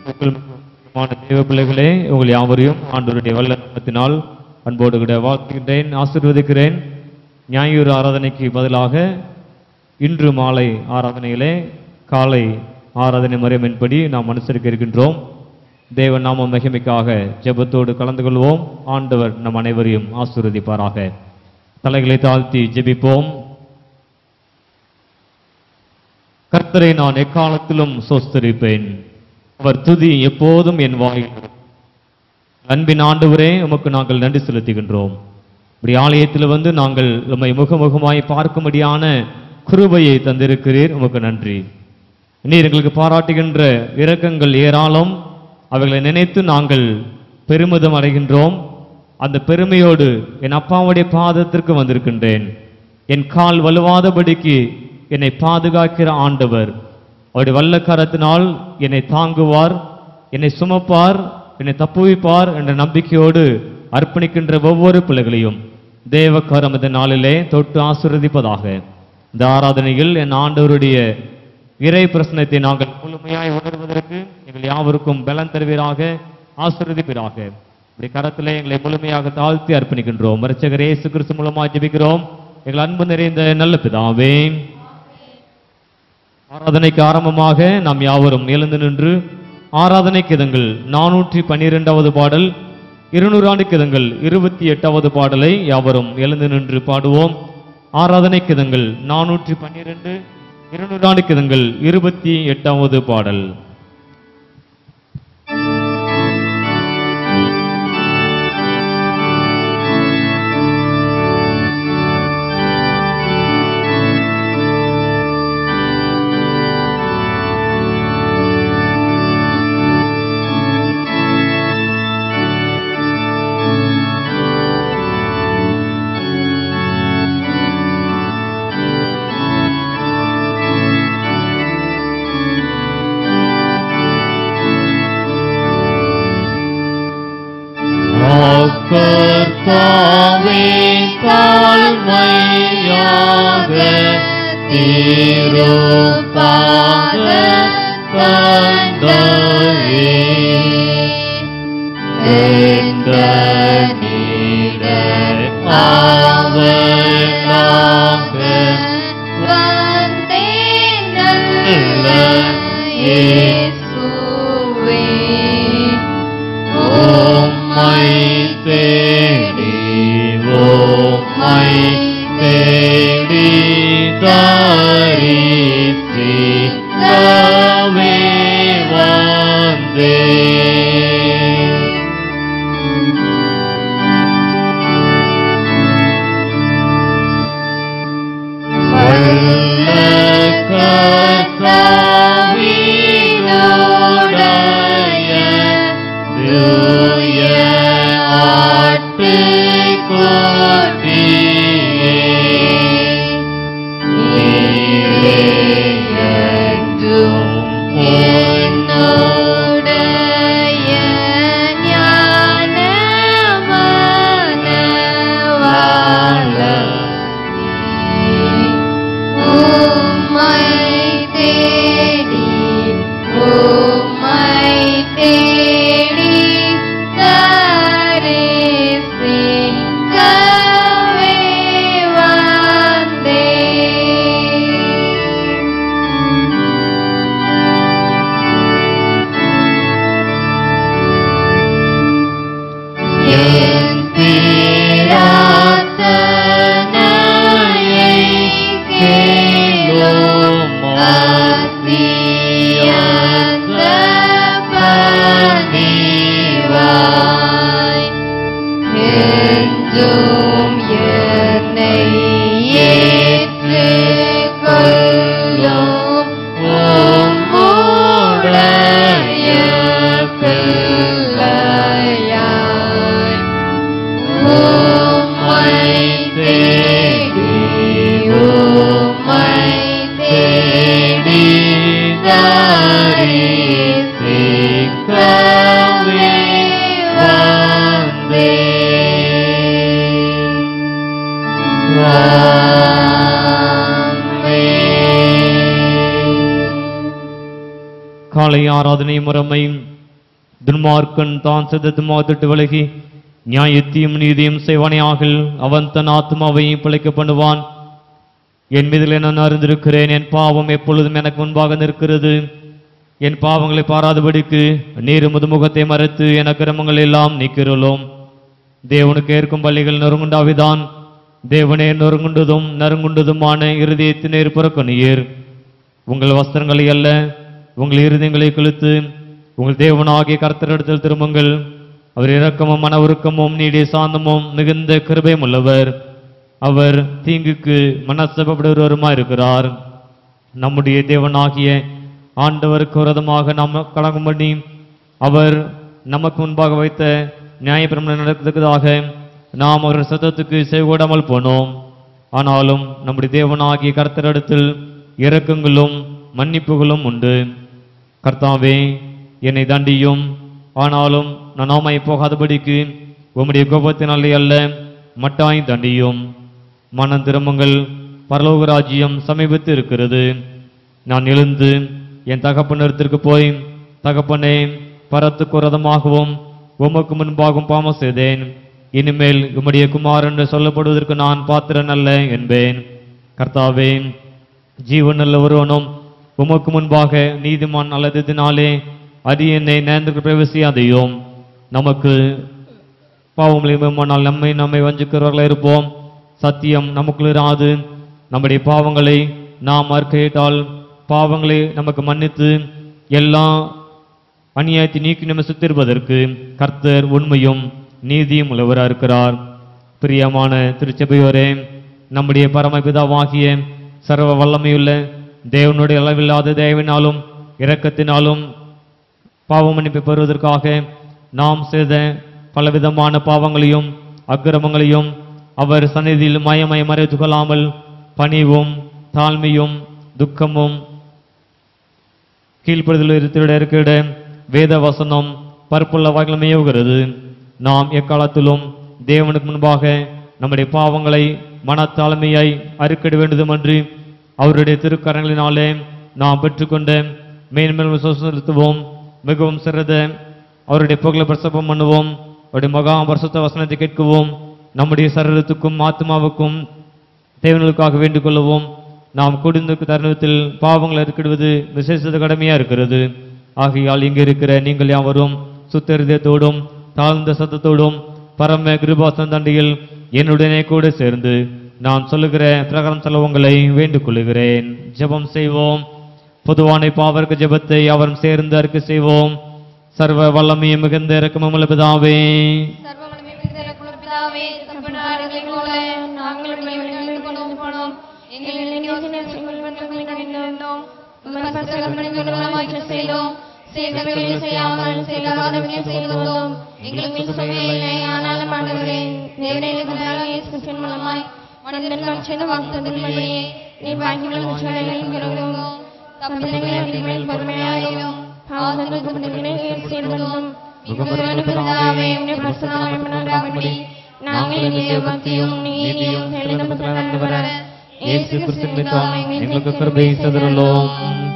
உங்கள் தேவ பிள்ளைகளே உங்கள் யாவரையும் ஆண்டவருடைய வல்ல நாமத்தினால் அன்போடு கூட வாழ்த்துகின்றேன் ஆசீர்வதிக்கிறேன் ஞாயிறு ஆராதனைக்கு பதிலாக இன்று மாலை ஆராதனையிலே காலை ஆராதனை முறைமையின்படி நாம் அனுசரிக்க இருக்கின்றோம் தேவ நாம மகிமைக்காக ஜெபத்தோடு கலந்து கொள்வோம் ஆண்டவர் நம் அனைவரையும் ஆசீர்வதிப்பாராக தலைகளை தாழ்த்தி ஜெபிப்போம் கர்த்தரை நான் எக்காலத்திலும் சோஸ்தரிப்பேன் அவர் துதி எப்போதும் என் வாயில் இருக்கும். அன்பின் ஆண்டவரே உமக்கு நாங்கள் நன்றி செலுத்துகின்றோம் இப்படி ஆலயத்தில் வந்து நாங்கள் உம்மை முகமுகமாய் பார்க்கும்படியான கிருபையை தந்திருக்கிறீர் உமக்கு நன்றி நீர் எங்களுக்கு பாராட்டுகின்ற இரக்கங்கள் ஏராளம் அவைகளை நினைத்து நாங்கள் பெருமிதம் அடைகின்றோம் அந்த பெருமையோடு என் அப்பாவுடைய பாதத்திற்கு வந்திருக்கின்றேன் என் கால் வலுவாதபடிக்கு என்னை பாதுகாக்கிற ஆண்டவர் அவருடைய வல்ல கரத்தினால் என்னை தாங்குவார் என்னை சுமப்பார் என்னை தப்புவிப்பார் என்ற நம்பிக்கையோடு அர்ப்பணிக்கின்ற ஒவ்வொரு பிள்ளைகளையும் தேவ கரம் இந்த நாளிலே தொட்டு ஆசீர்வதிப்பதாக இந்த ஆராதனையில் என் ஆண்டவருடைய இறை பிரசனத்தை நாங்கள் முழுமையாய் உணர்வதற்கு எங்கள் யாவருக்கும் பலன் தருவீராக ஆசீர்வதிப்பீராக இப்படி கரத்திலே எங்களை முழுமையாக தாழ்த்தி அர்ப்பணிக்கின்றோம் மரிச்சகர் இயேசு கிறிஸ்து மூலமாக ஜெபிக்கிறோம் எங்கள் அன்பு நிறைந்த நல்ல பிதாவே ஆராதனைக்கு ஆரம்பமாக நாம் யாவரும் எழுந்து நின்று ஆராதனை கிதங்கள் நானூற்றி பன்னிரெண்டாவது பாடல் இருநூறு ஆண்டு கிதங்கள் இருபத்தி எட்டாவது பாடலை யாவரும் எழுந்து நின்று பாடுவோம் ஆராதனை கிதங்கள் நானூற்றி பன்னிரெண்டு இருநூறு ஆண்டு கிதங்கள் இருபத்தி எட்டாவது பாடல் கர்த்தாவே தாழ்மையாக தீருப்பாக கண்டரே எந்த நீர ஆவலாக நல்ல உம்மை தேடி உம்மை தேடி தரிசி கவே வந்தே வல்ல கர்த்தாவினுடைய தூய ஆட்டுக்குட்டியே, நீரே என்றும் உன்னுடைய வாழ என் பிரார்த்தனையை கேளும் ஆசியந்த பணிவாய். என்றும் என்னை ஏற்றுக்கொள்ளும் உம்முடைய பிள்ளையாய். உம்மை தேடி, உம்மை தேடி தரிசிக்கவே வந்தேன். காலை ஆராதனை முறைமை துன்மார்க்கன் தான் சிதத்து மாத்திட்டு விலகி நியாயத்தையும் நீதியும் செய்வானையாகில் அவன் தன் ஆத்மாவை பிழைக்க பண்ணுவான் என் மீதில் நான் அறிந்திருக்கிறேன் என் பாவம் எப்பொழுதும் எனக்கு முன்பாக நிற்கிறது என் பாவங்களை பாராதபடிக்கு நீர் முதுமுகத்தை மறைத்து என் அக்கிரமங்கள் எல்லாம் நீக்கிறோம் தேவனுக்கு ஏற்கும் பள்ளிகள் நொறுங்குண்டாவிதான் தேவனே நொறுங்குண்டதும் நறுங்குண்டதுமான இருதயத்தினேர் புறக்கணியீர் உங்கள் வஸ்திரங்களை அல்ல உங்கள் இருதயங்களை கிழித்து உங்கள் தேவனாகிய கர்த்தரிடத்தில் திரும்புங்கள் அவர் இரக்கமும் மன உருக்கமும் நீடிய சாந்தமும் மிகுந்த கிருபையும் உள்ளவர் அவர் தீங்குக்கு மனசப்படுகிறவருமாய் இருக்கிறார் நம்முடைய தேவனாகிய ஆண்டவருக்கு விரதமாக நாம் கடங்கும்படி அவர் நமக்கு முன்பாக வைத்த நியாயப்பிரமணம் நடக்கிறதுக்காக நாம் அவர்கள் சத்தத்துக்கு செய்கூடாமல் போனோம் ஆனாலும் நம்முடைய தேவனாகிய கர்த்தரிடத்தில் இரக்கங்களும் மன்னிப்புகளும் உண்டு கர்த்தாவே என்னை தண்டியும் ஆனாலும் நான் நாமை போகாதபடிக்கு உம்முடைய கோபத்தினாலே அல்ல மட்டாய் தண்டியும் மனம் திரும்புங்கள் பரலோக ராஜ்யம் சமீபத்து இருக்கிறது நான் எழுந்து என் தகப்பனிடத்திற்கு போய் தகப்பனே பரத்துக்கு ரதமாகவும் உமக்கு முன்பாகவும் பாவம் செய்தேன் இனிமேல் உம்முடைய குமாரன் என்று சொல்லப்படுவதற்கு நான் பாத்திரன் அல்ல என்பேன் கர்த்தாவே ஜீவன் நல்ல ஒருவனும் உமக்கு முன்பாக நீதிமான் அல்லதினாலே அரியனை நேர்ந்து பிரவேசியாதையும் நமக்கு பாவங்கள் நம்மை நம்மை வஞ்சிக்கிறவர்களாக இருப்போம் சத்தியம் நமக்குள் இராது நம்முடைய பாவங்களை நாம் மறுக்கையிட்டால் பாவங்களை நமக்கு மன்னித்து எல்லா அநியாயத்தை நீக்கி நம்ம சுத்திருப்பதற்கு கர்த்தர் உண்மையும் நீதியும் உள்ளவராக இருக்கிறார் பிரியமான திருச்சபையோரே நம்முடைய பரமபிதாவாகிய சர்வ வல்லமையுள்ள தேவனுடைய அளவில்லாத தேவனாலும் இரக்கத்தினாலும் பாவ மன்னிப்பு பெறுவதற்காக நாம் செய்த பலவிதமான பாவங்களையும் அக்கிரமங்களையும் அவர் சந்நிதியில் மயமய மறைத்து கொள்ளாமல் பணிவும் தாழ்மையும் துக்கமும் கீழ்ப்படுதல் இருத்திட இருக்கிட வேத வசனம் பற்புள்ள வாய்களும் ஏவுகிறது நாம் எக்காலத்திலும் தேவனுக்கு முன்பாக நம்முடைய பாவங்களை மனத்தாழ்மையை அறுக்கிட வேண்டுமன்று அவருடைய திருக்கரங்களினாலே நாம் பெற்றுக்கொண்ட மேன்மேலும் விசுவாசத்துவோம் மிகவும் சிறந்த அவருடைய புகழை பிரசவம் பண்ணுவோம் அவருடைய மகா பரிசுத்த வசனத்தை கேட்கவும் நம்முடைய சரீரத்துக்கும் ஆத்மாவுக்கும் தேவனுக்காக வேண்டிக் கொள்ளவும் நாம் குடிந்த தருணத்தில் பாவங்களை இருக்கிடுவது விசேஷ கடமையா இருக்கிறது ஆகையால் இங்கு இருக்கிற நீங்கள் யாவரும் சுத்த இருதயத்தோடும் தாழ்ந்த சத்தத்தோடும் பரம கிருபாசன தண்டியில் என்னுடனே கூட சேர்ந்து நான் சொல்லுகிற பிரகாரம் செலவங்களை வேண்டிக் கொள்ளுகிறேன் ஜெபம் செய்வோம் பொதுவான பாவர்க்கு ஜெபத்தை அவரும் சேர்ந்து அறிக்கை செய்வோம் சர்வ வல்லமையும் மிகுந்த இறக்கமும் உள்ள பிதாவே சர்வவல்லமை மிகுந்த இறக்கமுள்ள பிதாவே, தகப்பனார்களைப் போல நாங்களும் உம்மை வழிநடத்திக் கொண்டு போனோம். எங்கள் நினைவுகளை உங்கள் வண்ணங்களை கண்டிருந்தோம். உமது பரிசுத்தத்தின் மூலமாய் செய்தோம். செய்தவைகளை செய்யாமல் செய்யாதவைகளை செய்தோம். எங்களுக்கு மீது சுமையில்லை, ஆனாலும் ஆண்டவரே, தேவனே, எங்களுக்காக இயேசு கிறிஸ்துவின் மூலமாய் மனிதர்கள் செய்த வாக்குத்தத்தத்தின்படியே நீர் வாக்கியங்களும் உச்சரிகளையும் கிரகிக்கிறோம். தப்பிதங்களை அடிமையில் பொறுமையாயும் பாவங்களுக்கு முன்னிலை சேர்ந்ததும் பிதாவே, உம்முடைய பரிசுத்த நாமம் உண்டாகும்படி நாங்கள் இங்கே பக்தியும் நீதியும் தெளிவும் கடந்து வர இயேசு கிறிஸ்துவின் நிமித்தம் எங்களுக்கு கிருபை செய்தருளும்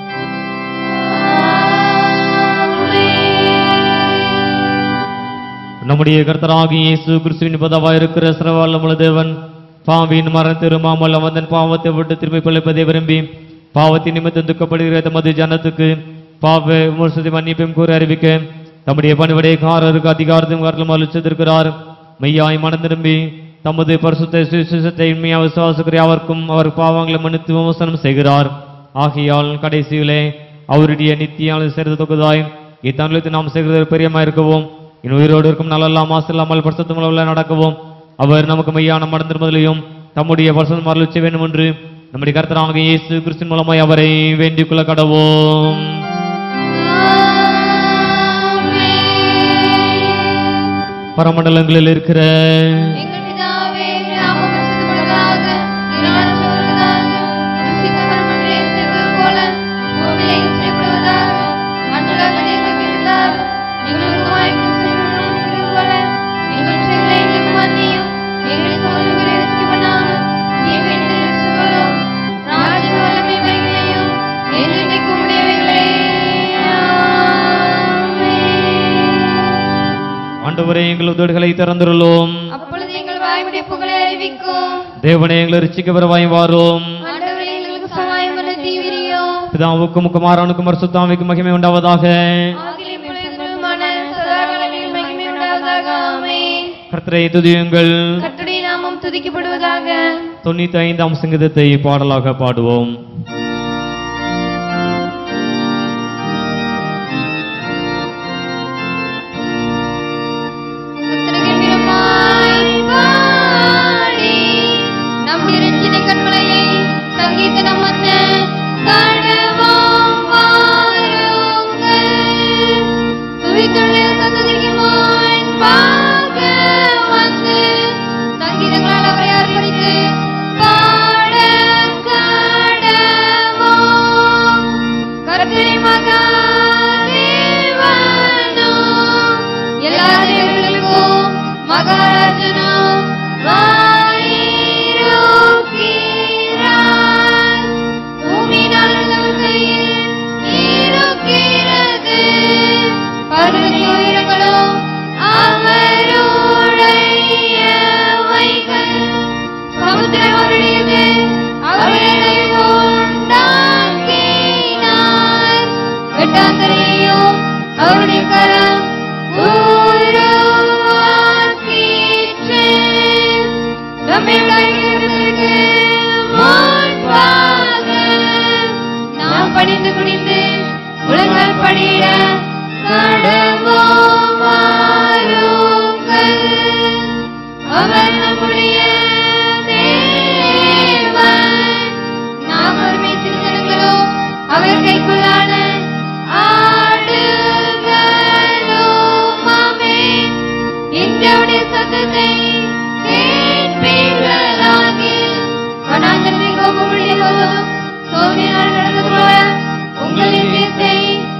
நம்முடைய கர்த்தராகிய இயேசு கிறிஸ்துவின் பதவாய் இருக்கிற சிறவாளமுள்ள தேவன் பாவியின் மரண திருமாமல் அவன் பாவத்தை விட்டு திரும்பி பிழைப்பதை விரும்பி பாவத்தின் நிமித்தம் துக்கப்படுகிற தமது ஜனத்துக்கு பாவ விமர்சனத்தை மன்னிப்பையும் கூறி அறிவிக்க தம்முடைய பணிவிடைக்காரருக்கு அதிகாரத்தையும் காரணம் அளித்திருக்கிறார் மெய்யாய் மனம் திரும்பி தமது பரிசுத்த சுவிசேஷத்தை உண்மையாக விசுவாசிக்கிற அவருக்கும் அவர் பாவங்களை மன்னித்து விமர்சனம் செய்கிறார் ஆகையால் கடைசியிலே அவருடைய நித்தியான சேர்ந்து தொகுதாய் இத்தமிழத்தை நாம் செய்கிறது பெரியமா இருக்கவும் இன் உயிரோடு இருக்கும் நல்லெல்லாம் மாசில்லாமல் பரிசுத்தமுள்ள நடக்கவும் அவர் நமக்கு மெய்யான மனம் திரும்பதிலையும் தம்முடைய பரிசுத்தம் அருளிச்ச வேண்டும் என்று நம்முடைய கர்த்தராக இயேசு கிறிஸ்தின் மூலமாய் அவரை வேண்டிக் கொள்ள கடவோம் பரமண்டலங்களில் இருக்கிற எங்கள் பிதாவே, நாமம் பரிசுத்தப்படுவதாக, திருநாமம் சொல்வதாக, ரட்சிக்கப்படும் இயேசுவைப் போல பூமியிலே செய்யப்படுவதாக, மண்ணுலகில் இருக்கிறதாக, எங்களுக்கு வாய்ப்பு செய்வது போல, எங்கள் செயல்களை எங்களுக்கு மன்னியும், எங்கள் சகோதரர்களை ரட்சிக்கப்படாமல், தீமையிலிருந்து ரட்சிக்கொள்ளும். ராஜ்ய வல்லமை மகிமையும், என்றென்றைக்கும் உடையவைகளே. ஆமென். ஆண்டவரே எங்கள் உதடுகளை திறந்துள்ளோம் அப்பொழுது எங்கள் வாய்முடைய புகழை அறிவிக்கும் தேவனே எங்களை ரிச்சிக்க வரவாய் வாரும் ஆண்டவரே எங்களுக்கு சகாயம் பண்ண தீவிரியோ பிதாவுக்கும் குமாரனுக்கும் மருசுத்தாமிக்கும் மகிமை உண்டாவதாக ஆகிலும் இப்பொழுதுமான சதா காலங்களில் மகிமை உண்டாவதாக ஆமென் கர்த்தரை துதியுங்கள் கர்த்தருடைய நாமம் துதிக்கப்படுவதாக தொண்ணூத்தி ஐந்தாம் சங்கீதத்தை பாடலாக பாடுவோம் கர்த்தருக்கென்றுமாய் பாடி, நம் இரட்சித கண்மலையை சங்கீதனம் பண்ண கடவோம் வாருங்கள். துதித்துள்ள சந்ததிக்கு முன்பாக வந்து, சங்கீதங்களால் அவரை அர்ப்பணித்து பாட கடவோம். கர்த்தரே மகா தேவனும், எல்லா தேவர்களுக்கும் மகாராஜனும் வாயிருக்கிறார். பூமியினால் உலகத்தில் இருக்கிறது. பருவத உயிர்களும் அவருடையவைகள். சமுத்திரம் அவருடையது, அவரே உண்டாக்கினார். வெட்டாந்தரையும் அவருடைய கரம் உருவாக்கிற்று. நம்மை உண்டாக்கியவருக்கு முன்பாக நாம் பணிந்து குனிந்து உலகால் படியிட கடவோம் வாருங்கள். அவர் நம்முடைய தேவன். நாம் அவருடைய திருச்சனங்களோ அவர் கைக்குள்ளான ஆடுகளுமாமே. இன்றவுடைய சத்தத்தை கேட்பீர்களாகில் வனாந்தரத்தை கோபமுடைய போதும் சோதனையால் நடந்தது போல உங்கள் இதயத்தை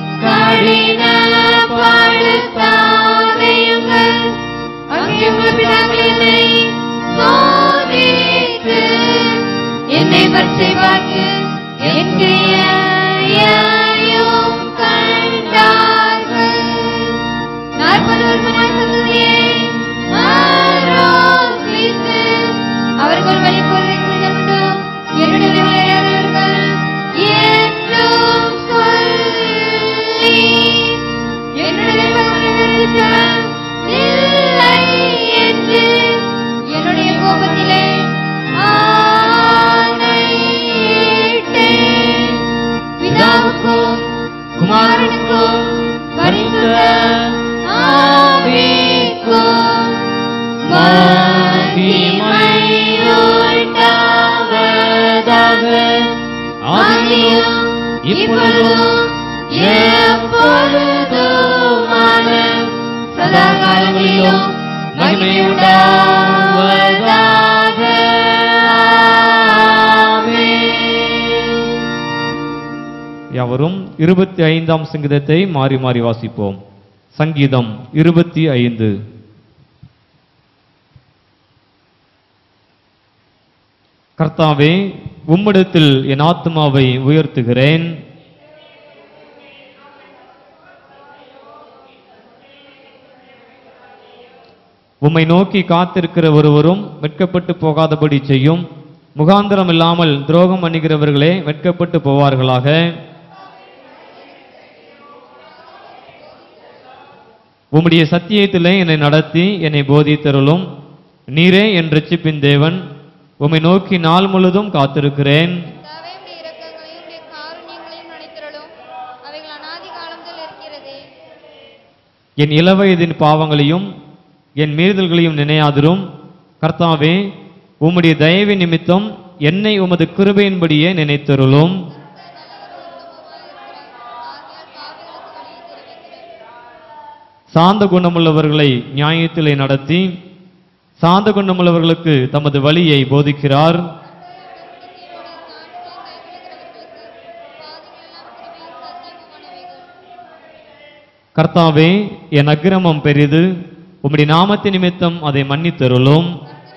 கடினப்படுத்தாதேயுங்கள். அங்கே உங்கள் பிதாக்கள் என்னை சோதித்து, என்னை பரிசை பார்த்து, என் கிரியையையும் கண்டார்கள். நாற்பது வருஷமாய் சந்ததியை ஆரோசித்து, அவர்கள் வழிபோதை குறிக்கப்பட்டு என்னுடைய விளையாடுகள் என்றும் சொல்லி என்னுடைய பகவதிடம் இல்லை என்று என்னுடைய கோபத்திலே ஆணையிட்டேன். பிதாவுக்கும் குமாரனுக்கும் பரிசுத்த ஆவிக்கும் மகிமை உண்டாவதாக. ஆதியிலும் இப்பொழுதும் எப்பொழுதுமான சதா காலங்களிலும் மகிமை உண்டாவதாக. ஆமென். யாவரும் இருபத்தி ஐந்தாம் சங்கீதத்தை மாறி மாறி வாசிப்போம் சங்கீதம் இருபத்தி ஐந்து கர்த்தாவே உம்மிடத்தில் என் ஆத்மாவை உயர்த்துகிறேன் உம்மை நோக்கி காத்திருக்கிற ஒருவரும் வெட்கப்பட்டு போகாதபடி செய்யும் முகாந்திரம் இல்லாமல் துரோகம் பண்ணுகிறவர்களே வெட்கப்பட்டு போவார்களாக உம்முடைய சத்தியத்திலே என்னை நடத்தி என்னை போதித்தருளும் நீரே என் ரட்சிப்பின் தேவன் உம்மை நோக்கி நாள் முழுதும் காத்திருக்கிறேன் கர்த்தாவே, உம்முடைய இரக்கங்களையும் உம்முடைய காருண்யங்களையும் நினைத்திரளும். அவைகள் அநாதி காலத்தில் இருக்கிறதே என் இளவயதின் பாவங்களையும் என் மீறுதல்களையும் நினையாதிரும் கர்த்தாவே உம்முடைய தயவு நிமித்தம் என்னை உமது கிருபையின்படியே நினைத்தருளும் சாந்த குணமுள்ளவர்களை நியாயத்திலே நடத்தி சாந்த குணமுள்ளவர்களுக்கு தமது வழியை போதிக்கிறார் கர்த்தாவே என் அக்கிரமம் பெரிது உம்முடைய நாமத்தின் நிமித்தம் அதை மன்னித்தருளும்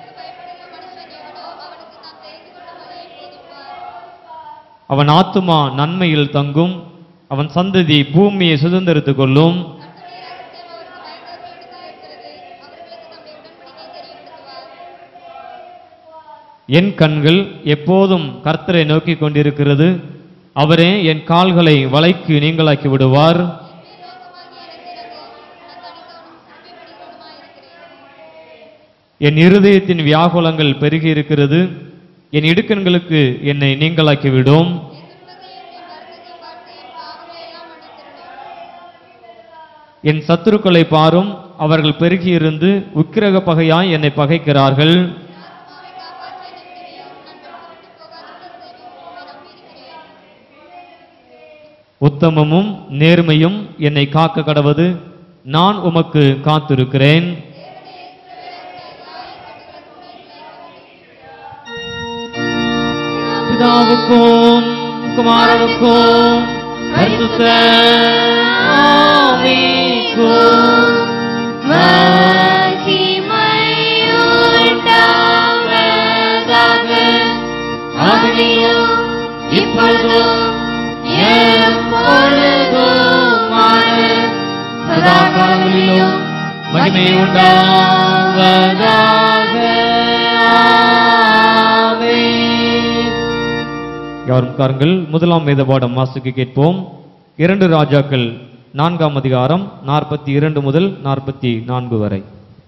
அவன் ஆத்துமா நன்மையில் தங்கும் அவன் சந்ததி பூமியை சுதந்திரித்துக் கொள்ளும் என் கண்கள் எப்போதும் கர்த்தரை நோக்கி கொண்டிருக்கிறது அவரே என் கால்களை வலைக்கு நீங்களாக்கி விடுவார் என் இருதயத்தின் வியாகுலங்கள் பெருகி இருக்கிறது என் இடுக்கண்களுக்கு என்னை நீங்களாக்கி விடும் என் சத்துருக்களை பாரும் அவர்கள் பெருகியிருந்து உக்கிரக பகையாய் என்னை பகைக்கிறார்கள் உத்தமமும் நேர்மையும் என்னை காக்க கடவது நான் உமக்கு காத்திருக்கிறேன் பிதாவுக்கும் குமாரனுக்கும் பரிசுத்த ஆவிக்கும் ஆதியிலும் இப்பொழுதும் எப்பொழுதுமான சதா காலங்களிலும் மகிமை உண்டாவதாக ஆமென். யாரும் காருங்கள் முதலாம் வேத பாடம் வாசிக்க கேட்போம் இரண்டு ராஜாக்கள் நான்காம் அதிகாரம் நாற்பத்தி இரண்டு முதல் நாற்பத்தி நான்கு வரை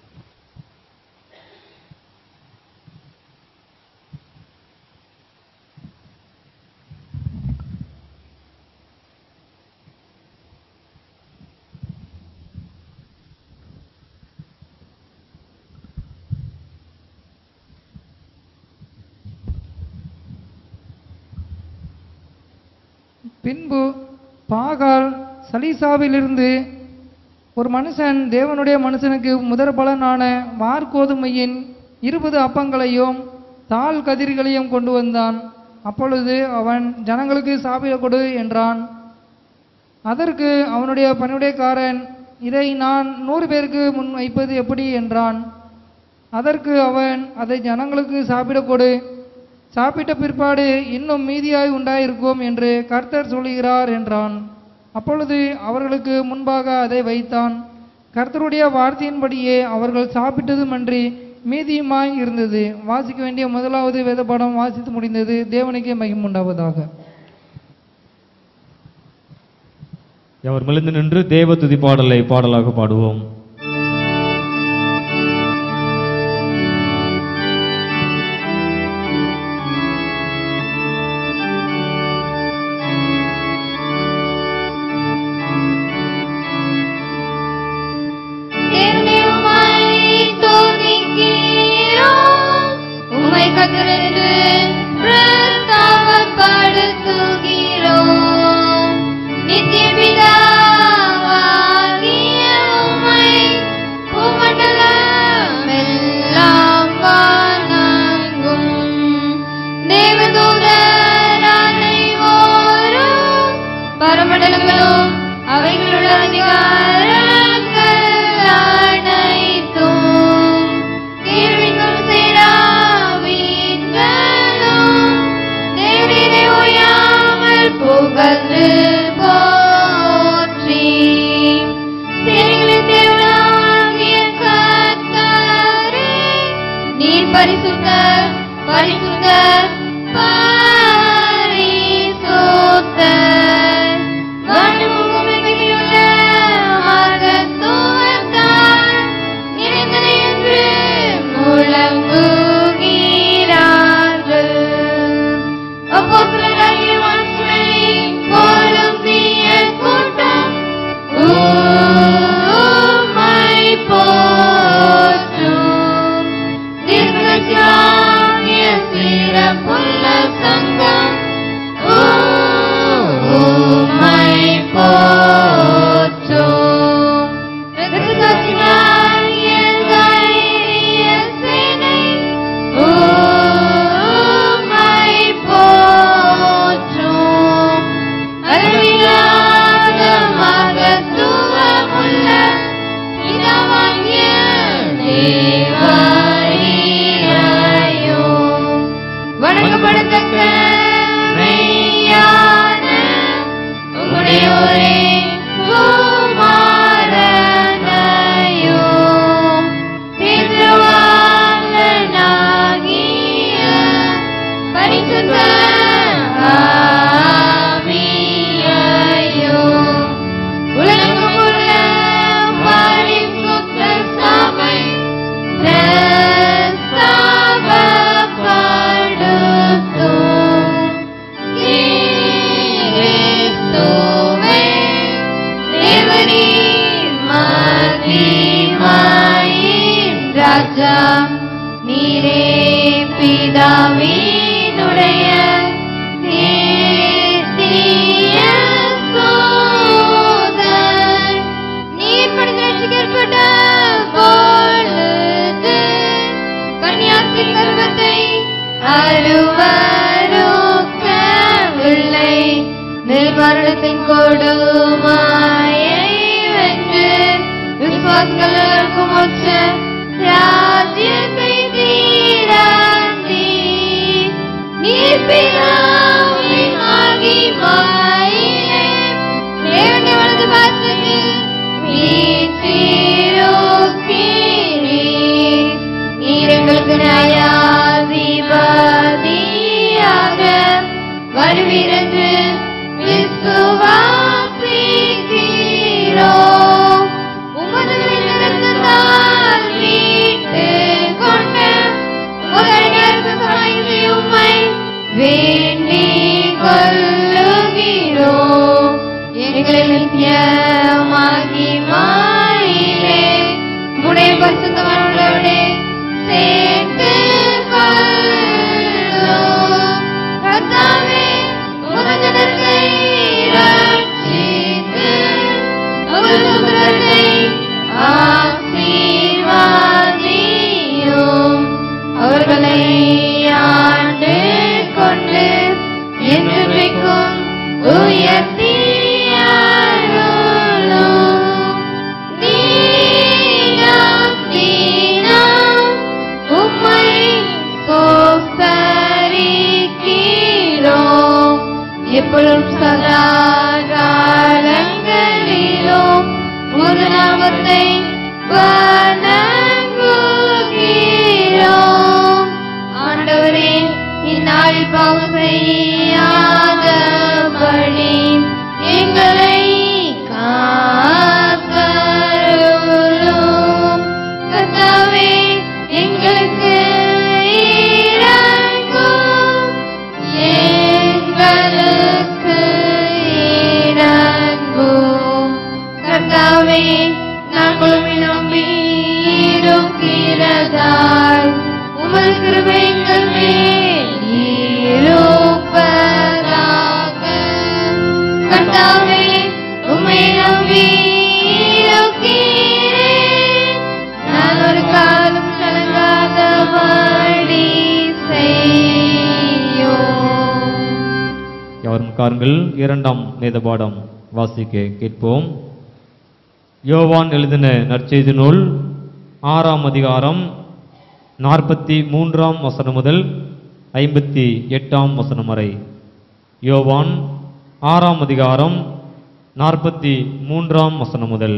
பின்பு பாகால் சலீசாவிலிருந்து ஒரு மனுஷன் தேவனுடைய மனுஷனுக்கு முதற் பலனான வார்கோதுமையின் இருபது அப்பங்களையும் தாள் கதிர்களையும் கொண்டு வந்தான் அப்பொழுது அவன் ஜனங்களுக்கு சாப்பிட கொடு என்றான் அதற்கு அவனுடைய பணியுடையக்காரன் இதை நான் நூறு பேருக்கு முன் வைப்பது எப்படி என்றான் அதற்கு அவன் அதை ஜனங்களுக்கு சாப்பிடக் கொடு சாப்பிட்ட பிற்பாடு இன்னும் மீதியாய் உண்டாயிருக்கும் என்று கர்த்தர் சொல்லுகிறார் என்றான் அப்பொழுது அவர்களுக்கு முன்பாக அதை வைத்தான் கர்த்தருடைய வார்த்தையின்படியே அவர்கள் சாப்பிட்டதுமன்றி மீதியுமாய் இருந்தது வாசிக்க வேண்டிய முதலாவது வேதபாடம் வாசித்து முடிந்தது தேவனுக்கே மகிமை உண்டாவதாக அவர் மெலிந்து நின்று தேவ துதி பாடலை பாடலாக பாடுவோம் உமை கத்திரத்து பிரஸ்தாபப்படுத்துகிறோம் நித்திய பிதாவாகிய உம்மை பூமண்டலம் எல்லாம் வணங்கும். தேவதூதர் அனைவரும் பரமண்டலங்களும் அவைகளுள்ள அதிகாரங்கள் அனைத்தும் கேள்விக்கும் சேராவீன்களும் தேவனை ஓயாமல் புகழ்ந்து போற்றி சேனைகளின் தேவனாகிய கர்த்தரே, நீர் பரிசுத்தர் பரிசுத்தர் பரிசுத்தர் வானமும் பூமியிலுள்ள நீர் மகிமையின் ராஜா நீரே பிதாவினுடைய நேசிய சோதன். நீர் படுத்து ரட்சிக்கப்பட்ட பொழுது கன்னியாஸ்திரி கர்வத்தை அருவருக்கவில்லை நிர்மரணத்தின் கொடுமாயை வென்று விசுவாசிகளுக்கு மோட்ச ராஜ்யத்தை தீராந்தி நீர் பிதாவின் மகிமையிலே தேவனுடைய வலது பாசத்தில் வீற்றிருக்கிறீர். நீர் எங்களுக்கு நியாயாதிபதியாக வருவீரென்று விசுவாசிக்கிறோம். உமது விண்ணகத்தால் மீட்டுக் கொண்ட முதலியாருக்கு சமாளித்து உம்மை வேண்டிக் கொள்ளுகிறோம். எங்கள் நித்திய மகிமையிலே உம்முடைய பரிசுத்தவான்களோடே சேர்த்துக் கொள்ளும். கர்த்தாவே, உமது ஜனத்தை ரட்சித்து, உமது சுதந்திரத்தை ஆசீர்வதியும். அவர்களை ஆண்டு கொண்டு என்றைக்கும் உயர்த்தி அருளும். நீனம் நீனம் உம்மை ஸ்தோத்தரிக்கிறோம். எப்பொழுதும் சதா காலங்களிலும் உமது நாமத்தை வணங்குகிறோம். ஆண்டவரே இந்நாளில் பாவம் செய்யாதபடி எங்களை காத்தருளும். கர்த்தாவே, எங்களுக்கு இரங்கும். எங்களுக்கு இரங்கும். கர்த்தாவே, நாங்கள் உம்மை நம்பி இருக்கிறதால் உமது கிருபை எங்கள் மேல் இருப்பதாக. கர்த்தாவே, உம்மை நம்பி இருக்கிறேன். நான் ஒரு காலம் கலங்காதபடி செய்யும் யாரும் காருங்கள் இரண்டாம் வேத பாடம் வாசிக்க கேட்போம் யோவான் எழுதின நற்செய்தி நூல் ஆறாம் அதிகாரம் நாற்பத்தி மூன்றாம் வசனம் முதல் ஐம்பத்தி எட்டாம் வசனம் வரை யோவான் ஆறாம் அதிகாரம் நாற்பத்தி மூன்றாம் வசனம் முதல்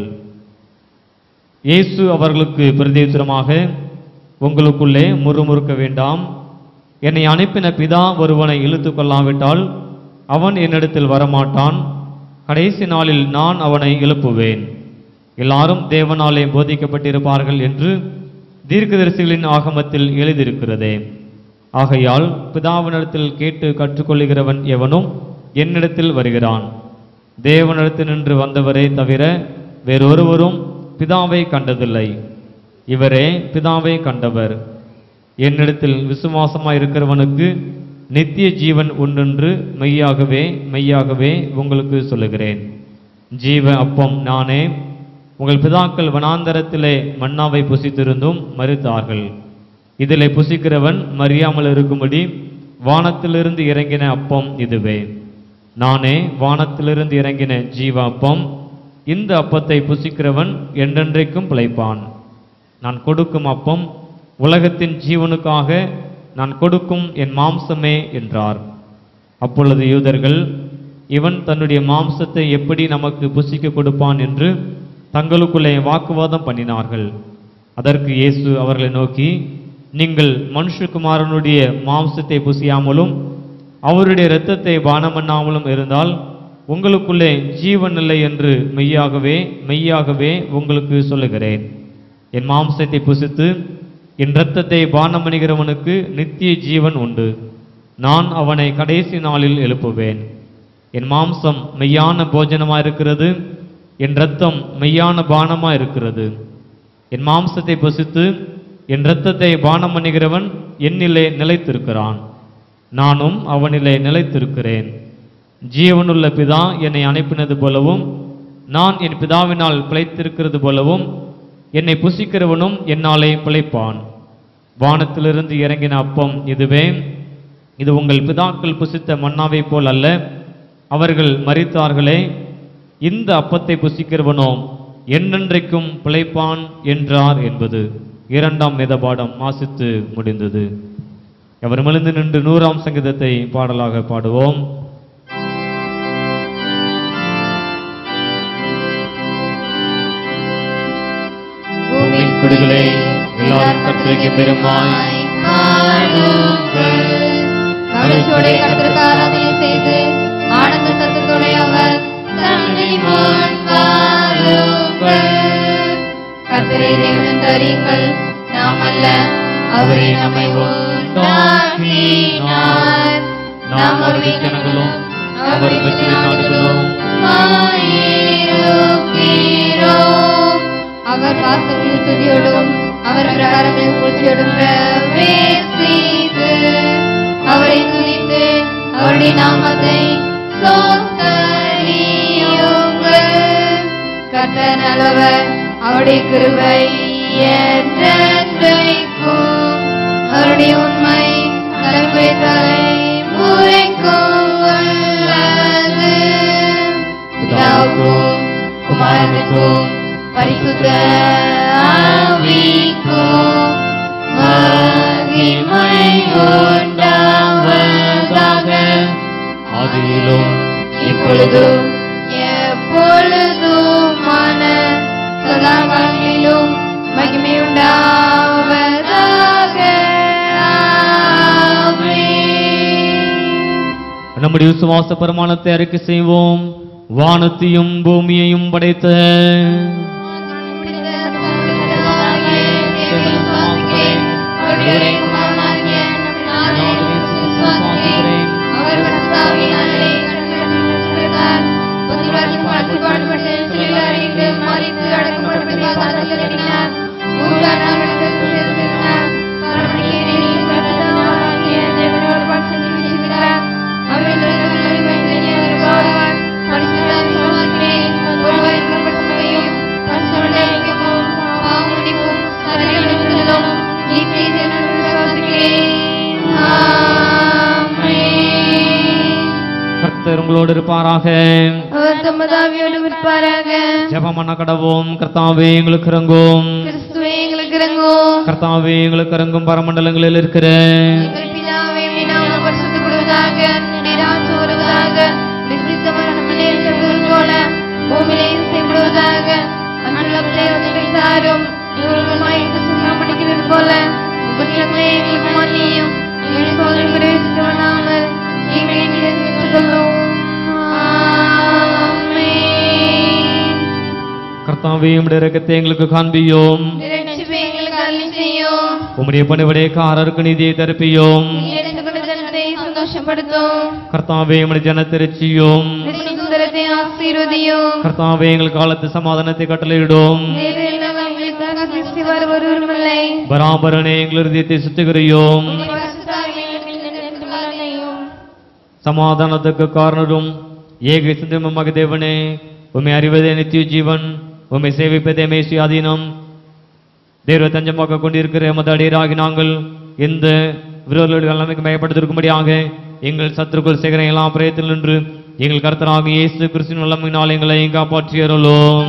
இயேசு அவர்களுக்கு பிரதியுத்தரமாக உங்களுக்குள்ளே முறுமுறுக்க வேண்டாம் என்னை அனுப்பின பிதா ஒருவனை இழுத்து கொள்ளாவிட்டால் அவன் என்னிடத்தில் வரமாட்டான் கடைசி நாளில் நான் அவனை எழுப்புவேன் எல்லாரும் தேவனாலே போதிக்கப்பட்டிருப்பார்கள் என்று தீர்க்கதரிசிகளின் ஆகமத்தில் எழுதியிருக்கிறதே ஆகையால் பிதாவினிடத்தில் கேட்டு கற்றுக்கொள்ளுகிறவன் எவனும் என்னிடத்தில் வருகிறான் தேவனிடத்தில் நின்று வந்தவரே தவிர வேறொருவரும் பிதாவை கண்டதில்லை இவரே பிதாவை கண்டவர் என்னிடத்தில் விசுவாசமாய் இருக்கிறவனுக்கு நித்திய ஜீவன் உண்டென்று மெய்யாகவே மெய்யாகவே உங்களுக்கு சொல்லுகிறேன் ஜீவ அப்பம் நானே உங்கள் பிதாக்கள் வனாந்தரத்திலே மன்னாவை புசித்திருந்தும் மறுத்தார்கள் இதிலே புசிக்கிறவன் மறியாமல் இருக்கும்படி வானத்திலிருந்து இறங்கின அப்பம் இதுவே நானே வானத்திலிருந்து இறங்கின ஜீவ அப்பம் இந்த அப்பத்தை புசிக்கிறவன் என்றென்றைக்கும் பிழைப்பான் நான் கொடுக்கும் அப்பம் உலகத்தின் ஜீவனுக்காக நான் கொடுக்கும் என் மாம்சமே என்றார் அப்பொழுது யூதர்கள் இவன் தன்னுடைய மாம்சத்தை எப்படி நமக்கு புசிக்க கொடுப்பான் என்று தங்களுக்குள்ளே வாக்குவாதம் பண்ணினார்கள் அதற்கு இயேசு அவர்களை நோக்கி நீங்கள் மனுஷகுமாரனுடைய மாம்சத்தை புசியாமலும் அவருடைய இரத்தத்தை பானம் பண்ணாமலும் இருந்தால் உங்களுக்குள்ளே ஜீவன் இல்லை என்று மெய்யாகவே மெய்யாகவே உங்களுக்கு சொல்லுகிறேன் என் மாம்சத்தை புசித்து என் இரத்தத்தை பானம் பண்ணுகிறவனுக்கு நித்திய ஜீவன் உண்டு நான் அவனை கடைசி நாளில் எழுப்புவேன் என் மாம்சம் மெய்யான போஜனமாயிருக்கிறது என் இரத்தம் மெய்யான பானமா இருக்கிறது என் மாம்சத்தை புசித்து என் இரத்தத்தை பானம் பண்ணுகிறவன் என்னிலே நிலைத்திருக்கிறான் நானும் அவனிலே நிலைத்திருக்கிறேன் ஜீவனுள்ள பிதா என்னை அனுப்பினது போலவும் நான் என் பிதாவினால் பிழைத்திருக்கிறது போலவும் என்னை புசிக்கிறவனும் என்னாலே பிழைப்பான் வானத்திலிருந்து இறங்கின அப்பம் இதுவே இது உங்கள் பிதாக்கள் புசித்த மன்னாவை போல் அல்ல அவர்கள் மரித்தார்களே இந்த அப்பத்தை புசிக்கிறவனோ என்னென்றைக்கும் பிழைப்பான் என்றார் என்பது இரண்டாம் வேதபாடம் வாசித்து முடிந்தது அவர் மெலிந்து நின்று நூறாம் சங்கீதத்தை பாடலாக பாடுவோம் பூமியின் குடிகளே எல்லாரும் கர்த்தருக்கு பெருமாய் பாடுங்கள். மகிழ்ச்சியோടെ கர்த்தருக்கு ஆராதனை செய்து ஆனந்த சத்தத்தோടെ அவர் தன்னை முன் வாருங்கள். கர்த்தரை தேவன் அறியுங்கள் நாம் அல்ல அவரே நம்மை உண்டாக்கினார் நாம் அவருடைய ஜனங்களும் அவருடைய வெற்றி நாடுகளும் ஆயிருக்கிறோம். அவர் வாசத்தில் துதியோடும் அவர் பிரகாரங்களில் பூச்சியோடும் பிரவேசித்து அவரை துதித்து அவருடைய நாமத்தை சோத்தரியுங்கள் கர்த்தர் நல்லவர் அவருடைய கிருபை என்றென்றைக்கும் அவருடைய உண்மை தலைமுறை தலைமுறைக்கும் உள்ளது பிதாவுக்கும் குமாரனுக்கும் பரிசுத்த ஆவிக்கும் மகிமை உண்டாவதாக ஆதியிலும் இப்பொழுதும் எப்பொழுதுமான சதா காலங்களிலும் மகிமை உண்டாவதாக ஆமென். நம்முடைய விசுவாச பிரமாணத்தை அறிக்கை செய்வோம் வானத்தையும் பூமியையும் படைத்த கர்த்தர் உங்களோடு இருப்பாராக அவர் தமதாவியோடு விற்பாராக ஜெபமன கடவோம் கர்த்தாவே எங்களுக்கு இறங்கும் கிறிஸ்துவே எங்களுக்கு இறங்கும் கர்த்தாவே எங்களுக்கு இறங்கும் பரமண்டலங்களில் இருக்கிற எங்கள் பிதாவே உம்முடைய நாமம் பரிசுத்தப்படுவதாக உம்முடைய ராஜ்யம் வருவதாக உம்முடைய சித்தம் மனமிலே செல்வது போல பூமியிலே செய்யப்படுவதாக அன்றுள்ள தேவதைகள் தாரும் எங்களுக்கு மறைத்து சுத்தம் படிக்கிறது போல குற்றங்களை எங்களுக்கு மன்னியும் எங்கள் சோதனை பிரவேசிக்கவனாமல் தீமையை கொள்ளும் ஆமென் கர்த்தாவே உம்முடைய இரக்கத்தை எங்களுக்கு காண்பியோம் இரட்சிப்பை எங்களுக்கு அருளி செய்யும் உம்முடைய பணிவிடைக்காரருக்கு நீதியை தருப்பியோம் எடுத்துக்கொண்ட ஜனத்தை சந்தோஷப்படுத்தும் கர்த்தாவே உம்முடைய ஜனத்திருச்சியும் சுந்தரத்தை ஆசீர்வதியும் கர்த்தாவே எங்கள் காலத்து சமாதானத்தை கட்டளையிடும் நேரில் எங்களுக்காக கிறிஸ்து வர ஒருவருமில்லை பராபரனே எங்கள் இருதயத்தை சுத்திகரியோம் சமாதானத்துக்கு காரணரும் ஏக சிந்தமமாக தேவனே உம்மை அறிவதே நித்திய ஜீவன் உம்மை சேவிப்பதே மேசி ஆதீனம் தேர்வை தஞ்சமாக கொண்டிருக்கிற எமது அடியராகி நாங்கள் இந்த விரோதர்களுடைய நிலைமைக்கு பயப்படுத்திருக்கும்படியாக எங்கள் சத்துருக்குள் சேகர எல்லா பிரயத்தில் நின்று எங்கள் கர்த்தராக இயேசு கிறிஸ்துவின் வல்லமையினால் எங்களை காப்பாற்றியருளோம்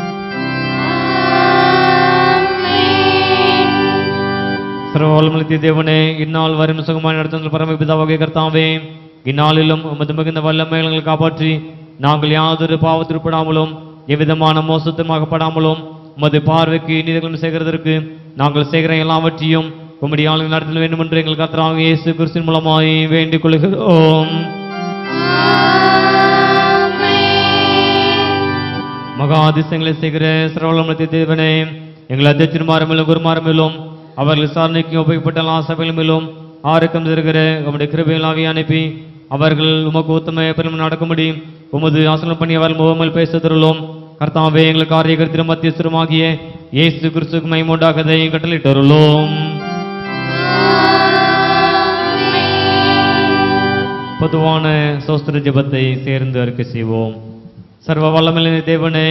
சர்வவல்லமுள்ள தேவனே இந்நாள் வரும் சுகமான நடத்துதல் பரமபிதாவாகிய கர்த்தாவே இந்நாளிலும் உமது மிகுந்த வல்லமை எங்களை காப்பாற்றி நாங்கள் யாதொரு பாவத்திற்படாமலும் எவ்விதமான மோசத்துமாகப்படாமலும் உமது பார்வைக்கு நீதிகளும் செய்கிறதற்கு நாங்கள் செய்கிற எல்லாவற்றையும் உம்முடைய ஆளுநர் நடத்தல் வேண்டும் என்று எங்கள் கர்த்தராக இயேசு கிறிஸ்தின் மூலமாய் வேண்டிக் கொள்கிறோம் மகா அதிசயங்களை செய்கிற சரவளமத்தை தேவனே எங்கள் அத்தியட்சன்மாரமிலும் குருமாரமிலும் அவர்கள் விசாரணைக்கு ஒப்புக்கப்பட்ட எல்லா சபையிலும் ஆரோக்கம் தருகிற உம்முடைய கிருபையில் ஆவி அனுப்பி அவர்கள் உமக்கு உத்தம பெருமை நடக்கும்படி உமது ஆசனம் பண்ணி அவர்கள் முகமல் பேசுதருளும் கர்த்தாவே எங்கள் காரியகத்திலும் மத்தியஸ்தருமாகிய இயேசு கிறிஸ்துக்கு மைமுண்டாகதை கட்டளிட்டருளோம் பொதுவான சோஸ்திர ஜெபத்தை சேர்ந்து அறிக்கை செய்வோம் சர்வ வல்லமில்லை தேவனை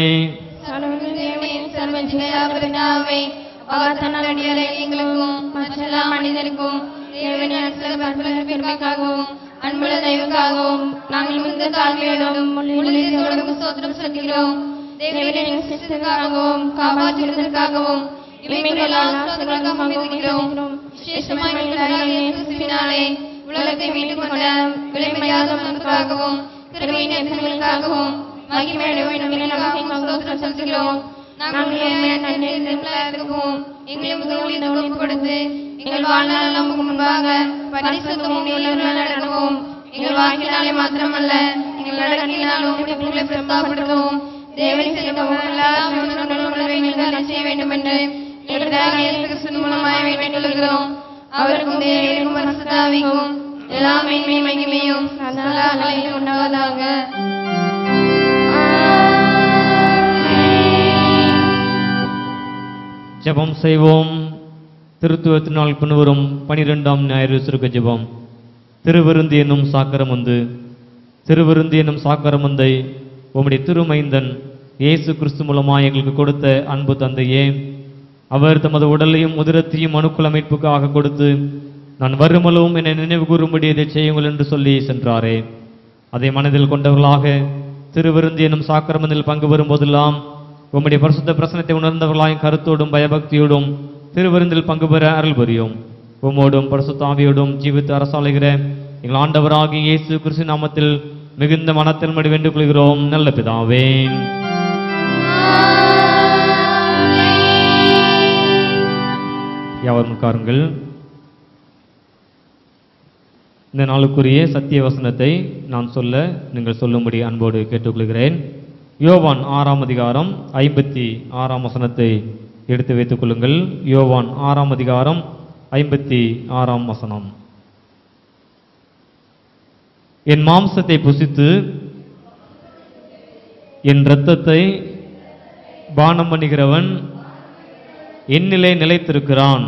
எங்களுக்கும் மற்றெல்லா மனிதருக்கும் தேவனின் சில பண்புகளின் பெருமைக்காகவும் அன்புள்ள தெய்வங்களுக்காகவும் நாங்கள் மிகுந்த தாழ்மையோடும் உள்ளிருந்தோடும் சோத்திரம் செலுத்துகிறோம் தேவனின் சிஸ்டருக்காகவும் காப்பாற்றுவதற்காகவும் இமைகள் ஆலோசனைகளுக்காக அமைதிக்கிறோம் விசேஷமாய் கிறிஸ்துவினாலே உலகத்தை மீட்டுக் கொண்ட விலைமையாத மனதுக்காகவும் கிருபையின் எத்தனைகளுக்காகவும் மகிமையுடைய வேண்டும் என நாங்கள் சோத்திரம் செலுத்துகிறோம் நாங்கள் நன்றிக்கும் எங்களை முதலில் ஒப்புக்கொடுத்து எங்கள் வாழ்நாள் நமக்கு முன்பாக பரிசுத்தமும் நீளும் நடக்கவும் எங்கள் வாக்கினாலே மாத்திரமல்ல எங்கள் நடக்கினாலும் உங்களை பிரஸ்தாபடுத்தவும் தேவனை செல்வமும் எல்லா உணர்வை செய்ய வேண்டும் என்று எங்களுக்காக இயேசு கிறிஸ்து மூலமாய் வேண்டிக்கொள்கிறோம் அவருக்கும் தேவனுக்கும் பரிசுத்தாவிக்கும் எல்லா மேன்மை மகிமையும் சதா காலங்களிலும் உண்டாவதாக ஜெபம் செய்வோம் திருத்துவத்தினால் கொண்டுவரும் பனிரெண்டாம் ஞாயிறு சுருக்க ஜெபம் திருவிருந்து என்னும் சாக்கரமந்து திருவிருந்து என்னும் சாக்கரமந்தை உம்முடைய திருமைந்தன் இயேசு கிறிஸ்து மூலமாக எங்களுக்கு கொடுத்த அன்பு தந்தையே அவர் தமது உடலையும் உதிரத்தையும் அணுக்குள் அமைப்புக்காக கொடுத்து நான் வருமளவும் என்னை நினைவு கூறும்படி இதை செய்யுங்கள் என்று சொல்லி சென்றாரே அதை மனதில் கொண்டவர்களாக திருவிருந்து என்னும் சாக்கிரமத்தில் பங்கு பெறும்போதெல்லாம் உம்முடைய பரிசுத்த பிரசனத்தை உணர்ந்தவர்களாய் கருத்தோடும் பயபக்தியோடும் திருவிருந்தில் பங்கு பெற அருள் புரியும் உம்மோடும் பரிசுத்த ஆவியோடும் ஜீவித்து அரசாளுகிற எங்கள் ஆண்டவராகிய இயேசு கிறிஸ்து நாமத்தில் மிகுந்த மனத்தில் மடி வேண்டுக் கொள்கிறோம் நல்ல பிதாவே யாவரும் உட்காருங்கள் இந்த நாளுக்குரிய சத்திய வசனத்தை நான் சொல்ல நீங்கள் சொல்லும்படி அன்போடு கேட்டுக்கொள்கிறேன் யோவான் ஆறாம் அதிகாரம் ஐம்பத்தி ஆறாம் வசனத்தை எடுத்து வைத்துக் கொள்ளுங்கள் யோவான் ஆறாம் அதிகாரம் ஐம்பத்தி ஆறாம் வசனம் என் மாம்சத்தை புசித்து என் இரத்தத்தை பானம் பண்ணுகிறவன் என்னிலே நிலைத்திருக்கிறான்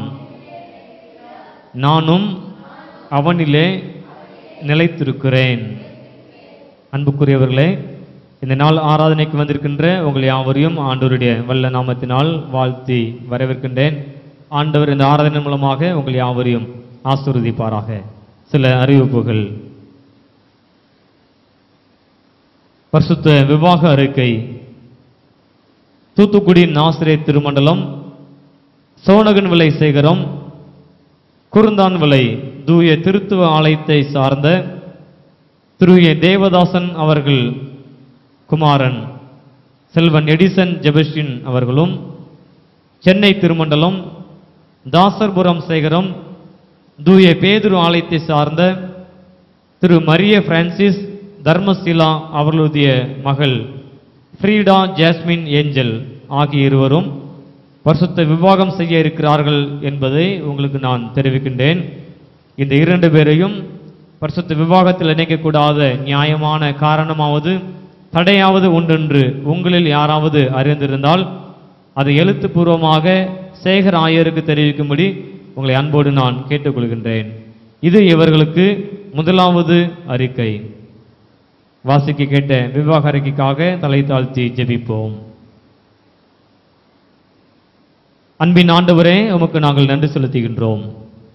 நானும் அவனிலே நிலைத்திருக்கிறேன் அன்புக்குரியவர்களே இந்த நாள் ஆராதனைக்கு வந்திருக்கின்ற உங்கள் யாவரையும் ஆண்டவருடைய வல்ல நாமத்தினால் வாழ்த்தி வரவேற்கின்றேன் ஆண்டவர் இந்த ஆராதனை மூலமாக உங்கள் யாவரையும் ஆசீர்வதிப்பாராக சில அறிவிப்புகள் பரிசுத்த விவாக அறிக்கை தூத்துக்குடி நாசிரே திருமண்டலம் சோனகன் விலை சேகரம் குருந்தான் விலை தூய திருத்துவ ஆலயத்தை சார்ந்த திரு ஏ. தேவதாசன் அவர்கள் குமாரன் செல்வன் எடிசன் ஜெபஸ்டின் அவர்களும் சென்னை திருமண்டலம் தாசர்புரம் சேகரம் தூய பேதுரு ஆலயத்தை சார்ந்த திரு மரிய பிரான்சிஸ் தர்மசீலா அவர்களுடைய மகள் ஃப்ரீடா ஜாஸ்மின் ஏஞ்சல் ஆகிய இருவரும் பரிசுத்த விவாகம் செய்ய இருக்கிறார்கள் என்பதை உங்களுக்கு நான் தெரிவிக்கின்றேன் இந்த இரண்டு பேரையும் பரிசுத்த விவாகத்தில் இணைக்கக்கூடாத நியாயமான காரணமாவது தடையாவது உண்டென்று உங்களில் யாராவது அறிந்திருந்தால் அதை எழுத்துப்பூர்வமாக சேகர் ஆயருக்கு தெரிவிக்கும்படி உங்களை அன்போடு நான் கேட்டுக்கொள்கின்றேன் இது இவர்களுக்கு முதலாவது அறிக்கை வாசிக்க கேட்ட விவாக அறிக்கைக்காக தலை தாழ்த்தி ஜெபிப்போம் அன்பின் ஆண்டவரே உமக்கு நாங்கள் நன்றி செலுத்துகின்றோம்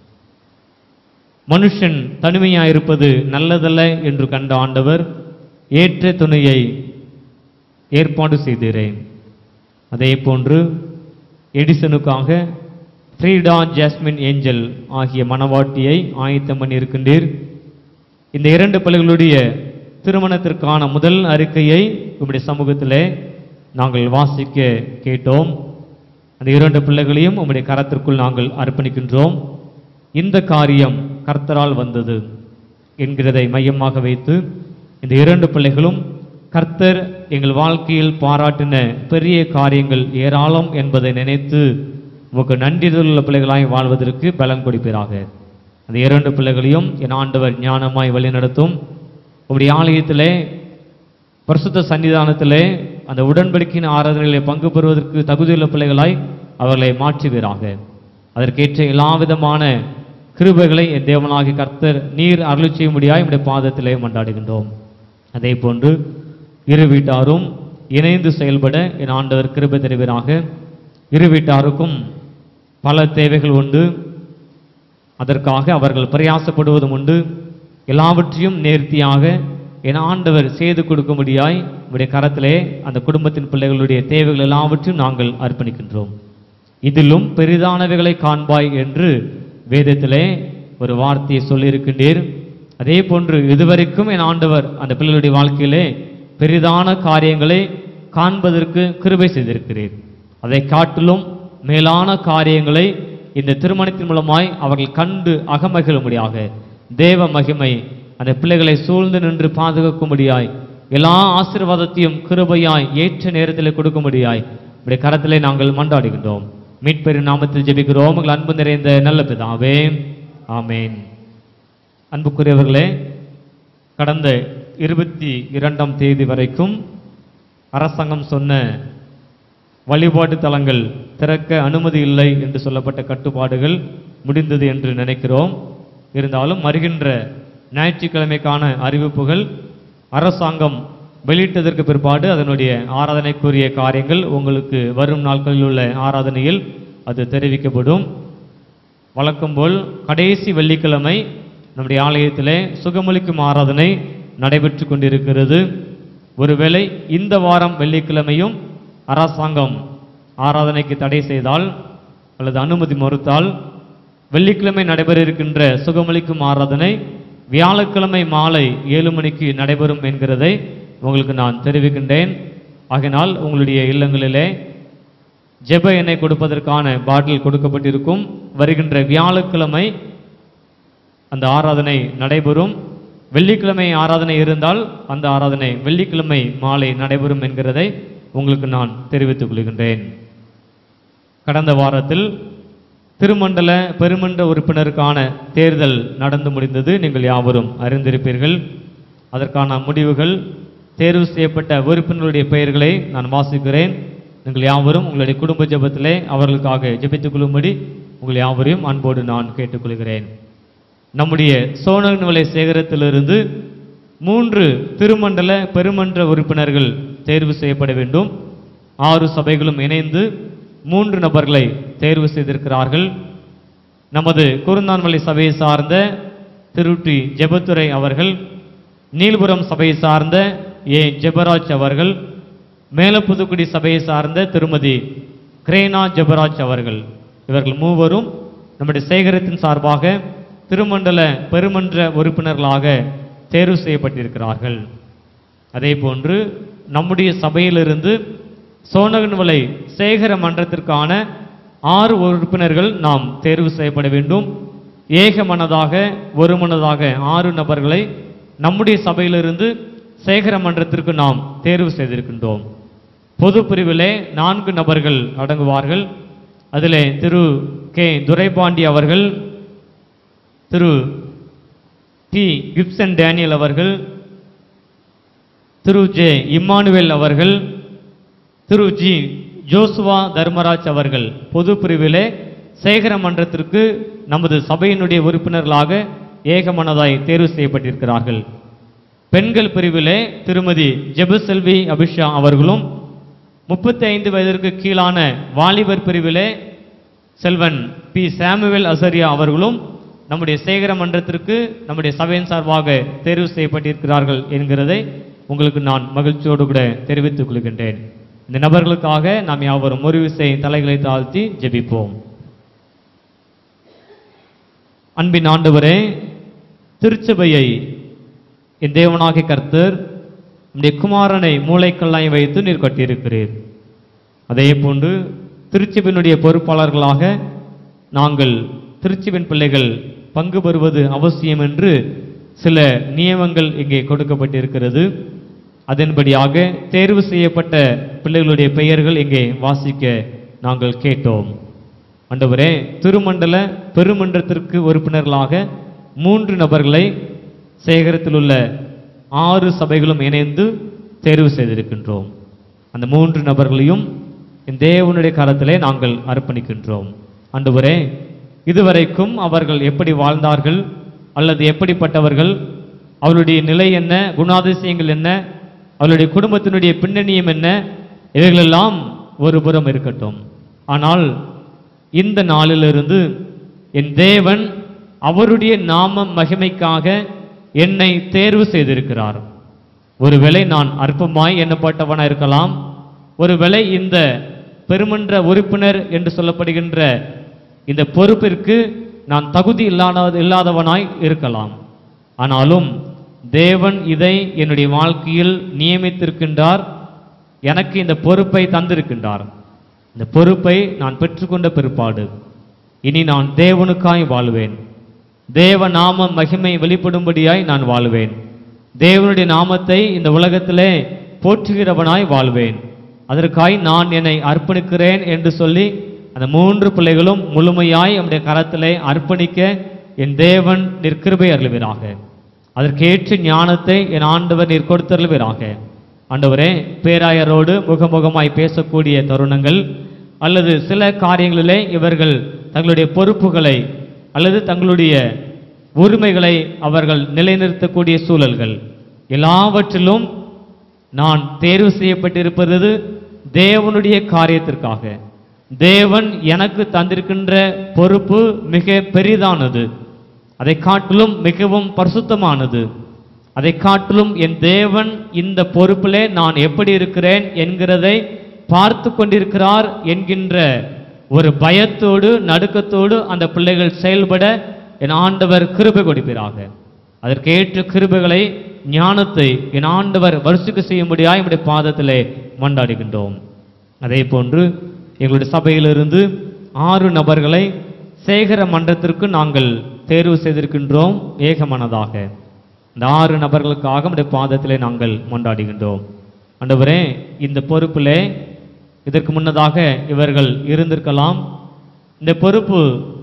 மனுஷன் தனிமையாயிருப்பது நல்லதல்ல என்று கண்ட ஆண்டவர் ஏற்ற துணையை ஏற்பாடு செய்தீரேன் அதே போன்று எடிசனுக்காக ஃப்ரீடா ஜாஸ்மின் ஏஞ்சல் ஆகிய மணவாட்டியை ஆயத்தம் பண்ணியிருக்கின்றீர் இந்த இரண்டு பிள்ளைகளுடைய திருமணத்திற்கான முதல் அறிக்கையை உம்முடைய சமூகத்திலே நாங்கள் வாசிக்க கேட்டோம் அந்த இரண்டு பிள்ளைகளையும் உம்முடைய கரத்திற்குள் நாங்கள் அர்ப்பணிக்கின்றோம் இந்த காரியம் கர்த்தரால் வந்தது என்கிறதை மையமாக வைத்து இந்த இரண்டு பிள்ளைகளும் கர்த்தர் எங்கள் வாழ்க்கையில் பாராட்டின பெரிய காரியங்கள் ஏராளம் என்பதை நினைத்து உமக்கு நன்றியுள்ள பிள்ளைகளாய் வாழ்வதற்கு பலம் கொடுப்பீராக அந்த இரண்டு பிள்ளைகளையும் என் ஆண்டவர் ஞானமாய் வழிநடத்தும் உம்முடைய ஆலயத்திலே பரிசுத்த சன்னிதானத்திலே அந்த உடன்படிக்கையின் ஆராதனையிலே பங்கு பெறுவதற்கு தகுதியுள்ள பிள்ளைகளாய் அவர்களை மாற்றுவீராக அதற்கேற்ற எல்லா விதமான கிருபைகளை என் தேவனாகிய கர்த்தர் நீர் அருளி செய்யும்படியாய் உடைய பாதத்திலே மன்றாடுகின்றோம் அதே போன்று இரு வீட்டாரும் இணைந்து செயல்பட என் ஆண்டவர் கிருபை தருவீராக இரு வீட்டாருக்கும் பல தேவைகள் உண்டு அதற்காக அவர்கள் பிரயாசப்படுவதும் உண்டு எல்லாவற்றையும் நேர்த்தியாக என் ஆண்டவர் செய்து கொடுக்கும்படியாய் உடைய கரத்திலே அந்த குடும்பத்தின் பிள்ளைகளுடைய தேவைகள் எல்லாவற்றையும் நாங்கள் அர்ப்பணிக்கின்றோம் இதிலும் பெரிதானவைகளை காண்பாய் என்று வேதத்திலே ஒரு வார்த்தையை சொல்லியிருக்கின்றீர் அதே போன்று இதுவரைக்கும் என் ஆண்டவர் அந்த பிள்ளைகளுடைய வாழ்க்கையிலே பெரிதான காரியங்களை காண்பதற்கு கிருபை செய்திருக்கிறீர் அதை காட்டிலும் மேலான காரியங்களை இந்த திருமணத்தின் மூலமாய் அவர்கள் கண்டு அகமகிழும்படியாக தேவ மகிமை அந்த பிள்ளைகளை சூழ்ந்து நின்று பாதுகாக்கும்படியாய் எல்லா ஆசீர்வாதத்தையும் கிருபையாய் ஏற்ற நேரத்தில் கொடுக்கும்படியாய் உடைய கரத்திலே நாங்கள் மன்றாடுகின்றோம் மீட்பெரு நாமத்தில் ஜெபிக்கிறோம் உங்கள் அன்பு நிறைந்த நல்ல பிதாவே ஆமேன் அன்புக்குரியவர்களே கடந்த இருபத்தி இரண்டாம் தேதி வரைக்கும் அரசாங்கம் சொன்ன வழிபாட்டு தலங்கள் திறக்க அனுமதி இல்லை என்று சொல்லப்பட்ட கட்டுப்பாடுகள் முடிந்தது என்று நினைக்கிறோம் இருந்தாலும் வருகின்ற ஞாயிற்றுக்கிழமைக்கான அறிவிப்புகள் அரசாங்கம் வெளியிட்டதற்கு பிற்பாடு அதனுடைய ஆராதனைக்குரிய காரியங்கள் உங்களுக்கு வரும் நாட்களில் உள்ள ஆராதனையில் அது தெரிவிக்கப்படும் வழக்கம் போல் கடைசி வெள்ளிக்கிழமை நம்முடைய ஆலயத்திலே சுகமளிக்கும் ஆராதனை நடைபெற்று கொண்டிருக்கிறது ஒருவேளை இந்த வாரம் வெள்ளிக்கிழமையும் அரசாங்கம் ஆராதனைக்கு தடை செய்தால் அல்லது அனுமதி மறுத்தால் வெள்ளிக்கிழமை நடைபெற இருக்கின்ற சுகமளிக்கும் ஆராதனை வியாழக்கிழமை மாலை ஏழு மணிக்கு நடைபெறும் என்கிறதை உங்களுக்கு நான் தெரிவிக்கின்றேன் ஆகினால் உங்களுடைய இல்லங்களிலே ஜெப எண்ணெய் கொடுப்பதற்கான பாட்டில் கொடுக்கப்பட்டிருக்கும் வருகின்ற வியாழக்கிழமை அந்த ஆராதனை நடைபெறும் வெள்ளிக்கிழமை ஆராதனை இருந்தால் அந்த ஆராதனை வெள்ளிக்கிழமை மாலை நடைபெறும் என்கிறதை உங்களுக்கு நான் தெரிவித்துக் கொள்கின்றேன் கடந்த வாரத்தில் திருமண்டல பெருமன்ற உறுப்பினருக்கான தேர்தல் நடந்து முடிந்தது நீங்கள் யாவரும் அறிந்திருப்பீர்கள் அதற்கான முடிவுகள் தேர்வு செய்யப்பட்ட உறுப்பினர்களுடைய பெயர்களை நான் வாசிக்கிறேன் நீங்கள் யாவரும் உங்களுடைய குடும்ப ஜெபத்திலே அவர்களுக்காக ஜெபித்துக் கொள்ளும்படி உங்கள் யாவரையும் அன்போடு நான் கேட்டுக்கொள்கிறேன் நம்முடைய சோழநிலை சேகரத்திலிருந்து மூன்று திருமண்டல பெருமன்ற உறுப்பினர்கள் தேர்வு செய்யப்பட வேண்டும் ஆறு சபைகளும் இணைந்து மூன்று நபர்களை தேர்வு செய்திருக்கிறார்கள் நமது குருந்தான்மலை சபையை சார்ந்த திருட்டி ஜெபத்துரை அவர்கள் நீல்புரம் சபையை சார்ந்த ஏ ஜெபராஜ் அவர்கள் மேலப்புதுக்குடி சபையை சார்ந்த திருமதி கிரேனா ஜெபராஜ் அவர்கள் இவர்கள் மூவரும் நம்முடைய சேகரத்தின் சார்பாக திருமண்டல பெருமன்ற உறுப்பினர்களாக தேர்வு செய்யப்பட்டிருக்கிறார்கள் அதே போன்று நம்முடைய சபையிலிருந்து சோனகன்வலை சேகர மன்றத்திற்கான ஆறு உறுப்பினர்கள் நாம் தேர்வு செய்யப்பட வேண்டும் ஏக மனதாக ஒரு மனதாக ஆறு நபர்களை நம்முடைய சபையிலிருந்து சேகர மன்றத்திற்கு நாம் தேர்வு செய்திருக்கின்றோம் பொது பிரிவிலே நான்கு நபர்கள் அடங்குவார்கள் அதிலே திரு கே துரைபாண்டி அவர்கள் திரு டி கிப்சன் டேனியல் அவர்கள் திரு ஜே இம்மானுவேல் அவர்கள் திரு ஜி ஜோசுவா தர்மராஜ் அவர்கள் பொது பிரிவிலே சேகர மன்றத்திற்கு நமது சபையினுடைய உறுப்பினர்களாக ஏகமனதாய் தேர்வு செய்யப்பட்டிருக்கிறார்கள் பெண்கள் பிரிவிலே திருமதி ஜெபசெல்வி அபிஷா அவர்களும் முப்பத்தி ஐந்து வயதிற்கு கீழான வாலிபர் பிரிவிலே செல்வன் பி சாமுவேல் அசரியா அவர்களும் நம்முடைய சேகர மன்றத்திற்கு நம்முடைய சபையின் சார்பாக தேர்வு செய்யப்பட்டிருக்கிறார்கள் என்கிறதை உங்களுக்கு நான் மகிழ்ச்சியோடு கூட தெரிவித்துக் கொள்கின்றேன் இந்த நபர்களுக்காக நாம் யாவரும் ஒரு விசை தலைகளை தாழ்த்தி ஜெபிப்போம் அன்பின் ஆண்டவரே திருச்சபையை என் தேவனாகிய கர்த்தர் நம்முடைய குமாரனை மூளைக்கல்லாய் வைத்து நீர் கட்டியிருக்கிறீர் அதே போன்று திருச்சபையினுடைய பொறுப்பாளர்களாக நாங்கள் திருச்சபையின் பிள்ளைகள் பங்கு பெறுவது அவசியம் என்று சில நியமங்கள் இங்கே கொடுக்கப்பட்டிருக்கிறது அதன்படியாக தேர்வு செய்யப்பட்ட பிள்ளைகளுடைய பெயர்கள் இங்கே வாசிக்க நாங்கள் கேட்டோம் ஆண்டவரே திருமண்டல பெருமன்றத்திற்கு உறுப்பினர்களாக மூன்று நபர்களை சேகரத்தில் உள்ள ஆறு சபைகளும் இணைந்து தேர்வு செய்திருக்கின்றோம் அந்த மூன்று நபர்களையும் இந்த தேவனுடைய கரத்திலே நாங்கள் அர்ப்பணிக்கின்றோம் ஆண்டவரே இதுவரைக்கும் அவர்கள் எப்படி வாழ்ந்தார்கள் அல்லது எப்படிப்பட்டவர்கள் அவளுடைய நிலை என்ன குணாதிசயங்கள் என்ன அவளுடைய குடும்பத்தினுடைய பின்னணியும் என்ன இவைகளெல்லாம் ஒரு புறம் இருக்கட்டும் ஆனால் இந்த நாளிலிருந்து என் தேவன் அவருடைய நாம மகிமைக்காக என்னை தேர்வு செய்திருக்கிறார் ஒருவேளை நான் அற்பமாய் எண்ணப்பட்டவனாக இருக்கலாம் ஒருவேளை இந்த பெருமன்ற உறுப்பினர் என்று சொல்லப்படுகின்ற இந்த பொறுப்பிற்கு நான் தகுதி இல்லாத இல்லாதவனாய் இருக்கலாம் ஆனாலும் தேவன் இதை என்னுடைய வாழ்க்கையில் நியமித்திருக்கின்றார் எனக்கு இந்த பொறுப்பை தந்திருக்கின்றார் இந்த பொறுப்பை நான் பெற்றுக்கொண்ட பிற்பாடு இனி நான் தேவனுக்காய் வாழ்வேன் தேவ நாம மகிமை வெளிப்படும்படியாய் நான் வாழ்வேன் தேவனுடைய நாமத்தை இந்த உலகத்திலே போற்றுகிறவனாய் வாழ்வேன் அதற்காய் நான் என்னை அர்ப்பணிக்கிறேன் என்று சொல்லி அந்த மூன்று பிள்ளைகளும் முழுமையாய் நம்முடைய கரத்திலே அர்ப்பணிக்க என் தேவன் நிற்கிருபை அருள்வீராக அதற்கேற்ற ஞானத்தை என் ஆண்டவர் நீர் கொடுத்தருள்வீராக ஆண்டவரே பேராயரோடு முகமுகமாய் பேசக்கூடிய தருணங்கள் அல்லது சில காரியங்களிலே இவர்கள் தங்களுடைய பொறுப்புகளை அல்லது தங்களுடைய உரிமைகளை அவர்கள் நிலைநிறுத்தக்கூடிய சூழல்கள் எல்லாவற்றிலும் நான் தேர்வு செய்யப்பட்டிருப்பது தேவனுடைய காரியத்திற்காக தேவன் எனக்கு தந்திருக்கின்ற பொறுப்பு மிக பெரிதானது அதை காட்டிலும் மிகவும் பரிசுத்தமானது அதை காட்டிலும் என் தேவன் இந்த பொறுப்பிலே நான் எப்படி இருக்கிறேன் என்கிறதை பார்த்து கொண்டிருக்கிறார் என்கின்ற ஒரு பயத்தோடு நடுக்கத்தோடு அந்த பிள்ளைகள் செயல்பட என் ஆண்டவர் கிருபை கொடுப்பீராக அதற்கேற்ற கிருபைகளை ஞானத்தை என் ஆண்டவர் வருஷுக்கு செய்யும்படியாய் நம்முடைய பாதத்திலே மண்டாடுகின்றோம் அதே போன்று எங்களுடைய சபையிலிருந்து ஆறு நபர்களை சேகர மன்றத்திற்கு நாங்கள் தேர்வு செய்திருக்கின்றோம் ஏகமனதாக இந்த ஆறு நபர்களுக்காக நம்முடைய பாதத்திலே நாங்கள் மன்றாடுகின்றோம் ஆண்டவரே இந்த பொறுப்பிலே இதற்கு முன்னதாக இவர்கள் இருந்திருக்கலாம் இந்த பொறுப்பு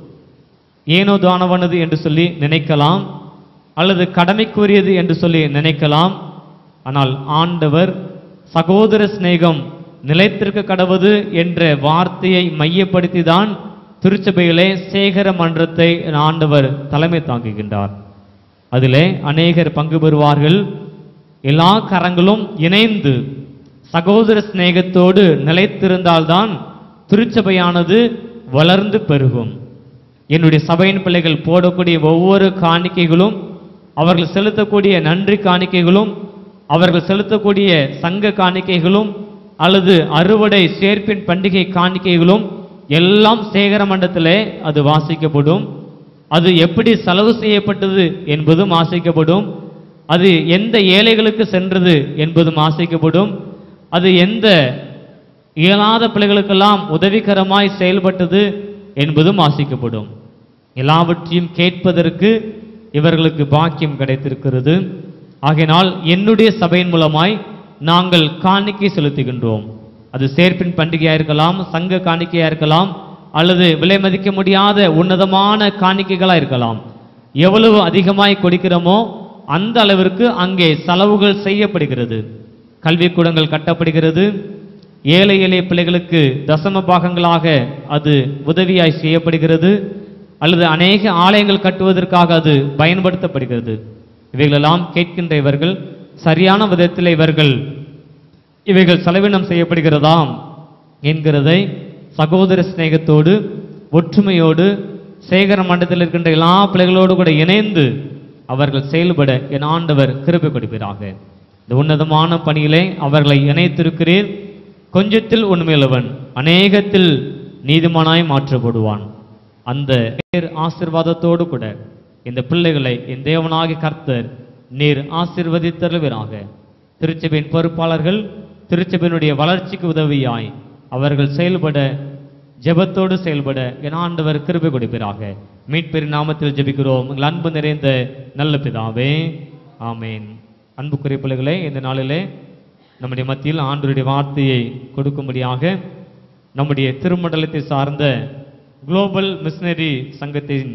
ஏனோ தானவனது என்று சொல்லி நினைக்கலாம் அல்லது கடமைக்குரியது என்று சொல்லி நினைக்கலாம் ஆனால் ஆண்டவர் சகோதர சிநேகம் நிலைத்திருக்க கடவுது என்ற வார்த்தையை மையப்படுத்தி தான் திருச்சபையிலே சேகர மன்றத்தை ஆண்டவர் தலைமை தாங்குகின்றார் அதிலே அநேகர் பங்கு பெறுவார்கள் எல்லா கரங்களும் இணைந்து சகோதர சிநேகத்தோடு நிலைத்திருந்தால்தான் திருச்சபையானது வளர்ந்து பெருகும் என்னுடைய சபையின் பிள்ளைகள் போடக்கூடிய ஒவ்வொரு காணிக்கைகளும் அவர்கள் செலுத்தக்கூடிய நன்றி காணிக்கைகளும் அவர்கள் செலுத்தக்கூடிய சங்க காணிக்கைகளும் அல்லது அறுவடை சேர்ப்பின் பண்டிகை காணிக்கைகளும் எல்லாம் சேகர மண்டலத்திலே அது வாசிக்கப்படும் அது எப்படி செலவு செய்யப்பட்டது என்பதும் வாசிக்கப்படும் அது எந்த ஏழைகளுக்கு சென்றது என்பதும் வாசிக்கப்படும் அது எந்த இயலாத பிள்ளைகளுக்கெல்லாம் உதவிகரமாய் செயல்பட்டது என்பதும் வாசிக்கப்படும் எல்லாவற்றையும் கேட்பதற்கு இவர்களுக்கு பாக்கியம் கிடைத்திருக்கிறது ஆகையினால் என்னுடைய சபையின் மூலமாய் நாங்கள் காணிக்கை செலுத்துகின்றோம் அது சேர்ப்பின் பண்டிகையாக இருக்கலாம் சங்க காணிக்கையாக இருக்கலாம் அல்லது விலை மதிக்க முடியாத உன்னதமான காணிக்கைகளாக இருக்கலாம் எவ்வளவு அதிகமாய் கொடுக்கிறோமோ அந்த அளவிற்கு அங்கே செலவுகள் செய்யப்படுகிறது கல்விக்கூடங்கள் கட்டப்படுகிறது ஏழை எளிய பிள்ளைகளுக்கு தசம பாகங்களாக அது உதவியாய் செய்யப்படுகிறது அல்லது அநேக ஆலயங்கள் கட்டுவதற்காக அது பயன்படுத்தப்படுகிறது இவைகளெல்லாம் கேட்கின்ற இவர்கள் சரியான விதத்தில் இவர்கள் இவைகள் செலவினம் செய்யப்படுகிறதாம் என்கிறதை சகோதர சிநேகத்தோடு ஒற்றுமையோடு சேகர மண்டலத்தில் இருக்கின்ற எல்லா பிள்ளைகளோடு கூட இணைந்து அவர்கள் செயல்பட என் ஆண்டவர் கிருபை கொடுப்பீராக இந்த உன்னதமான பணியிலே அவர்களை இணைத்திருக்கிறீர் கொஞ்சத்தில் உண்மையுள்ளவன் அநேகத்தில் நீதிமானாய் மாற்றப்படுவான் அந்த பேர் ஆசிர்வாதத்தோடு கூட இந்த பிள்ளைகளை என் தேவனாகி கர்த்தர் நீர் ஆசிர்வதித்தருவீராக திருச்சபையின் பொறுப்பாளர்கள் திருச்சபையினுடைய வளர்ச்சிக்கு உதவியாய் அவர்கள் செயல்பட ஜெபத்தோடு செயல்பட என் ஆண்டவர் கிருபை கொடுப்பீராக மீட்பெரு நாமத்தில் ஜெபிக்கிறோம் உங்கள் அன்பு நிறைந்த நல்ல பிதாவே ஆமேன் அன்புக்குரிய பிள்ளைகளே இந்த நாளிலே நம்முடைய மத்தியில் ஆண்டவருடைய வார்த்தையை கொடுக்கும்படியாக நம்முடைய திருமண்டலத்தை சார்ந்த குளோபல் மிஷனரி சங்கத்தின்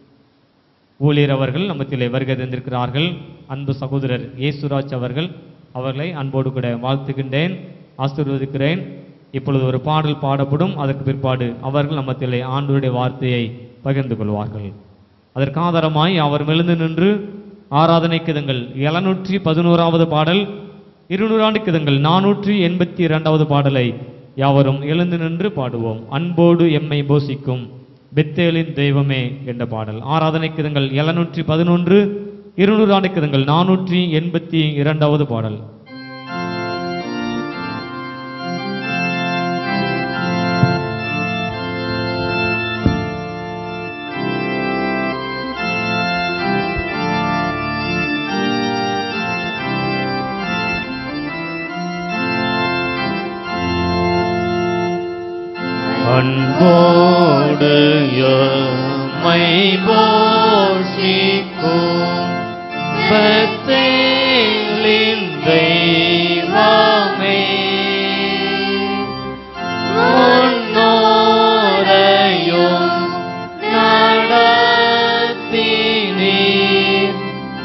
ஊழியர் அவர்கள் நம்மத்திலே வருகை தந்திருக்கிறார்கள் அன்பு சகோதரர் இயேசுராஜ் அவர்கள் அவர்களை அன்போடு கூட வாழ்த்துகின்றேன் ஆசீர்வதிக்கிறேன் இப்பொழுது ஒரு பாடல் பாடப்படும் அதற்கு பிற்பாடு அவர்கள் நம்மத்திலே ஆண்டவருடைய வார்த்தையை பகிர்ந்து கொள்வார்கள் அதற்கு ஆதாரமாய் அவர் மெழுந்து நின்று ஆராதனை கிதங்கள் எழுநூற்றி பதினோராவது பாடல் இருநூறாண்டு கிதங்கள் நானூற்றி எண்பத்தி இரண்டாவது பாடலை யாவரும் எழுந்து நின்று பாடுவோம் அன்போடு எம்மை போசிக்கும் பெத்தேலின் தெய்வமே என்ற பாடல் ஆராதனை கிதங்கள் எழுநூற்றி பதினொன்று இருநூறாண்டு கிதங்கள் நானூற்றி எண்பத்தி இரண்டாவது பாடல் அன்போடு எம்மை போஷிக்கும் பத்தேலின் தெய்வமே முன்னோரையும் நடத்தினீர்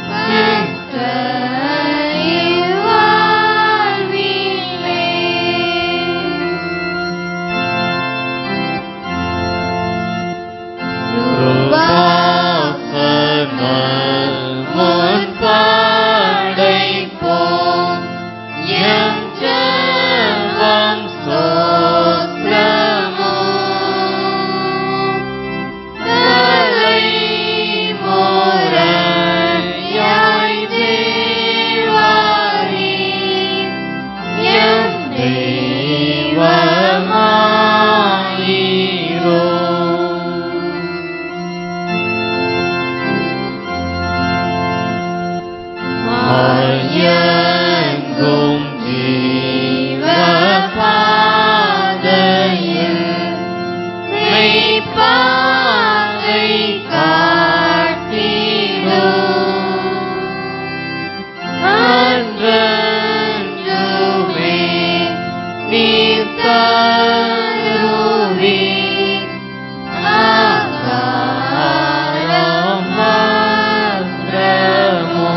மயங்கும் ஜீவ பாதையில் மெய்ப்பாதை காட்டிடும் அன்றென்றுமே நீர் தருவீர் ஆகாரம் மாத்திரமோ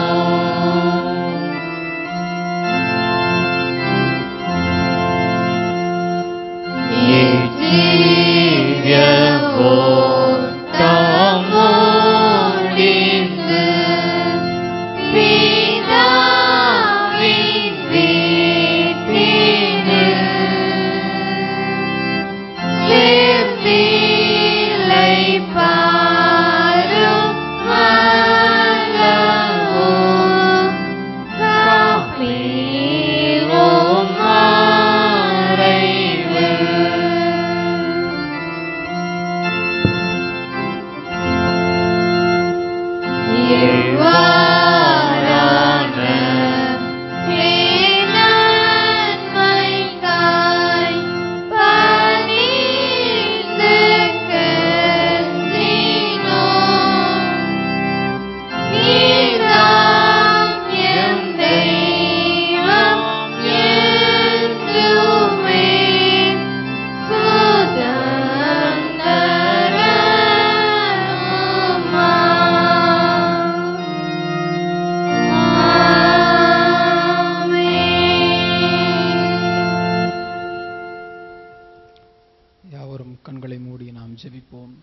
யாவரும் கண்களை மூடி நாம் ஜெபிப்போம்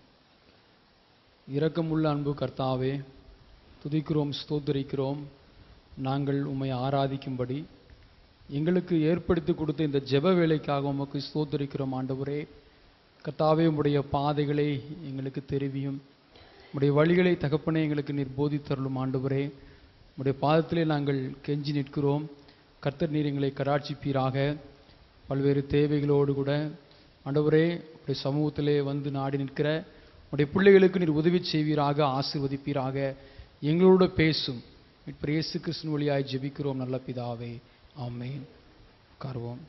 இரக்கமுள்ள அன்பு கர்த்தாவே துதிக்கிறோம் ஸ்தோத்தரிக்கிறோம் நாங்கள் உம்மை ஆராதிக்கும்படி எங்களுக்கு ஏற்படுத்தி கொடுத்த இந்த ஜெப வேலைக்காக உமக்கு ஸ்தோத்தரிக்கிறோம் ஆண்டவரே கர்த்தாவே உம்முடைய பாதைகளை எங்களுக்கு தெரிவியும் உம்முடைய வழிகளை தகப்பனே எங்களுக்கு நீர் போதித்தருளும் ஆண்டவரே உம்முடைய பாதத்திலே நாங்கள் கெஞ்சி நிற்கிறோம் கர்த்தர் நீர் எங்களை கராட்சிப்பீராக பல்வேறு தேவைகளோடு கூட ஆண்டவரே உடைய சமூகத்திலே வந்து நாடி நிற்கிற உடைய பிள்ளைகளுக்கு நீர் உதவி செய்வீராக ஆசீர்வதிப்பீராக எங்களோட பேசும் மீட்பர் இயேசு கிறிஸ்துவின் வழியாய் ஜெபிக்கிறோம் நல்ல பிதாவே ஆமென் உட்காருவோம்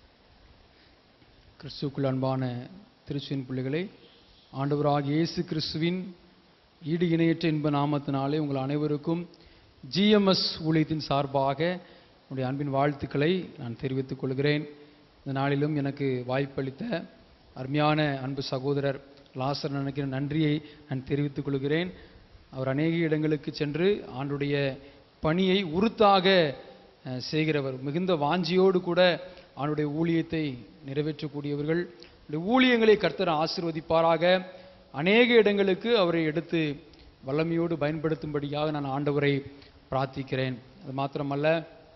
கிறிஸ்துவுக்குள் அன்பான திருச்சியின் பிள்ளைகளை ஆண்டவராகிய இயேசு கிறிஸ்துவின் ஈடு இணையற்ற இன்ப நாமத்தினாலே உங்கள் அனைவருக்கும் ஜிஎம்எஸ் ஊழியத்தின் சார்பாக உடைய அன்பின் வாழ்த்துக்களை நான் தெரிவித்துக் கொள்கிறேன் இந்த நாளிலும் எனக்கு வாய்ப்பளித்த அருமையான அன்பு சகோதரர் லாசர் நினைக்கிற நன்றியை நான் தெரிவித்துக் கொள்கிறேன் அவர் அநேக இடங்களுக்கு சென்று ஆண்டுடைய பணியை உறுத்தாக அஹ், செய்கிறவர் மிகுந்த வாஞ்சியோடு கூட அவனுடைய ஊழியத்தை நிறைவேற்றக்கூடியவர்கள் இந்த ஊழியங்களை கர்த்தர் ஆசீர்வதிப்பாராக அநேக இடங்களுக்கு அவரை எடுத்து வல்லமையோடு பயன்படுத்தும்படியாக நான் ஆண்டவரை பிரார்த்திக்கிறேன் அது மாத்திரமல்ல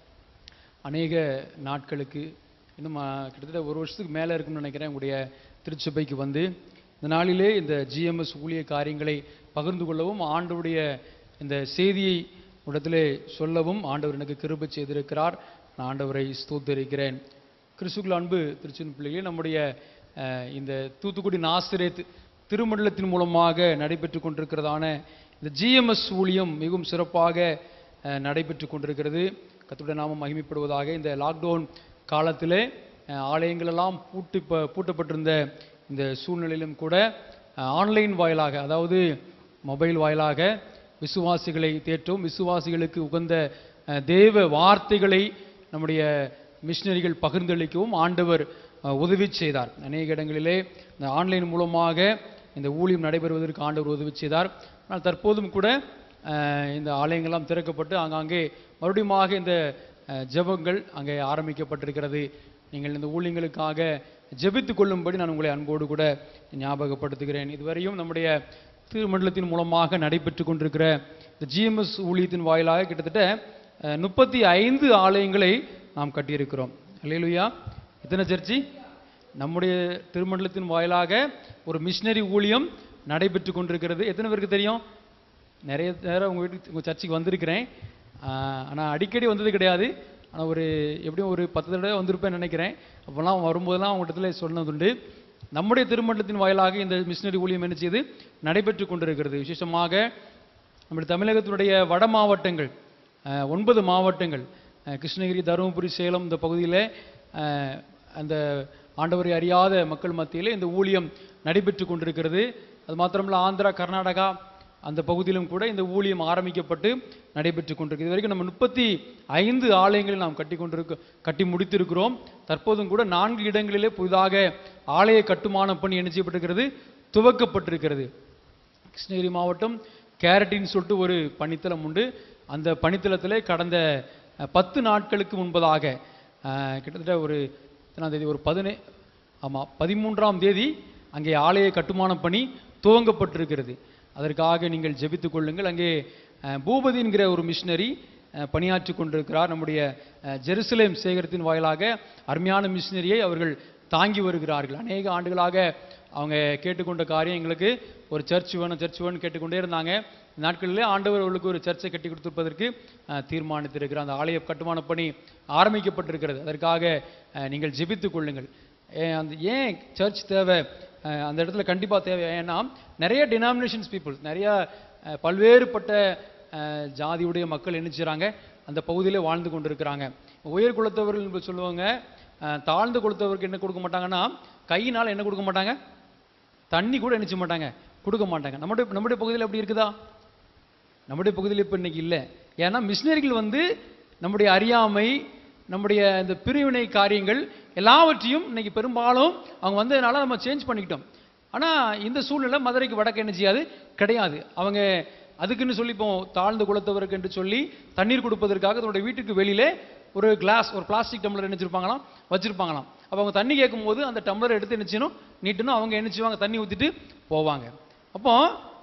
அநேக நாட்களுக்கு இன்னும் ஆ, கிட்டத்தட்ட ஒரு வருஷத்துக்கு மேலே இருக்கும்னு நினைக்கிறேன் உங்களுடைய திருச்சபைக்கு வந்து இந்த நாளிலே இந்த ஜிஎம்எஸ் ஊழிய காரியங்களை பகிர்ந்து கொள்ளவும் ஆண்டவருடைய இந்த செய்தியை இடத்திலே சொல்லவும் ஆண்டவர் எனக்கு கிருபை செய்திருக்கிறார் நான் ஆண்டவரை ஸ்தோத்தரிக்கிறேன் கிறிஸ்துக்குள் அன்பு திருச்சின் பிள்ளைகளே நம்முடைய அஹ், இந்த தூத்துக்குடி நாசிரேத் திருமண்டலத்தின் மூலமாக நடைபெற்று கொண்டிருக்கிறதான இந்த ஜிஎம்எஸ் ஊழியம் மிகவும் சிறப்பாக அஹ், நடைபெற்று கொண்டிருக்கிறது கர்த்தருடைய நாமம் மகிமைப்படுவதாக இந்த லாக்டவுன் காலத்திலே அஹ், ஆலயங்களெல்லாம் பூட்டி ப- பூட்டப்பட்டிருந்த இந்த சூழ்நிலையிலும் கூட அஹ், ஆன்லைன் வாயிலாக அதாவது மொபைல் வாயிலாக விசுவாசிகளை தேற்றும் விசுவாசிகளுக்கு உகந்த அஹ், தேவ வார்த்தைகளை நம்முடைய மிஷினரிகள் பகிர்ந்தளிக்கவும் ஆண்டவர் அஹ், உதவி செய்தார் அநேக இடங்களிலே இந்த ஆன்லைன் மூலமாக இந்த ஊழியம் நடைபெறுவதற்கு ஆண்டவர் உதவி செய்தார் ஆனால் தற்போதும் கூட அஹ், இந்த ஆலயங்கள்லாம் திறக்கப்பட்டு ஆங்காங்கே மறுபடியுமாக இந்த அஹ், ஜெபங்கள் அங்கே ஆரம்பிக்கப்பட்டிருக்கிறது நீங்கள் இந்த ஊழியங்களுக்காக ஜெபித்துக் கொள்ளும்படி நான் உங்களை அன்போடு கூட ஞாபகப்படுத்துகிறேன் இதுவரையும் நம்முடைய திருமண்டலத்தின் மூலமாக நடைபெற்று கொண்டிருக்கிற இந்த ஜிஎம்எஸ் ஊழியத்தின் வாயிலாக கிட்டத்தட்ட முப்பத்தி ஐந்து ஆலயங்களை நாம் கட்டியிருக்கிறோம் அல்லேலூயா எத்தனை சர்ச்சி நம்முடைய திருமண்டலத்தின் வாயிலாக ஒரு மிஷினரி ஊழியம் நடைபெற்று கொண்டிருக்கிறது எத்தனை பேருக்கு தெரியும் நிறைய நேரம் உங்கள் வீட்டுக்கு உங்கள் சர்ச்சுக்கு வந்திருக்கிறேன் ஆனால் அடிக்கடி வந்தது கிடையாது ஆனால் ஒரு எப்படியும் ஒரு பத்து தடவை வந்திருப்பேன்னு நினைக்கிறேன் அப்போல்லாம் வரும்போதெல்லாம் அவங்ககிட்ட சொன்னதுண்டு நம்முடைய திருமண்டலத்தின் வாயிலாக இந்த மிஷினரி ஊழியம் என்ன செய்து நடைபெற்று கொண்டிருக்கிறது விசேஷமாக நம்முடைய தமிழகத்தினுடைய வட மாவட்டங்கள் அஹ், ஒன்பது மாவட்டங்கள் அஹ், கிருஷ்ணகிரி தருமபுரி சேலம் இந்த பகுதியில் அஹ், அந்த ஆண்டவரை அறியாத மக்கள் மத்தியில் இந்த ஊழியம் நடைபெற்று கொண்டிருக்கிறது அது மாத்திரமல்ல ஆந்திரா கர்நாடகா அந்த பகுதியிலும் கூட இந்த ஊழியம் ஆரம்பிக்கப்பட்டு நடைபெற்று கொண்டிருக்கு இது வரைக்கும் நம்ம முப்பத்தி ஐந்து ஆலயங்களை நாம் கட்டி கொண்டிருக்க கட்டி முடித்திருக்கிறோம் தற்போதும் கூட நான்கு இடங்களிலே புதிதாக ஆலய கட்டுமான பணி என்ன செய்யப்பட்டிருக்கிறது துவக்கப்பட்டிருக்கிறது கிருஷ்ணகிரி மாவட்டம் கேரட்டின்னு சொல்லிட்டு ஒரு பணித்தளம் உண்டு அந்த பணித்தளத்திலே கடந்த அஹ், பத்து நாட்களுக்கு முன்பதாக அஹ், கிட்டத்தட்ட ஒரு எத்தனாம் தேதி ஒரு பதினே ஆமாம் பதிமூன்றாம் தேதி அங்கே ஆலய கட்டுமான பணி துவங்கப்பட்டிருக்கிறது அதற்காக நீங்கள் ஜெபித்துக் கொள்ளுங்கள் அங்கே அஹ், பூபதி என்கிற ஒரு மிஷினரி பணியாற்றி கொண்டிருக்கிறார் நம்முடைய அஹ், ஜெருசலேம் சேகரத்தின் வாயிலாக அருமையான மிஷினரியை அவர்கள் தாங்கி வருகிறார்கள் அநேக ஆண்டுகளாக அவங்க கேட்டுக்கொண்ட காரியம் எங்களுக்கு ஒரு சர்ச் வேணும் சர்ச் வேணும் கேட்டுக்கொண்டே இருந்தாங்க இந்த நாட்களிலே ஆண்டவர் அவர்களுக்கு ஒரு சர்ச்சை கட்டி கொடுத்திருப்பதற்கு அஹ், தீர்மானித்திருக்கிறார் அந்த ஆலய கட்டுமான பணி ஆரம்பிக்கப்பட்டிருக்கிறது அதற்காக அஹ், நீங்கள் ஜெபித்துக் கொள்ளுங்கள் ஏன் அந்த ஏன் சர்ச் தேவை அஹ், அந்த இடத்துல கண்டிப்பாக தேவை ஏன்னா நிறைய டினாமினேஷன்ஸ் பீப்புள் நிறைய அஹ், பல்வேறுபட்ட அஹ், ஜாதியுடைய மக்கள் என்ன செய்றாங்க அந்த பகுதியிலே வாழ்ந்து கொண்டிருக்கிறாங்க உயர் குலத்தவர்கள் என்று சொல்லுவாங்க அஹ், தாழ்ந்த குலத்தவருக்கு என்ன கொடுக்க மாட்டாங்கன்னா கையினால் என்ன கொடுக்க மாட்டாங்க தண்ணி கூட என்ன செய்ய மாட்டாங்க கொடுக்க மாட்டாங்க நம்முடைய நம்முடைய பகுதியில் எப்படி இருக்குதா நம்முடைய பகுதியில் இப்போ இன்னைக்கு இல்லை ஏன்னா மிஷினரிகள் வந்து நம்முடைய அறியாமை நம்முடைய இந்த பிரிவினை காரியங்கள் எல்லாவற்றையும் இன்னைக்கு பெரும்பாலும் அவங்க வந்ததுனால நம்ம சேஞ்ச் பண்ணிக்கிட்டோம் ஆனால் இந்த சூழ்நிலை மதுரைக்கு வடக்கு என்ன செய்யாது கிடையாது அவங்க அதுக்குன்னு சொல்லி இப்போ தாழ்ந்த குலத்தவருக்கு என்று சொல்லி தண்ணீர் கொடுப்பதற்காக தன்னுடைய வீட்டுக்கு வெளியிலே ஒரு கிளாஸ் ஒரு பிளாஸ்டிக் டம்ளர் என்ன வச்சிருப்பாங்களாம் வச்சிருப்பாங்களாம் அப்போ அவங்க தண்ணி கேட்கும்போது அந்த டம்ளரை எடுத்து என்ன செய்யணும் நீட்டணும் அவங்க என்ன செய்வாங்க தண்ணி ஊற்றிட்டு போவாங்க அப்போ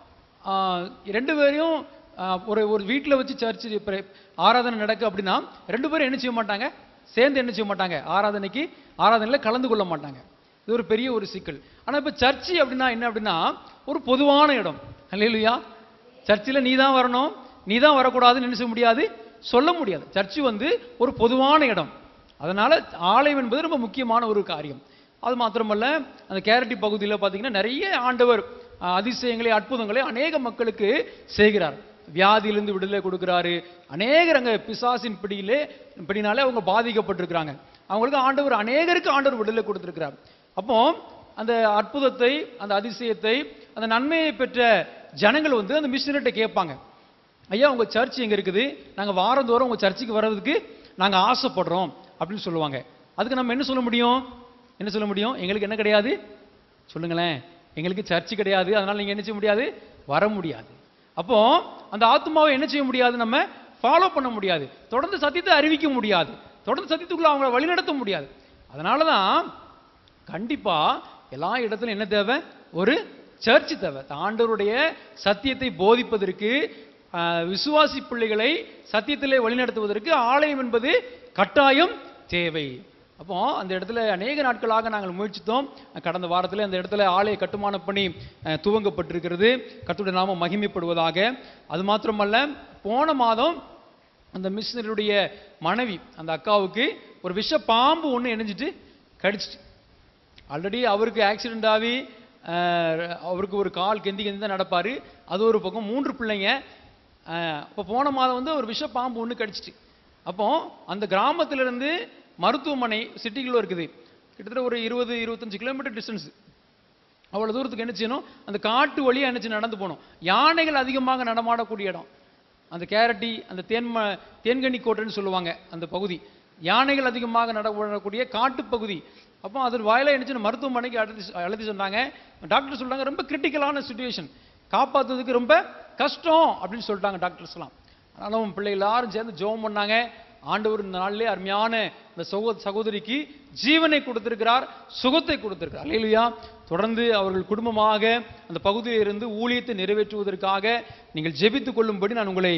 ஆஹ், ரெண்டு பேரையும் ஆஹ், ஒரு ஒரு வீட்டில் வச்சு சர்ச் ஆராதனை நடக்கு அப்படின்னா ரெண்டு பேரும் என்ன செய்ய மாட்டாங்க சேர்ந்து என்ன செய்ய மாட்டாங்க ஆராதனைக்கு ஆராதனையில் கலந்து கொள்ள மாட்டாங்க இது ஒரு பெரிய ஒரு சிக்கல் ஆனால் இப்போ சர்ச்சு அப்படின்னா என்ன அப்படின்னா ஒரு பொதுவான இடம் அல்லையா சர்ச்சில் நீ தான் வரணும் நீ தான் வரக்கூடாதுன்னு என்ன செய்ய முடியாது சொல்ல முடியாது சர்ச்சு வந்து ஒரு பொதுவான இடம் அதனால ஆலயம் என்பது ரொம்ப முக்கியமான ஒரு காரியம் அது மாத்திரமல்ல அந்த கேரட்டி பகுதியில் பார்த்தீங்கன்னா நிறைய ஆண்டவர் அஹ், அதிசயங்களை அற்புதங்களை அநேக மக்களுக்கு செய்கிறார் வியாதியிலிருந்து விடுதலை கொடுக்கிறாரு அநேகர் அங்கே பிசாசின் பிடியிலே பிடினாலே அவங்க பாதிக்கப்பட்டிருக்கிறாங்க அவங்களுக்கு ஆண்டவர் அநேகருக்கு ஆண்டவர் விடுதலை கொடுத்திருக்கிறார் அப்போ அந்த அற்புதத்தை அந்த அதிசயத்தை அந்த நன்மையை பெற்ற ஜனங்கள் வந்து அந்த மிஷினர்கிட்ட கேட்பாங்க ஐயா உங்க சர்ச் எங்க இருக்குது நாங்க வாரந்தோறும் உங்க சர்ச்சுக்கு வர்றதுக்கு நாங்க ஆசைப்படுறோம் அப்படின்னு சொல்லுவாங்க அதுக்கு நம்ம என்ன சொல்ல முடியும் என்ன சொல்ல முடியும் எங்களுக்கு என்ன கிடையாது சொல்லுங்களேன் எங்களுக்கு சர்ச்சு கிடையாது அதனால நீங்க என்ன செய்ய முடியாது வர முடியாது அப்போ அந்த ஆத்மாவை என்ன செய்ய முடியாது நம்ம ஃபாலோ பண்ண முடியாது தொடர்ந்து சத்தியத்தை அறிவிக்க முடியாது தொடர்ந்து சத்தியத்துக்குள்ள அவங்கள வழிநடத்த முடியாது அதனால தான் கண்டிப்பா எல்லா இடத்துலையும் என்ன தேவை ஒரு சர்ச் தேவை ஆண்டவருடைய சத்தியத்தை போதிப்பதற்கு ஆஹ், விசுவாசி பிள்ளைகளை சத்தியத்திலே வழிநடத்துவதற்கு ஆலயம் என்பது கட்டாயம் தேவை அப்போ அந்த இடத்துல அநேக நாட்களாக நாங்கள் முயற்சித்தோம் கடந்த வாரத்தில் அந்த இடத்துல ஆலய கட்டுமான பணி அஹ், துவங்கப்பட்டிருக்கிறது கர்த்தருடைய நாமம் மகிமைப்படுவதாக அது மாத்திரமல்ல போன மாதம் அந்த மிஷினருடைய மனைவி அந்த அக்காவுக்கு ஒரு விஷ பாம்பு ஒன்று இணைஞ்சிட்டு கடிச்சிட்டு ஆல்ரெடி அவருக்கு ஆக்சிடென்ட் ஆகி அஹ், அவருக்கு ஒரு கால் கெந்தி கெந்தி தான் நடப்பார் அது ஒரு பக்கம் மூன்று பிள்ளைங்க இப்போ போன மாதம் வந்து ஒரு விஷ பாம்பு ஒன்று கடிச்சிட்டு அப்போ அந்த கிராமத்திலிருந்து மருத்துவமனை சிட்டிக்குள்ள இருக்குது கிட்டத்தட்ட ஒரு இருபது இருபத்தஞ்சு கிலோமீட்டர் டிஸ்டன்ஸ் அவ்வளோ தூரத்துக்கு என்ன செய்யணும் அந்த காட்டு வழியாக என்ன செய்யணும் நடந்து போகணும் யானைகள் அதிகமாக நடமாடக்கூடிய இடம் அந்த கேரட்டி அந்த தேன்ம தேன்கனி கோட்டைன்னு சொல்லுவாங்க அந்த பகுதி யானைகள் அதிகமாக நடமாடக்கூடிய காட்டுப்பகுதி அப்போ அது வாயில என்ன செய்யணும் மருத்துவமனைக்கு அழைத்து அழைத்து சொன்னாங்க டாக்டர் சொல்றாங்க ரொம்ப கிரிட்டிக்கலான சுச்சுவேஷன் காப்பாற்றுறதுக்கு ரொம்ப கஷ்டம் அப்படின்னு சொல்லிட்டாங்க டாக்டர்ஸ்லாம் ஆனாலும் பிள்ளை எல்லாரும் சேர்ந்து ஜெபம் பண்ணாங்க ஆண்டவர் இந்த நாளிலே அருமையான இந்த சகோ சகோதரிக்கு ஜீவனை கொடுத்திருக்கிறார் சுகத்தை கொடுத்திருக்கிறார் அல்லேலூயா தொடர்ந்து அவர்கள் குடும்பமாக அந்த பகுதியில் இருந்து ஊழியத்தை நிறைவேற்றுவதற்காக நீங்கள் ஜெபித்துக் கொள்ளும்படி நான் உங்களை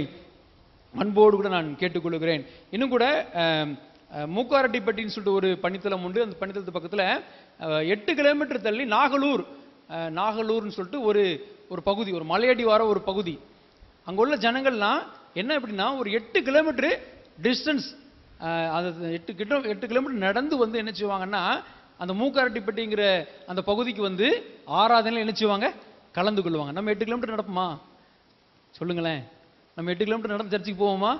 அன்போடு கூட நான் கேட்டுக்கொள்கிறேன் இன்னும் கூட அஹ், அஹ், மூக்காரட்டிப்பட்டின்னு சொல்லிட்டு ஒரு பணித்தலம் உண்டு அந்த பணித்தலத்து பக்கத்தில் அஹ், எட்டு கிலோமீட்டர் தள்ளி நாகலூர் அஹ், நாகலூர்னு சொல்லிட்டு ஒரு ஒரு பகுதி ஒரு மலையடி வார ஒரு பகுதி அங்க உள்ள ஜனங்கள்லாம் என்ன எப்படின்னா ஒரு எட்டு கிலோமீட்டர் டிஸ்டன்ஸ் அது எட்டு கிலோ எட்டு கிலோமீட்டர் நடந்து வந்து என்ன செய்வாங்கன்னா அந்த மூக்காரட்டிப்பட்டிங்கிற அந்த பகுதிக்கு வந்து ஆராதனையில் என்ன செய்வாங்க கலந்து கொள்வாங்க நம்ம எட்டு கிலோமீட்டர் நடப்போமா சொல்லுங்களேன் நம்ம எட்டு கிலோமீட்டர் நடந்து சர்ச்சுக்கு போவோமா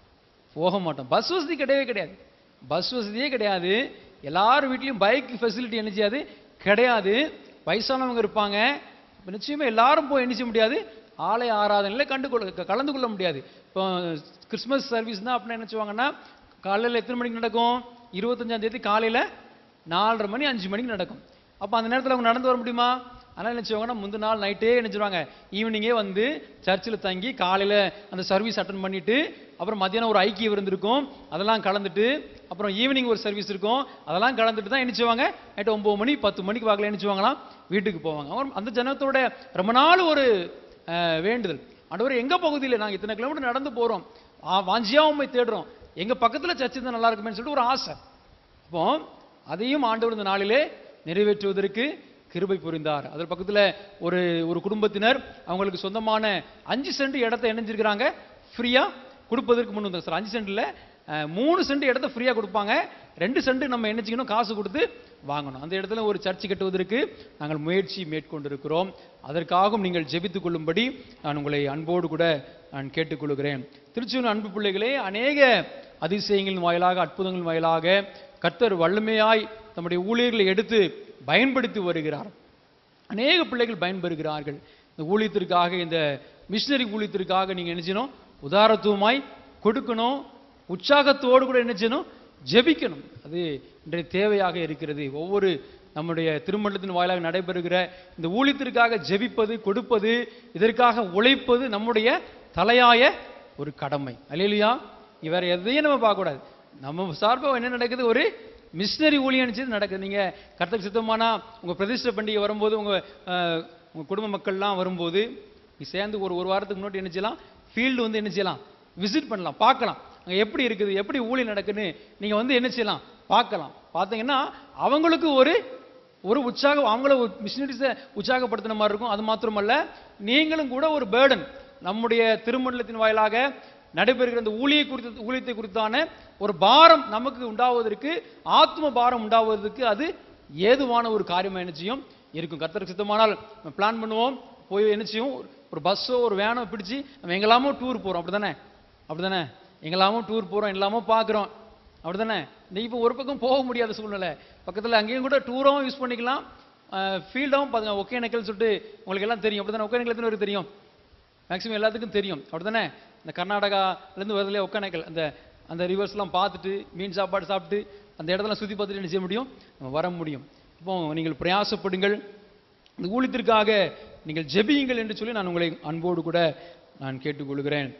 போக மாட்டோம் பஸ் வசதி கிடையவே கிடையாது பஸ் வசதியே கிடையாது எல்லார் வீட்லயும் பைக் ஃபெசிலிட்டி என்ன செய்யாது கிடையாது வயசானவங்க இருப்பாங்க இப்ப நிச்சயமா எல்லாரும் போய் என்ன செய்ய முடியாது ஆலய ஆராதனையில் கண்டு கொள்ள கலந்து கொள்ள முடியாது இப்போ கிறிஸ்மஸ் சர்வீஸ் தான் அப்படின்னா என்ன செய்வாங்கன்னா காலையில் எத்தனை மணிக்கு நடக்கும் இருபத்தஞ்சாம் தேதி காலையில நாலரை மணி அஞ்சு மணிக்கு நடக்கும் அப்போ அந்த நேரத்தில் அவங்க நடந்து வர முடியுமா அதனால் என்ன செய்வாங்கன்னா முந்தின நாள் நைட்டே என்ன செய்வாங்க ஈவினிங்கே வந்து சர்ச்சில் தங்கி காலையில் அந்த சர்வீஸ் அட்டன் பண்ணிட்டு அப்புறம் மத்தியானம் ஒரு ஐக்கிய விருந்து இருக்கும் அதெல்லாம் கலந்துட்டு அப்புறம் ஈவினிங் ஒரு சர்வீஸ் இருக்கும் அதெல்லாம் கலந்துட்டு தான் என்ன செய்வாங்க நைட்டு ஒம்பது மணி பத்து மணிக்கு வாக்கில் என்ன செய்வாங்களாம் வீட்டுக்கு போவாங்க அப்புறம் அந்த ஜனத்தோட ரொம்ப நாள் ஒரு அஹ், வேண்டுதல் ஆண்டவரே எங்க பகுதியில் நாங்கள் இத்தனை கிலோமீட்டர் நடந்து போகிறோம் வாஞ்சியா உண்மை தேடுறோம் எங்க பக்கத்தில் சர்ச் இருந்தால் நல்லா இருக்குமேன்னு சொல்லிட்டு ஒரு ஆசை அப்போ அதையும் ஆண்டவர் இந்த நாளிலே நிறைவேற்றுவதற்கு கிருபை புரிந்தார் அதன் பக்கத்துல ஒரு ஒரு குடும்பத்தினர் அவங்களுக்கு சொந்தமான அஞ்சு சென்ட் இடத்தை இணைஞ்சிருக்கிறாங்க ஃப்ரீயா கொடுப்பதற்கு முன் வந்தாங்க சார் அஞ்சு சென்ட்ல அஹ், மூணு சென்ட் இடத்த ஃப்ரீயா கொடுப்பாங்க ரெண்டு சென்ட் நம்ம என்னச்சிக்கணும் காசு கொடுத்து வாங்கணும் அந்த இடத்துல ஒரு சர்ச் கட்டுவதற்கு நாங்கள் முயற்சி மேற்கொண்டிருக்கிறோம் அதற்காகவும் நீங்கள் ஜெபித்துக் கொள்ளும்படி நான் உங்களை அன்போடு கூட நான் கேட்டுக்கொள்கிறேன் திருச்சியூர் அன்பு பிள்ளைகளே அநேக அதிசயங்களின் வாயிலாக அற்புதங்களின் வாயிலாக கர்த்தர் வல்லமையாய் தம்முடைய ஊழியர்களை எடுத்து பயன்படுத்தி வருகிறார் அநேக பிள்ளைகள் பயன்பெறுகிறார்கள் இந்த ஊழியத்திற்காக இந்த மிஷினரி ஊழியத்திற்காக நீங்க என்ன செய்யணும் உதாரத்துவமாய் கொடுக்கணும் உற்சாகத்தோடு கூட என்ன செய்யணும் ஜெபிக்கணும் அது இன்றைய தேவையாக இருக்கிறது ஒவ்வொரு நம்முடைய திருமணத்தின் வாயிலாக நடைபெறுகிற இந்த ஊழியத்திற்காக ஜெபிப்பது கொடுப்பது இதற்காக உழைப்பது நம்முடைய தலையாய ஒரு கடமை அல்லையா வேற எதையும் நம்ம பார்க்கக்கூடாது நம்ம சார்பாக என்ன நடக்குது ஒரு மிஷினரி ஊழியம் செய்து நடக்குது நீங்க கர்த்தருக்கு சித்தமானா உங்க பிரதிஷ்டை பண்டிகை வரும்போது உங்க அஹ், உங்க குடும்ப மக்கள்லாம் வரும்போது நீ சேர்ந்து ஒரு ஒரு வாரத்துக்கு முன்னாடி என்ன செய்யலாம் ஃபீல்டு வந்து என்ன செய்யலாம் விசிட் பண்ணலாம் பார்க்கலாம் அங்க எப்படி இருக்குது எப்படி ஊழியம் நடக்குன்னு நீங்க வந்து என்ன செய்யலாம் பார்க்கலாம் பார்த்தீங்கன்னா அவங்களுக்கு ஒரு ஒரு உற்சாகம் அவங்கள மிஷினரிஸை உற்சாகப்படுத்தின மாதிரி இருக்கும் அது மாத்திரமல்ல நீங்களும் கூட ஒரு பேர்டன் நம்முடைய திருமண்டலத்தின் வாயிலாக நடைபெறுகிற இந்த ஊழிய குறித்த ஊழியத்தை குறித்தான ஒரு பாரம் நமக்கு உண்டாவதற்கு ஆத்ம பாரம் உண்டாவதற்கு அது ஏதுவான ஒரு காரியமா என்ன செய்யும் இருக்கும் கர்த்தருக்கு சித்தமானால் நம்ம பிளான் பண்ணுவோம் போய் என்ன செய்யும் ஒரு பஸ்ஸோ ஒரு வேனோ பிடிச்சி நம்ம எங்கெல்லாமோ டூர் போறோம் அப்படிதானே அப்படிதானே எங்கெல்லாமோ டூர் போறோம் எல்லாமோ பார்க்குறோம் அப்படிதானே இந்த இப்போ ஒரு பக்கம் போக முடியாத சூழ்நிலை பக்கத்தில் அங்கேயும் கூட டூரும் யூஸ் பண்ணிக்கலாம் ஃபீல்டாகவும் பாருங்க ஒகேனக்கல் சொல்லிட்டு உங்களுக்கு எல்லாம் தெரியும் அப்படிதானே ஒகேனக்கல் எத்தனை பேருக்கு தெரியும் மேக்ஸிமம் எல்லாத்துக்கும் தெரியும் அப்படிதானே இந்த கர்நாடகாலேருந்து வருதுல ஒகேனக்கல் அந்த அந்த ரிவர்ஸ்லாம் பார்த்துட்டு மீன் சாப்பாடு சாப்பிட்டு அந்த இடத்துல சுற்றி பார்த்துட்டு என்ன செய்ய முடியும் நம்ம வர முடியும் இப்போ நீங்கள் பிரயாசப்படுங்கள் இந்த ஊழியத்திற்காக நீங்கள் ஜெபியுங்கள் என்று சொல்லி நான் உங்களை அன்போடு கூட நான் கேட்டுக்கொள்கிறேன்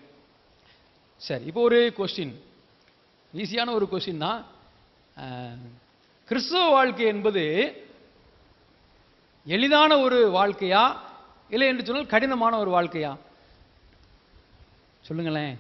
சரி இப்போ ஒரு கொஸ்டின் ஈஸியான ஒரு கொஸ்டின் தான் அஹ், கிறிஸ்தவ வாழ்க்கை என்பது எளிதான ஒரு வாழ்க்கையா இல்லை என்று சொன்னால் கடினமான ஒரு வாழ்க்கையா சொல்லுங்களேன்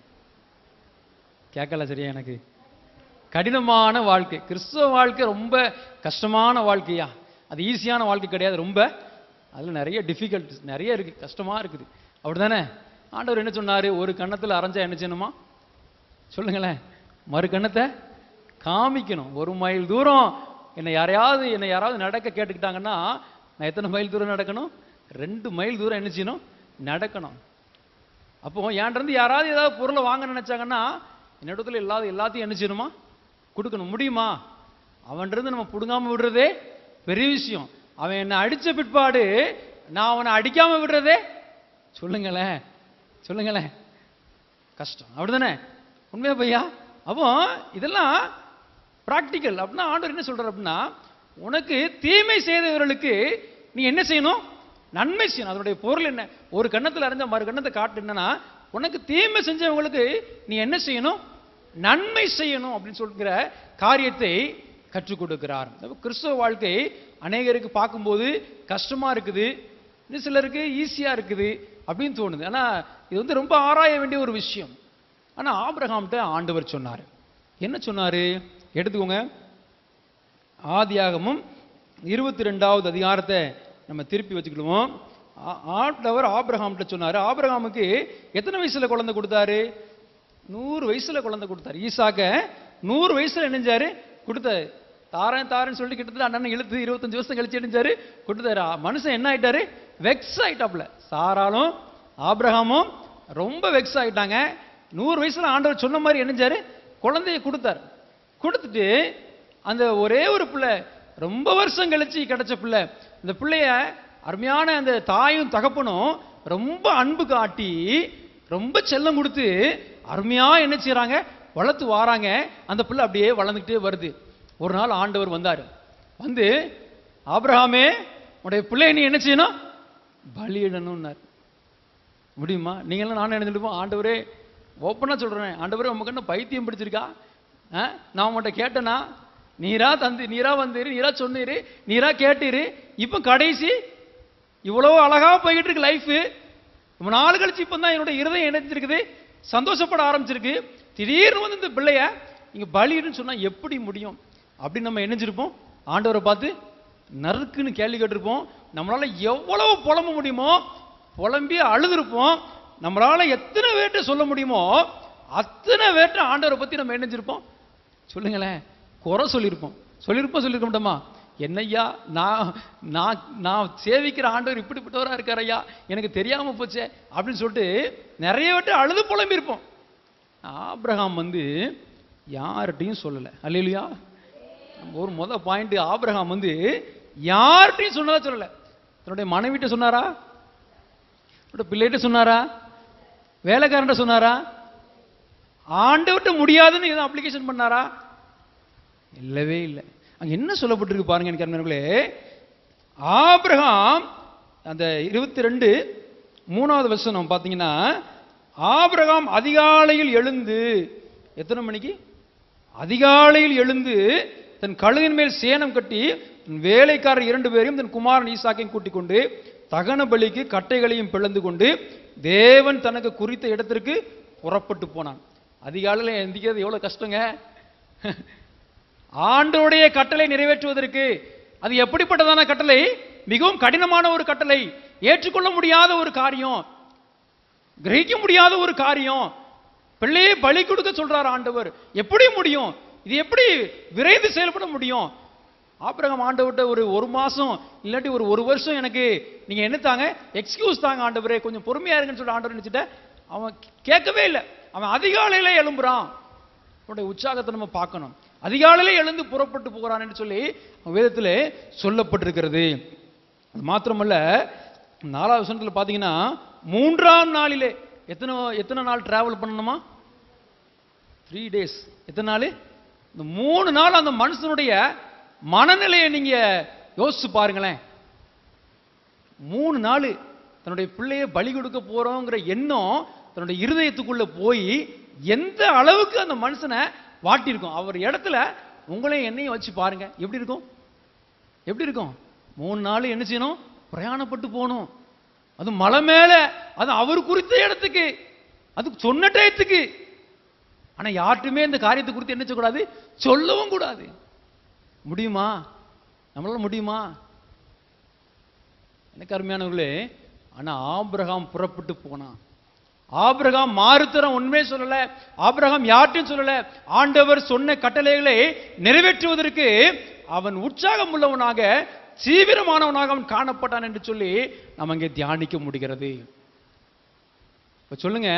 கேட்கல சரியா எனக்கு கடினமான வாழ்க்கை கிறிஸ்தவ வாழ்க்கை ரொம்ப கஷ்டமான வாழ்க்கையா அது ஈஸியான வாழ்க்கை கிடையாது ரொம்ப அதில் நிறைய டிஃபிகல்ட்டிஸ் நிறைய இருக்கு கஷ்டமா இருக்குது அப்படிதானே ஆண்டவர் என்ன சொன்னாரு ஒரு கன்னத்தில் அரைஞ்சா என்ன செய்யணுமா சொல்லுங்களேன் மறு கண்ணத்தை காமிக்கணும் ஒரு மைல் தூரம் என்னை யாரையாவது என்னை யாராவது நடக்க கேட்டுக்கிட்டாங்கன்னா நான் எத்தனை மைல் தூரம் நடக்கணும் ரெண்டு மைல் தூரம் என்ன செய்யணும் நடக்கணும் அப்போ என்கிட்ட இருந்து யாராவது ஏதாவது பொருளை வாங்க நினைச்சாங்கன்னா என்னிடத்துல இல்லாத எல்லாத்தையும் என்ன செய்யணுமா கொடுக்கணும் முடியுமா அவன்கிட்ட இருந்து நம்ம பிடுங்காம விடுறதே பெரிய விஷயம் அவன் என்னை அடிச்ச பிற்பாடு நான் அவனை அடிக்காம விடுறதே சொல்லுங்களேன் சொல்லுங்களேன் கஷ்டம் அப்படிதானே உண்மையா பையா அப்போ இதெல்லாம் பிராக்டிக்கல் அப்படின்னா ஆண்டவர் என்ன சொல்றாரு அப்படின்னா உனக்கு தீமை செய்தவர்களுக்கு நீ என்ன செய்யணும் நன்மை செய்யணும் அதனுடைய பொருள் என்ன ஒரு கன்னத்தில் அறிஞ்ச மறு கன்னத்தை காட்டு என்னன்னா உனக்கு தீமை செஞ்சவங்களுக்கு நீ என்ன செய்யணும் நன்மை செய்யணும் அப்படின்னு சொல்கிற காரியத்தை கற்றுக் கொடுக்கிறார் அப்ப கிறிஸ்தவ வாழ்க்கை அநேகருக்கு பார்க்கும்போது கஷ்டமா இருக்குது இன்னும் சிலருக்கு ஈஸியா இருக்குது அப்படின்னு தோணுது ஆனா இது வந்து ரொம்ப ஆராய வேண்டிய ஒரு விஷயம் ஆனா ஆபிரகாம்கிட்ட ஆண்டவர் சொன்னார் என்ன சொன்னாரு எடுத்துக்கோங்க ஆதியாகமும் இருபத்தி ரெண்டாவது அதிகாரத்தை நம்ம திருப்பி வச்சுக்கிடுவோம் ஆ- ஆண்டவர் ஆபிரகாம்கிட்ட சொன்னாரு ஆபிரகாமுக்கு எத்தனை வயசுல குழந்தை கொடுத்தாரு நூறு வயசுல குழந்தை கொடுத்தாரு ஈசாக்க நூறு வயசுல நினைஞ்சாரு கொடுத்தாரு தாரேன் தாரேன்னு சொல்லிட்டு கிட்டத்தட்ட அண்ணன் இழுத்து இருபத்தஞ்சு வருஷம் கழிச்சு நினைஞ்சாரு கொடுத்தாரு ஆ, மனுஷன் என்ன ஆயிட்டாரு வெக்ஸ் ஆயிட்டாப்ல சாராலும் ஆபிரகாமும் ரொம்ப வெக்ஸ் ஆயிட்டாங்க நூறு வயசுல ஆண்டவர் சொன்ன மாதிரி என்னஞ்சாரு குழந்தைய கொடுத்தாரு கொடுத்துட்டு அந்த ஒரே ஒரு பிள்ளை ரொம்ப வருஷம் கழிச்சு கிடைச்ச பிள்ளை அந்த பிள்ளைய அருமையான அந்த தாயும் தகப்பனும் ரொம்ப அன்பு காட்டி ரொம்ப செல்லம் கொடுத்து அருமையா என்ன செய்றாங்க வளர்த்து வாராங்க அந்த பிள்ளை அப்படியே வளர்ந்துக்கிட்டே வருது ஒரு நாள் ஆண்டவர் வந்தார் வந்து ஆபிரகாமே உடைய பிள்ளைய நீ என்ன செய்யணும் பலியிடணும்னார் முடியுமா நீங்களும் நானும் நினைச்சிருப்போம் ஆண்டவரே ஓப்பனாக சொல்கிறேன் ஆண்டவரே உமக்கு என்ன பைத்தியம் பிடிச்சிருக்கா ஆ? நான் உங்கள்கிட்ட கேட்டேனா நீரா தந்து நீரா வந்தீரு நீரா சொன்னீரு நீரா கேட்டீரு இப்போ கடைசி இவ்வளோ அழகா போய்கிட்டு இருக்கு லைஃபு ரொம்ப நாள் கழிச்சு இப்போ தான் என்னோட இருதயம் இணைஞ்சிருக்குது சந்தோஷப்பட ஆரம்பிச்சிருக்கு திடீர்னு வந்து இந்த பிள்ளைய இங்கே பலின்னு சொன்னா எப்படி முடியும் அப்படின்னு நம்ம இணைஞ்சிருப்போம் ஆண்டவரை பார்த்து நறுக்குன்னு கேள்வி கேட்டிருப்போம் நம்மளால எவ்வளவு புலம்ப முடியுமோ புலம்பி அழுதுருப்போம் நம்மளால எத்தனை பேர்ட்ட சொல்ல முடியுமோ அத்தனை பேர்ட்ட ஆண்டவரை பத்தி நம்ம இணைஞ்சிருப்போம் சொல்லுங்களேன் குறை சொல்லியிருப்போம் சொல்லியிருப்போம் சொல்லியிருக்க மாட்டோமா என்னய்யா நான் நான் நான் சேவிக்கிற ஆண்டவர் இப்படிப்பட்டவரா இருக்கார் ஐயா எனக்கு தெரியாம போச்சே அப்படின்னு சொல்லிட்டு நிறைய விட்டு அழுது புலம்பியிருப்போம் ஆபிரகாம் வந்து யார்கிட்டையும் சொல்லலை அல்லையா நம்ம ஒரு முத பாயிண்ட் ஆபிரகாம் வந்து யார்கிட்டையும் சொன்னதா சொல்லலை தன்னுடைய மனைவிட்ட சொன்னாரா தன்னுடைய பிள்ளைகிட்ட சொன்னாரா வேலைக்காரன்ட்ட சொன்னாரா ஆண்டவர்கிட்ட முடியாதுன்னு எதுவும் அப்ளிகேஷன் பண்ணாரா இல்லவே இல்லை அங்க என்ன சொல்லப்பட்டிருக்கு பாருங்க எனக்கு அருமையானவர்களே ஆபிரகாம் அந்த இருபத்தி ரெண்டு மூணாவது வசனம் பார்த்தீங்கன்னா ஆபிரகாம் அதிகாலையில் எழுந்து எத்தனை மணிக்கு அதிகாலையில் எழுந்து தன் கழுதின் மேல் சேணம் கட்டி தன் வேலைக்காரர் இரண்டு பேரையும் தன் குமாரன் ஈசாக்கையும் கூட்டிக் கொண்டு தகன பலிக்கு கட்டைகளையும் பிளந்து கொண்டு தேவன் தனக்கு குறித்த இடத்திற்கு புறப்பட்டு போனான் அதிகாலையில் எந்திக்கிறது எவ்வளவு கஷ்டங்க ஆண்டோடைய கட்டளை நிறைவேற்றுவதற்கு அது எப்படிப்பட்டதான கட்டளை மிகவும் கடினமான ஒரு கட்டளை ஏற்றுக்கொள்ள முடியாத ஒரு காரியம் கிரகிக்க முடியாத ஒரு காரியம் பிள்ளையை பலி கொடுக்க சொல்றார் ஆண்டவர் எப்படி முடியும் இது எப்படி விரைந்து செயல்பட முடியும் ஆபிரகாம் ஆண்டவர்கிட்ட ஒரு ஒரு மாசம் இல்லாட்டி ஒரு ஒரு வருஷம் எனக்கு நீங்க என்ன தாங்க எக்ஸ்கியூஸ் தாங்க ஆண்டவரே கொஞ்சம் பொறுமையா இருங்கன்னு சொல்லி ஆண்டவர் நினைச்சிட்ட அவன் கேட்கவே இல்லை அவன் அதிகாலையில எழும்புறான் அவனுடைய உற்சாகத்தை நம்ம பார்க்கணும் அதிகாலையிலே எழுந்து புறப்பட்டு போகிறான்னு சொல்லி வேதத்திலே சொல்லப்பட்டிருக்கிறது அது மாத்திரமல்ல நாலாவது வசனத்தில் பார்த்தீங்கன்னா மூன்றாம் நாளிலே எத்தனை எத்தனை நாள் டிராவல் பண்ணணுமா த்ரீ டேஸ் எத்தனை நாள் இந்த மூணு நாள் அந்த மனுஷனுடைய மனநிலையை நீங்க யோசிச்சு பாருங்களேன் மூணு நாள் தன்னுடைய பிள்ளையை பலி கொடுக்க போறோங்கிற எண்ணம் தன்னுடைய இருதயத்துக்குள்ள போய் எந்த அளவுக்கு அந்த மனுஷனை வாட்டியிருக்கும் அவர் இடத்துல உங்களையும் என்னையும் வச்சு பாருங்க எப்படி இருக்கும் எப்படி இருக்கும் மூணு நாள் என்ன செய்யணும் பிரயாணப்பட்டு போகணும் அது மலை மேல அது அவர் குறித்த இடத்துக்கு அது சொன்ன டயத்துக்கு ஆனா யார்ட்டுமே இந்த காரியத்தை குறித்து என்ன செய்யக்கூடாது சொல்லவும் கூடாது முடியுமா நம்மளால முடியுமா எனக்கு அருமையானவர்களே ஆனா ஆபிரகாம் புறப்பட்டு போனான் ஆபிரகாம் மாறுத்தரம் உண்மையே சொல்லல ஆபிரகாம் யார்ட்டையும் சொல்லல ஆண்டவர் சொன்ன கட்டளைகளை நிறைவேற்றுவதற்கு அவன் உற்சாகம் உள்ளவனாக தீவிரமானவனாக அவன் காணப்பட்டான் என்று சொல்லி நம்ம இங்கே தியானிக்க முடிகிறது இப்ப சொல்லுங்க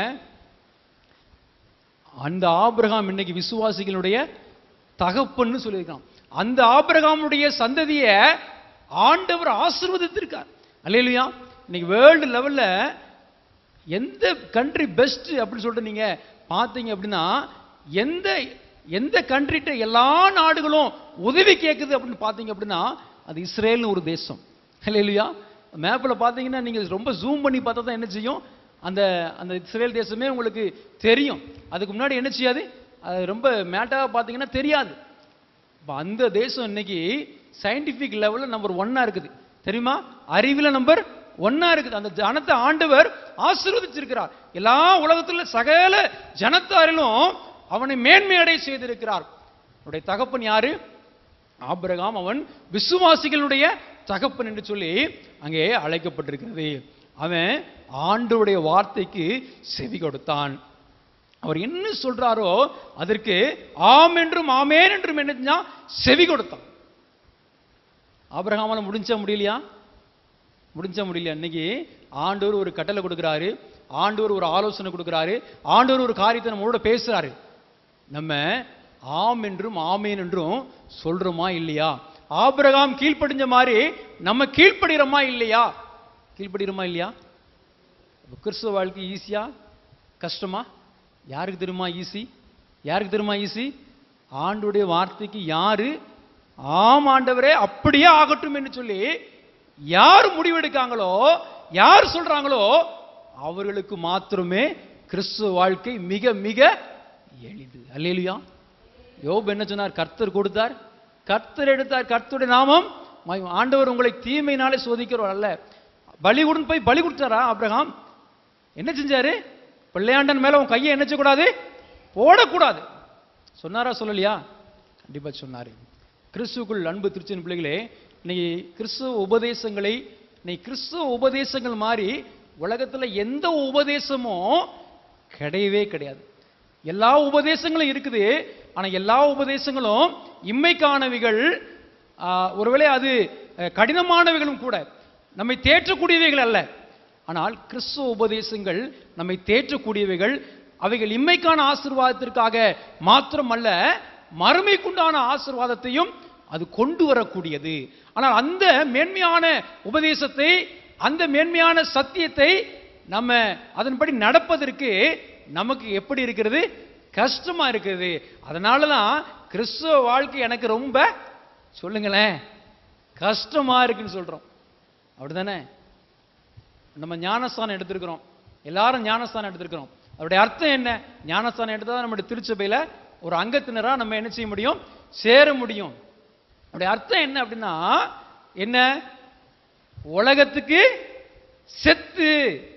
அந்த ஆபிரகாம் இன்னைக்கு விசுவாசிகளுடைய தகப்பன்னு சொல்லியிருக்கான் அந்த ஆபிரகாமுடைய சந்ததியை ஆண்டவர் ஆசீர்வதித்திருக்கார் அல்லையா இன்னைக்கு வேர்ல்டு லெவல்ல எந்த கண்ட்ரி பெஸ்ட் அப்படின்னு சொல்லிட்டு நீங்க பார்த்தீங்க அப்படின்னா எந்த எந்த கண்ட்ரிட்ட எல்லா நாடுகளும் உதவி கேட்குது அப்படின்னு பார்த்தீங்க அப்படின்னா அது இஸ்ரேல்னு ஒரு தேசம் இல்லையா மேப்பில் பார்த்தீங்கன்னா நீங்கள் ரொம்ப ஜூம் பண்ணி பார்த்தா தான் என்ன செய்யும் அந்த அந்த இஸ்ரேல் தேசமே உங்களுக்கு தெரியும் அதுக்கு முன்னாடி என்ன செய்யாது அது ரொம்ப மேட்டாக பார்த்தீங்கன்னா தெரியாது இப்போ அந்த தேசம் இன்னைக்கு சயின்டிஃபிக் லெவலில் நம்பர் ஒன்னா இருக்குது தெரியுமா அறிவில் நம்பர் ஒன்னா இருக்குது அந்த ஜனத்தை ஆண்டவர் ஆசீர்வதிச்சிருக்கிறார் எல்லா உலகத்துல சகல ஜனத்தாரிலும் அவனை மேன்மையடை செய்திருக்கிறார் அவருடைய தகப்பன் யாரு ஆபிரகாம் அவன் விசுவாசிகளுடைய தகப்பன் என்று சொல்லி அங்கே அழைக்கப்பட்டிருக்கிறது அவன் ஆண்டவருடைய வார்த்தைக்கு செவி கொடுத்தான் அவர் என்ன சொல்றாரோ அதற்கு ஆம் என்றும் ஆமேன் என்றும் என்ன செஞ்சான்? செவி கொடுத்தான் ஆபிரகாமால முடிஞ்சா முடியலையா முடிஞ்சா முடியலையா இன்னைக்கு ஆண்டவர் ஒரு கட்டளை கொடுக்குறாரு ஆண்டவர் ஒரு ஆலோசனை கொடுக்குறாரு ஆண்டவர் ஒரு காரியத்தை நம்மளோட பேசுறாரு நம்ம ஆம் என்றும் ஆமேன் என்றும் சொல்றோமா இல்லையா ஆபிரகாம் கீழ்ப்படிஞ்ச மாதிரி நம்ம கீழ்ப்படுகிறோமா இல்லையா கீழ்ப்படுகிறோமா இல்லையா அப்ப கிறிஸ்துவ வாழ்க்கை ஈஸியா கஷ்டமா யாருக்கு தெரியுமா ஈஸி யாருக்கு தெரியுமா ஈஸி ஆண்டுடைய வார்த்தைக்கு யாரு ஆம் ஆண்டவரே அப்படியே ஆகட்டும் என்று சொல்லி யார் முடிவெடுக்காங்களோ யார் சொல்றாங்களோ அவர்களுக்கு மாத்திரமே கிறிஸ்துவ வாழ்க்கை மிக மிக எளிது அல்லேலுயா யோப் என்ன சொன்னார் கர்த்தர் கொடுத்தார் கர்த்தர் எடுத்தார் கர்த்தருடைய நாமம் மகிமை. ஆண்டவர் உங்களை தீமையினாலே சோதிக்கிறவர் அல்ல பலி கொடுன்னு போய் பலி கொடுத்தாரா அப்ரஹாம் என்ன செஞ்சாரு பிள்ளையாண்டன் மேல உன் கையை என்ன செய்யக்கூடாது போடக்கூடாது சொன்னாரா சொல்லலையா கண்டிப்பா சொன்னாரு கிறிஸ்துவுக்குள் அன்பு திருச்சின் பிள்ளைகளே இன்னைக்கு கிறிஸ்துவ உபதேசங்களை இன்னைக்கு கிறிஸ்துவ உபதேசங்கள் மாதிரி உலகத்துல எந்த உபதேசமும் கிடையவே கிடையாது எல்லா உபதேசங்களும் இருக்குது ஆனா எல்லா உபதேசங்களும் இம்மைக்கானவைகள் ஆ, ஒருவேளை அது அஹ், கடினமானவைகளும் கூட நம்மை தேற்றக்கூடியவைகள் அல்ல ஆனால் கிறிஸ்துவ உபதேசங்கள் நம்மை தேற்றக்கூடியவைகள் அவைகள் இம்மைக்கான ஆசீர்வாதத்திற்காக மாத்திரமல்ல மறுமைக்குண்டான ஆசீர்வாதத்தையும் அது கொண்டு வரக்கூடியது ஆனால் அந்த மேன்மையான உபதேசத்தை அந்த மேன்மையான சத்தியத்தை நம்ம அதன்படி நடப்பதற்கு நமக்கு எப்படி இருக்கிறது கஷ்டமா இருக்குது அதனால தான் கிறிஸ்துவ வாழ்க்கை எனக்கு ரொம்ப சொல்லுங்களேன் கஷ்டமா இருக்குன்னு சொல்றோம் அப்படிதானே நம்ம ஞானஸ்தானம் எடுத்திருக்கிறோம் எல்லாரும் ஞானஸ்தானம் எடுத்திருக்கிறோம் அவருடைய அர்த்தம் என்ன ஞானஸ்தானம் எடுத்தா நம்முடைய திருச்சபையில ஒரு அங்கத்தினரா நம்ம என்ன செய்ய முடியும் சேர முடியும் அவருடைய அர்த்தம் என்ன அப்படின்னா என்ன உலகத்துக்கு செத்து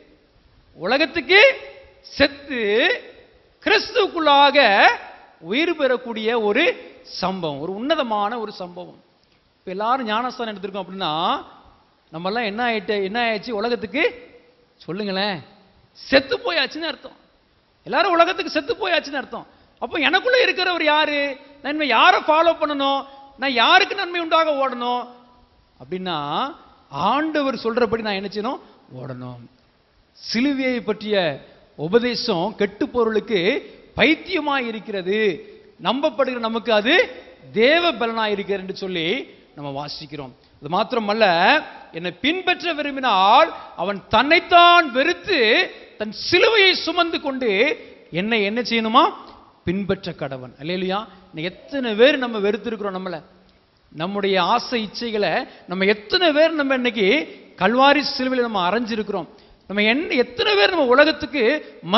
உலகத்துக்கு செத்து கிறிஸ்துவுக்குள்ளாக உயிர் பெறக்கூடிய ஒரு சம்பவம் ஒரு உன்னதமான ஒரு சம்பவம் இப்ப எல்லாரும் ஞானஸ்தானம் எடுத்திருக்கோம் அப்படின்னா நம்ம எல்லாம் என்ன ஆயிட்டு என்ன ஆயிடுச்சு உலகத்துக்கு சொல்லுங்களேன் செத்து போயாச்சுன்னு அர்த்தம் எல்லாரும் உலகத்துக்கு செத்து போயாச்சுன்னு அர்த்தம் அப்போ எனக்குள்ள இருக்கிறவர் யாரு நான் இனிமே யாரை ஃபாலோ பண்ணணும் நான் யாருக்கு நன்மை உண்டாக ஓடணும் அப்படின்னா ஆண்டவர் சொல்றபடி நான் என்ன செய்யணும் ஓடணும் சிலுவையை பற்றிய உபதேசம் கெட்டு பொருளுக்கு பைத்தியமாய் இருக்கிறது நம்பப்படுகிற நமக்கு அது தேவ பலனாய் இருக்கிறது என்று சொல்லி நம்ம வாசிக்கிறோம் அது மாத்திரமல்ல என்னை பின்பற்ற விரும்பினால் அவன் தன்னைத்தான் வெறுத்து தன் சிலுவையை சுமந்து கொண்டு என்னை என்ன செய்யணுமா பின்பற்ற கடவன் அல்லையா எத்தனை பேர் நம்ம வெறுத்திருக்கிறோம் நம்மள நம்முடைய ஆசை இச்சைகளை நம்ம எத்தனை பேர் நம்ம இன்னைக்கு கல்வாரி சிலுவையில் நம்ம அரைஞ்சிருக்கிறோம் நம்ம என்ன எத்தனை பேர் நம்ம உலகத்துக்கு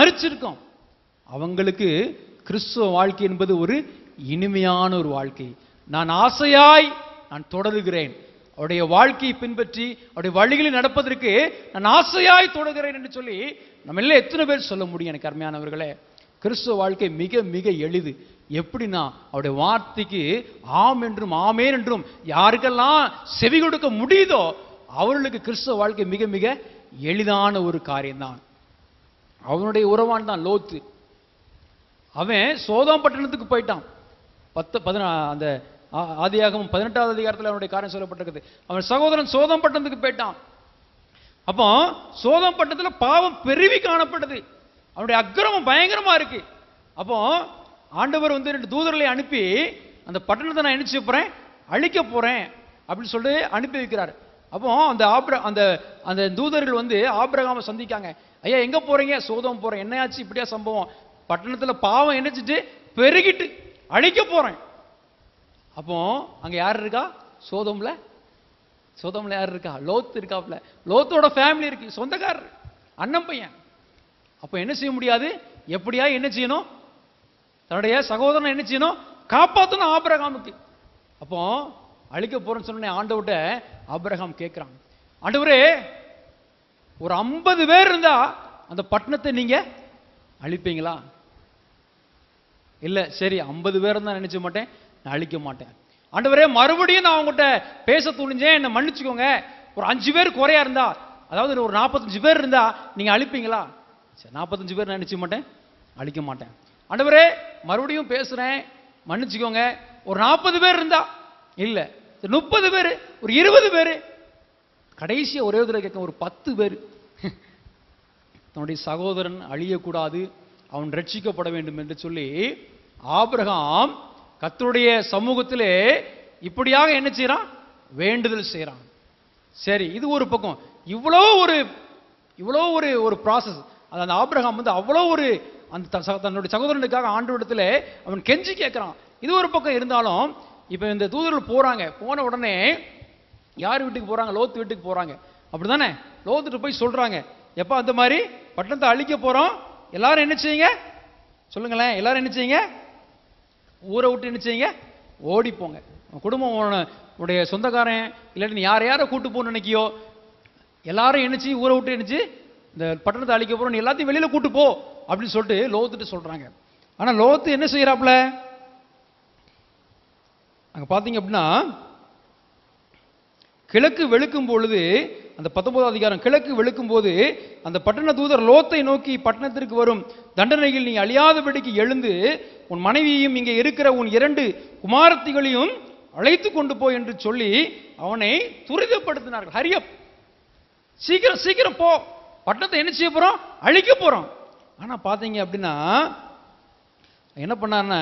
மறிச்சிருக்கோம் அவங்களுக்கு கிறிஸ்துவ வாழ்க்கை என்பது ஒரு இனிமையான ஒரு வாழ்க்கை நான் ஆசையாய் நான் தொடருகிறேன் அவருடைய வாழ்க்கையை பின்பற்றி அவருடைய வழிகளில் நடப்பதற்கு நான் ஆசையாய் தொடர்கிறேன் என்று சொல்லி நம்ம எல்லாம் எத்தனை பேர் சொல்ல முடியும் எனக்கு அருமையானவர்களே கிறிஸ்துவ வாழ்க்கை மிக மிக எளிது எப்படின்னா அவருடைய வார்த்தைக்கு ஆம் என்றும் ஆமேன் என்றும் யாருக்கெல்லாம் செவி கொடுக்க முடியுதோ அவர்களுக்கு கிறிஸ்துவ வாழ்க்கை மிக மிக எளிதான ஒரு காரியம்தான் அவனுடைய உறவான் தான் லோத்து அவன் சோதம் பட்டணத்துக்கு போயிட்டான் பத்து பதினா அந்த ஆ- ஆதியாகமம் பதினெட்டாவது அதிகாரத்தில் அவனுடைய காரியம் சொல்லப்பட்டிருக்குது அவன் சகோதரன் சோதம் பட்டணத்துக்கு போயிட்டான் அப்போ சோதம் பட்டணத்துல பாவம் பெருவி காணப்பட்டது அவனுடைய அக்கிரமம் பயங்கரமா இருக்கு அப்போ ஆண்டவர் வந்து ரெண்டு தூதர்களை அனுப்பி அந்த பட்டணத்தை நான் என்ன செய்ய போறேன் அழிக்க போறேன் அப்படின்னு சொல்லிட்டு அனுப்பி வைக்கிறார் அப்போ அந்த ஆப்ர அந்த அந்த தூதர்கள் வந்து ஆபிரகாம சந்திக்காங்க ஐயா எங்க போறீங்க சோதம் போறேன் என்னையாச்சு இப்படியா சம்பவம் பட்டணத்துல பாவம் என்னச்சிட்டு பெருகிட்டு அழிக்க போறேன் அப்போ அங்க யார் இருக்கா சோதம்ல சோதம்ல யார் இருக்கா லோத் இருக்காப்ல லோத்தோட ஃபேமிலி இருக்கு சொந்தக்காரர் அண்ணன் பையன் அப்போ என்ன செய்ய முடியாது எப்படியா என்ன செய்யணும் தன்னுடைய சகோதரனை என்ன செய்யணும் காப்பாற்றணும் ஆபிரகாமுக்கு அப்போ அழிக்க போறேன்னு சொன்ன ஆண்டவர்கிட்ட ஆபிரகாம் கேட்கிறான் ஆண்டவரே ஒரு ஐம்பது பேர் இருந்தா அந்த பட்டணத்தை நீங்க அழிப்பீங்களா இல்ல சரி ஐம்பது பேர் தான் நினைச்ச மாட்டேன் நான் அழிக்க மாட்டேன் ஆண்டவரே மறுபடியும் நான் உங்ககிட்ட பேச துணிஞ்சேன் என்னை மன்னிச்சுக்கோங்க ஒரு அஞ்சு பேர் குறையா இருந்தா அதாவது ஒரு நாற்பத்தஞ்சு பேர் இருந்தா நீங்க அழிப்பீங்களா சரி நாற்பத்தஞ்சு பேர் நான் நினைச்ச மாட்டேன் அழிக்க மாட்டேன் ஆண்டவரே மறுபடியும் பேசுறேன் மன்னிச்சுக்கோங்க ஒரு நாற்பது பேர் இருந்தா இல்ல முப்பது பேர் ஒரு இருபது பேர் கடைசியா ஒரே ஒரு தடவை கேட்க ஒரு பத்து பேர் தன்னுடைய சகோதரன் அழியக்கூடாது அவன் ரட்சிக்கப்பட வேண்டும் என்று சொல்லி ஆபிரகாம் கர்த்தருடைய சமூகத்திலே இப்படியாக என்ன செய்றான் வேண்டுதல் செய்றான் சரி இது ஒரு பக்கம் இவ்வளோ ஒரு இவ்வளோ ஒரு ஒரு ப்ராசஸ் அது அந்த ஆபிரகாம் வந்து அவ்வளோ ஒரு அந்த த- ச- தன்னுடைய சகோதரனுக்காக ஆண்டவரிடத்துல அவன் கெஞ்சி கேட்குறான் இது ஒரு பக்கம் இருந்தாலும் இப்போ இந்த தூதர்கள் போறாங்க போன உடனே யார் வீட்டுக்கு போறாங்க லோத்து வீட்டுக்கு போறாங்க அப்படிதானே லோத்துட்டு போய் சொல்றாங்க எப்ப அந்த மாதிரி பட்டணத்தை அழிக்க போறோம் எல்லாரும் என்ன செய்யுங்க சொல்லுங்களேன் எல்லாரும் என்ன செய்யுங்க ஊரை விட்டு என்ன செய்யுங்க ஓடி போங்க உன் குடும்பம் உன- உன்னுடைய சொந்தக்காரன் இல்லாட்டி நீ யாரை யாரை கூட்டு போகணும்னு நினைக்கியோ எல்லாரும் என்னச்சு ஊரை விட்டு என்னச்சு இந்த பட்டணத்தை அழிக்க போறோம் நீ எல்லாத்தையும் வெளியில கூட்டு போ அப்படின்னு சொல்லிட்டு லோத்துட்டு சொல்றாங்க ஆனா லோத்து என்ன செய்யறாப்ல அங்க பாத்தீங்க அப்படின்னா கிழக்கு வெளுக்கும் பொழுது அந்த பத்தொன்பதாம் அதிகாரம் கிழக்கு வெளுக்கும் போது அந்த பட்டண தூதர் லோத்தை நோக்கி பட்டணத்திற்கு வரும் தண்டனையில் நீ அழியாதபடிக்கு எழுந்து உன் மனைவியையும் இங்கே இருக்கிற உன் இரண்டு குமாரத்திகளையும் அழைத்து கொண்டு போ என்று சொல்லி அவனை துரிதப்படுத்தினார்கள் ஹரியப் சீக்கிரம் சீக்கிரம் போ பட்டணத்தை என்ன செய்ய போறோம் அழிக்க போறோம் ஆனா பாத்தீங்க அப்படின்னா என்ன பண்ணான்னா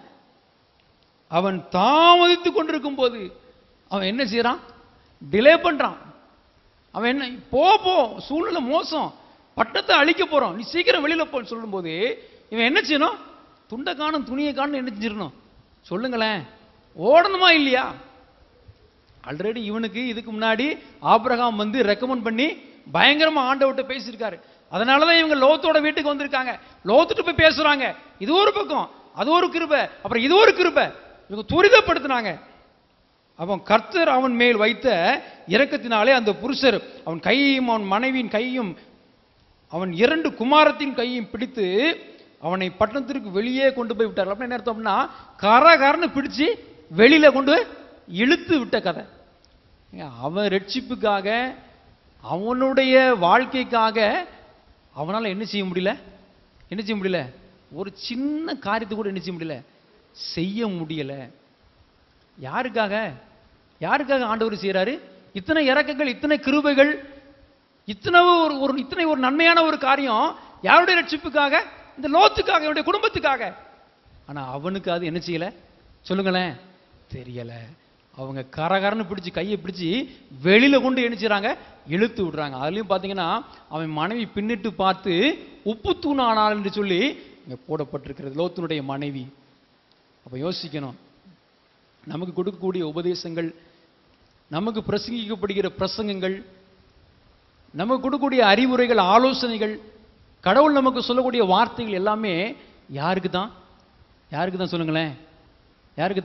அவன் தாமதித்து கொண்டிருக்கும் போது அவன் என்ன செய்றான் டிலே பண்றான் அவன் என்ன போ போ சூழ்நிலை மோசம் பட்டத்தை அழிக்க போறோம் நீ சீக்கிரம் வெளியில போன்னு சொல்லும்போது இவன் என்ன செய்யணும் துண்டை காணும் துணியை காணும் என்ன செஞ்சிடணும் சொல்லுங்களேன் ஓடணுமா இல்லையா ஆல்ரெடி இவனுக்கு இதுக்கு முன்னாடி ஆபிரகாம் வந்து ரெக்கமெண்ட் பண்ணி பயங்கரமா ஆண்டவர்கிட்ட பேசியிருக்காரு அதனால தான் இவங்க லோத்தோட வீட்டுக்கு வந்திருக்காங்க லோத்துட்டு போய் பேசுறாங்க இது ஒரு பக்கம் அது ஒரு கிருபை அப்புறம் இது ஒரு கிருபை இவங்க துரிதப்படுத்தினாங்க அவன் கர்த்தர் அவன் மேல் வைத்த இரக்கத்தினாலே அந்த புருஷர் அவன் கையையும் அவன் மனைவியின் கையும் அவன் இரண்டு குமாரத்தின் கையையும் பிடித்து அவனை பட்டணத்திற்கு வெளியே கொண்டு போய் விட்டார் அப்படின்னு என்ன அர்த்தம் அப்படின்னா கரகரன்னு பிடிச்சு வெளியில கொண்டு போய் இழுத்து விட்ட கதை ஏங்க, அவன் ரட்சிப்புக்காக அவனுடைய வாழ்க்கைக்காக அவனால என்ன செய்ய முடியல என்ன செய்ய முடியல ஒரு சின்ன காரியத்தை கூட என்ன செய்ய முடியல செய்ய முடியல யாருக்காக யாருக்காக ஆண்டவர் செய்றாரு இத்தனை இறக்கங்கள் இத்தனை கிருபைகள் இத்தனை ஒரு ஒரு இத்தனை ஒரு நன்மையான ஒரு காரியம் யாருடைய ரட்சிப்புக்காக இந்த லோத்துக்காக இவனுடைய குடும்பத்துக்காக ஆனா அவனுக்கு அது என்ன செய்யல சொல்லுங்களேன் தெரியல அவங்க கரகரன்னு பிடிச்சு கையை பிடிச்சு வெளியில கொண்டு என்ன செய்றாங்க இழுத்து விடுறாங்க அதுலயும் பாத்தீங்கன்னா அவன் மனைவி பின்னிட்டு பார்த்து உப்பு தூணானாள் என்று சொல்லி இங்க போடப்பட்டிருக்கிறது லோத்தினுடைய மனைவி அப்ப யோசிக்கணும் நமக்கு கொடுக்கக்கூடிய உபதேசங்கள் நமக்கு பிரசங்கிக்கப்படுகிற பிரசங்கங்கள் நமக்கு கொடுக்கக்கூடிய அறிவுரைகள் ஆலோசனைகள் கடவுள் நமக்கு சொல்லக்கூடிய வார்த்தைகள் எல்லாமே யாருக்கு தான் யாருக்கு தான் சொல்லுங்களேன் யாருக்கு தான்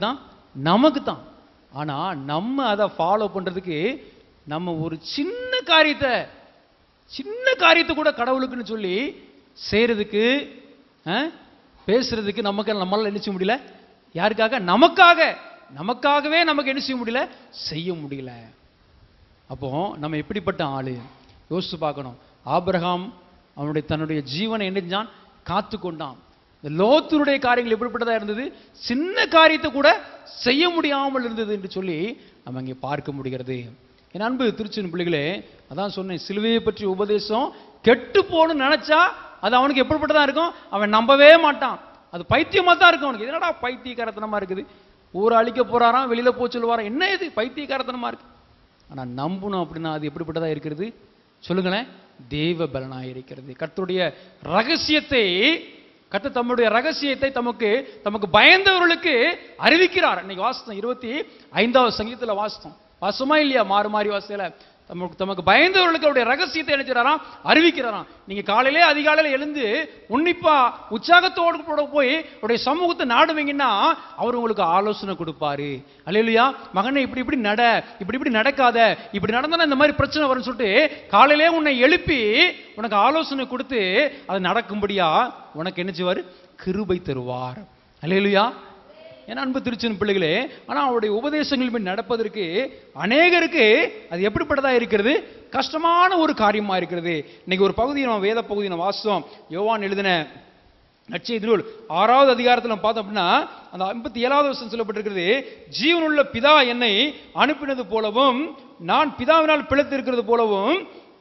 நமக்கு தான் ஆனா நம்ம அதை ஃபாலோ பண்றதுக்கு நம்ம ஒரு சின்ன காரியத்தை சின்ன காரியத்தை கூட கடவுளுக்குன்னு சொல்லி செய்யறதுக்கு ஆ, பேசுறதுக்கு நமக்கு நம்மளால என்ன செய்ய முடியல யாருக்காக நமக்காக நமக்காகவே நமக்கு என்ன செய்ய முடியல செய்ய முடியல அப்போ நம்ம எப்படிப்பட்ட ஆளு யோசிச்சு பார்க்கணும் ஆபிரகாம் அவனுடைய தன்னுடைய ஜீவனை என்ன செஞ்சான் காத்து கொண்டான் இந்த லோத்தருடைய காரியங்கள் எப்படிப்பட்டதா இருந்தது சின்ன காரியத்தை கூட செய்ய முடியாமல் இருந்தது என்று சொல்லி நம்ம இங்கே பார்க்க முடிகிறது என் அன்பு திருச்சின் பிள்ளைகளே அதான் சொன்னேன் சிலுவையை பற்றி உபதேசம் கெட்டு போகணும்னு நினைச்சா அது அவனுக்கு எப்படிப்பட்டதா இருக்கும் அவன் நம்பவே மாட்டான் அது பைத்தியமா தான் இருக்கும் அவனுக்கு என்னடா பைத்தியக்காரத்தனமா இருக்குது ஊரை அழிக்க போறாராம் வெளியில போய் சொல்லுவாராம் என்ன இது பைத்தியக்காரத்தனமா இருக்கு ஆனா நம்பணும் அப்படின்னா அது எப்படிப்பட்டதா இருக்கிறது சொல்லுங்களேன் தேவ பலனாக இருக்கிறது கர்த்தருடைய ரகசியத்தை கர்த்தர் தம்முடைய ரகசியத்தை தமக்கு தமக்கு பயந்தவர்களுக்கு அறிவிக்கிறார் இன்னைக்கு வாசித்தோம் இருபத்தி ஐந்தாவது சங்கீதத்துல வாசித்தோம் வாசமா இல்லையா மாறு மாறி வாசையில தமக்கு தமக்கு பயந்தவர்களுக்கு அவருடைய ரகசியத்தை என்ன செய்றாராம் அறிவிக்கிறாராம் நீங்க காலையிலே அதிகாலையில எழுந்து உன்னிப்பா உற்சாகத்தோடு கூட போய் அவருடைய சமூகத்தை நாடுவீங்கன்னா அவர் உங்களுக்கு ஆலோசனை கொடுப்பாரு அல்லையா மகனே இப்படி இப்படி நட இப்படி இப்படி நடக்காத இப்படி நடந்தா இந்த மாதிரி பிரச்சனை வரும்னு சொல்லிட்டு காலையிலே உன்னை எழுப்பி உனக்கு ஆலோசனை கொடுத்து அது நடக்கும்படியா உனக்கு என்ன செய்வார் கிருபை தருவார் அல்லையா ஏன்னா அன்பு திருச்சின் பிள்ளைகளே ஆனா அவருடைய உபதேசங்கள் மேல் நடப்பதற்கு அநேகருக்கு அது எப்படிப்பட்டதா இருக்கிறது கஷ்டமான ஒரு காரியமா இருக்கிறது இன்னைக்கு ஒரு பகுதியை நம்ம வேத பகுதியை நம்ம வாசித்தோம் யோவான் எழுதின நற்செய்தி நூல் ஆறாவது அதிகாரத்தில் நம்ம பார்த்தோம் அப்படின்னா அந்த ஐம்பத்தி ஏழாவது வருஷம் சொல்லப்பட்டிருக்கிறது ஜீவனுள்ள பிதா என்னை அனுப்பினது போலவும் நான் பிதாவினால் பிழைத்திருக்கிறது போலவும்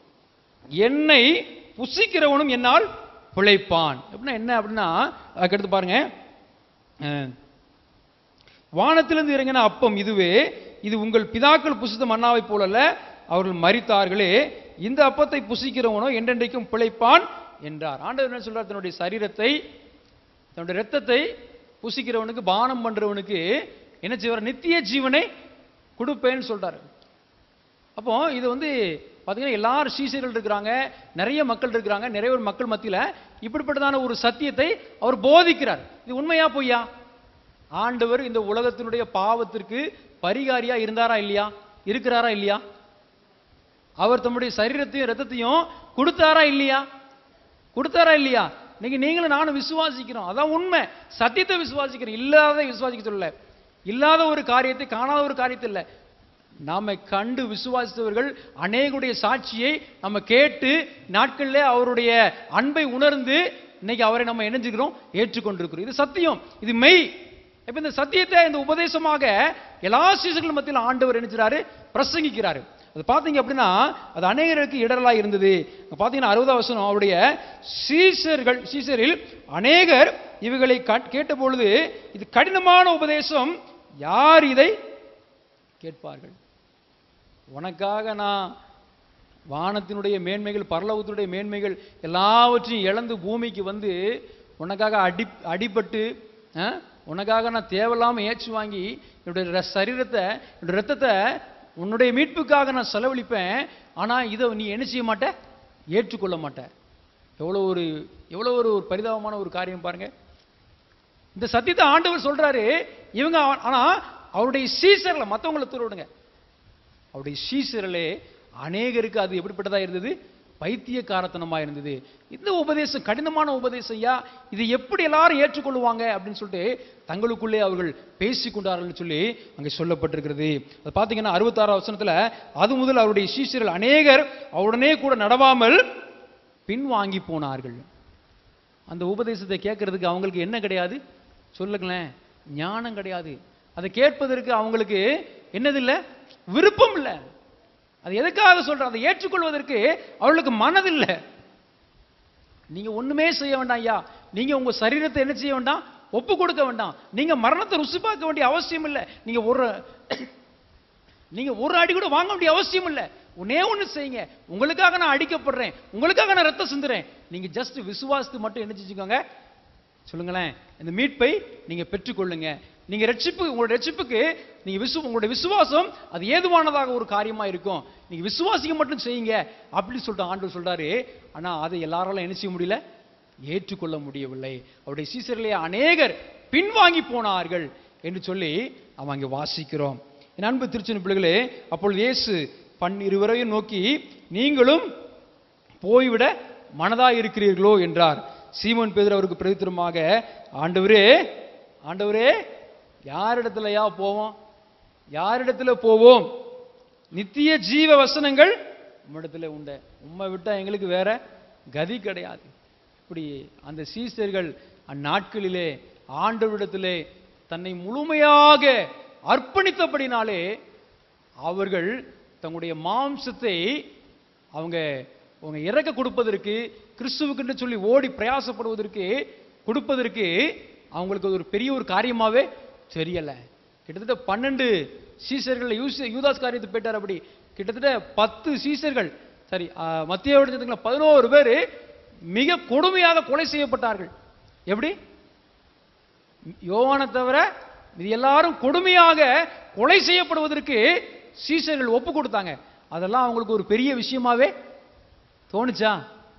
என்னை புசிக்கிறவனும் என்னால் பிழைப்பான் அப்படின்னா என்ன அப்படின்னா அதுக்கடுத்து பாருங்க அஹ், வானத்திலிருந்து இறங்கின அப்பம் இதுவே இது உங்கள் பிதாக்கள் புசித்த மன்னாவை போலல்ல அவர்கள் மரித்தார்களே இந்த அப்பத்தை புசிக்கிறவனோ என்றென்றைக்கும் பிழைப்பான் என்றார் ஆண்டவர் என்ன சொல்றார் தன்னுடைய சரீரத்தை தன்னுடைய இரத்தத்தை புசிக்கிறவனுக்கு பானம் பண்றவனுக்கு என்ன செய்வார் நித்திய ஜீவனை கொடுப்பேன்னு சொல்றாரு அப்போ இது வந்து பார்த்தீங்கன்னா எல்லாரும் சீசர்கள் இருக்கிறாங்க நிறைய மக்கள் இருக்கிறாங்க நிறைய ஒரு மக்கள் மத்தியில இப்படிப்பட்டதான ஒரு சத்தியத்தை அவர் போதிக்கிறார் இது உண்மையா பொய்யா ஆண்டவர் இந்த உலகத்தினுடைய பாவத்திற்கு பரிகாரியா இருந்தாரா இல்லையா இருக்கிறாரா இல்லையா அவர் தம்முடைய சரீரத்தையும் ரத்தத்தையும் கொடுத்தாரா இல்லையா கொடுத்தாரா இல்லையா இன்னைக்கு நீங்களும் நானும் விசுவாசிக்கிறோம் அதான் உண்மை சத்தியத்தை விசுவாசிக்கிறோம் இல்லாத விசுவாசிக்க சொல்லல இல்லாத ஒரு காரியத்தை காணாத ஒரு காரியத்தை இல்லை நாம கண்டு விசுவாசித்தவர்கள் அநேகுடைய சாட்சியை நம்ம கேட்டு நாட்களிலே அவருடைய அன்பை உணர்ந்து இன்னைக்கு அவரை நம்ம இணைஞ்சுக்கிறோம் ஏற்றுக்கொண்டிருக்கிறோம் இது சத்தியம் இது மெய் இப்ப இந்த சத்தியத்தை இந்த உபதேசமாக எல்லா சீசர்கள் மத்தியில் ஆண்டவர் நினைச்சாரு பிரசங்கிக்கிறாரு அது பார்த்தீங்க அப்படின்னா அது அநேகருக்கு இடரலா இருந்தது அங்க பார்த்தீங்கன்னா அறுபதாம் வசனம் அவருடைய சீசர்கள் சீசரில் அநேகர் இவைகளை கட்- கேட்டபொழுது இது கடினமான உபதேசம் யார் இதை கேட்பார்கள் உனக்காக நான் வானத்தினுடைய மேன்மைகள் பரலோகத்தினுடைய மேன்மைகள் எல்லாவற்றையும் இழந்து பூமிக்கு வந்து உனக்காக அடி அடிபட்டு ஆ, உனக்காக நான் தேவையில்லாம ஏச்சு வாங்கி என்னுடைய ர- சரீரத்தை என்னுடைய ரத்தத்தை உன்னுடைய மீட்புக்காக நான் செலவழிப்பேன் ஆனா இதை நீ என்ன செய்ய மாட்ட ஏற்றுக்கொள்ள மாட்ட எவ்வளோ ஒரு எவ்வளோ ஒரு ஒரு பரிதாபமான ஒரு காரியம் பாருங்க இந்த சத்தியத்தை ஆண்டவர் சொல்றாரு இவங்க ஆ- ஆனா அவருடைய சீசர்ல மற்றவங்களை தூர விடுங்க அவருடைய சீசரிலே அநேகருக்கு அது எப்படிப்பட்டதா இருந்தது பைத்தியக்காரத்தனமா இருந்தது இந்த உபதேசம் கடினமான உபதேசம் ஐயா இது எப்படி எல்லாரும் ஏற்றுக்கொள்வாங்க அப்படின்னு சொல்லிட்டு தங்களுக்குள்ளே அவர்கள் பேசிக் கொண்டார்கள்னு சொல்லி அங்கே சொல்லப்பட்டிருக்கிறது அது பார்த்தீங்கன்னா அறுபத்தாறாம் வசனத்துல அது முதல் அவருடைய சீசர்கள் அநேகர் அவருடனே கூட நடவாமல் பின்வாங்கி போனார்கள் அந்த உபதேசத்தை கேட்கறதுக்கு அவங்களுக்கு என்ன கிடையாது சொல்லுங்களேன் ஞானம் கிடையாது அதை கேட்பதற்கு அவங்களுக்கு என்னதில்லை விருப்பம் இல்லை அது எதுக்காக சொல்றேன் அதை ஏற்றுக்கொள்வதற்கு அவர்களுக்கு மனதில்லை நீங்க ஒண்ணுமே செய்ய வேண்டாம் ஐயா நீங்க உங்க சரீரத்தை என்ன செய்ய வேண்டாம் ஒப்பு கொடுக்க வேண்டாம் நீங்க மரணத்தை ருசி பார்க்க வேண்டிய அவசியம் இல்லை நீங்க ஒரு நீங்க ஒரு அடி கூட வாங்க வேண்டிய அவசியம் இல்லை ஒன்னே ஒண்ணு செய்யுங்க உங்களுக்காக நான் அடிக்கப்படுறேன் உங்களுக்காக நான் ரத்தம் சிந்துறேன் நீங்க ஜஸ்ட் விசுவாசத்து மட்டும் என்ன செஞ்சுக்கோங்க சொல்லுங்களேன் இந்த மீட்பை நீங்க பெற்றுக்கொள்ளுங்க நீங்க ரட்சிப்பு உங்களோட ரட்சிப்புக்கு நீங்க விசு உங்களுடைய விசுவாசம் அது ஏதுவானதாக ஒரு காரியமா இருக்கும் நீங்க விசுவாசிக்க மட்டும் செய்யுங்க அப்படி சொல்லிட்டு ஆண்டவர் சொல்றாரு ஆனா அதை எல்லாராலும் என்ன செய்ய முடியல ஏற்றுக்கொள்ள முடியவில்லை அவருடைய சீசரிலே அநேகர் பின்வாங்கி போனார்கள் என்று சொல்லி அவன் அங்கே வாசிக்கிறோம் என் அன்பு திருச்சின பிள்ளைகளே அப்பொழுது இயேசு பன் இருவரையும் நோக்கி நீங்களும் போய்விட மனதாய் இருக்கிறீர்களோ என்றார் சீமோன் பேதர் அவருக்கு பிரதித்திரமாக ஆண்டவரே ஆண்டவரே யாரிடத்துலயா போவோம் யாரிடத்துல போவோம் நித்திய ஜீவ வசனங்கள் உம்மிடத்துல உண்டு உம்மை விட்டா எங்களுக்கு வேற கதி கிடையாது இப்படி அந்த சீசர்கள் அந்நாட்களிலே ஆண்டவரிடத்திலே தன்னை முழுமையாக அர்ப்பணித்தபடினாலே அவர்கள் தங்களுடைய மாம்சத்தை அவங்க அவங்க இறக்க கொடுப்பதற்கு கிறிஸ்துவுக்குன்னு சொல்லி ஓடி பிரயாசப்படுவதற்கு கொடுப்பதற்கு அவங்களுக்கு அது ஒரு பெரிய ஒரு காரியமாவே தெரியல கிட்டத்தட்ட பன்னெண்டு சீசர்கள் யூஸ் யூதாஸ் காரியத்தை போயிட்டார் அப்படி கிட்டத்தட்ட பத்து சீசர்கள் சரி மத்திய பதினோரு பேர் மிக கொடுமையாக கொலை செய்யப்பட்டார்கள் எப்படி யோவானை தவிர இது எல்லாரும் கொடுமையாக கொலை செய்யப்படுவதற்கு சீசர்கள் ஒப்பு கொடுத்தாங்க அதெல்லாம் அவங்களுக்கு ஒரு பெரிய விஷயமாவே தோணுச்சா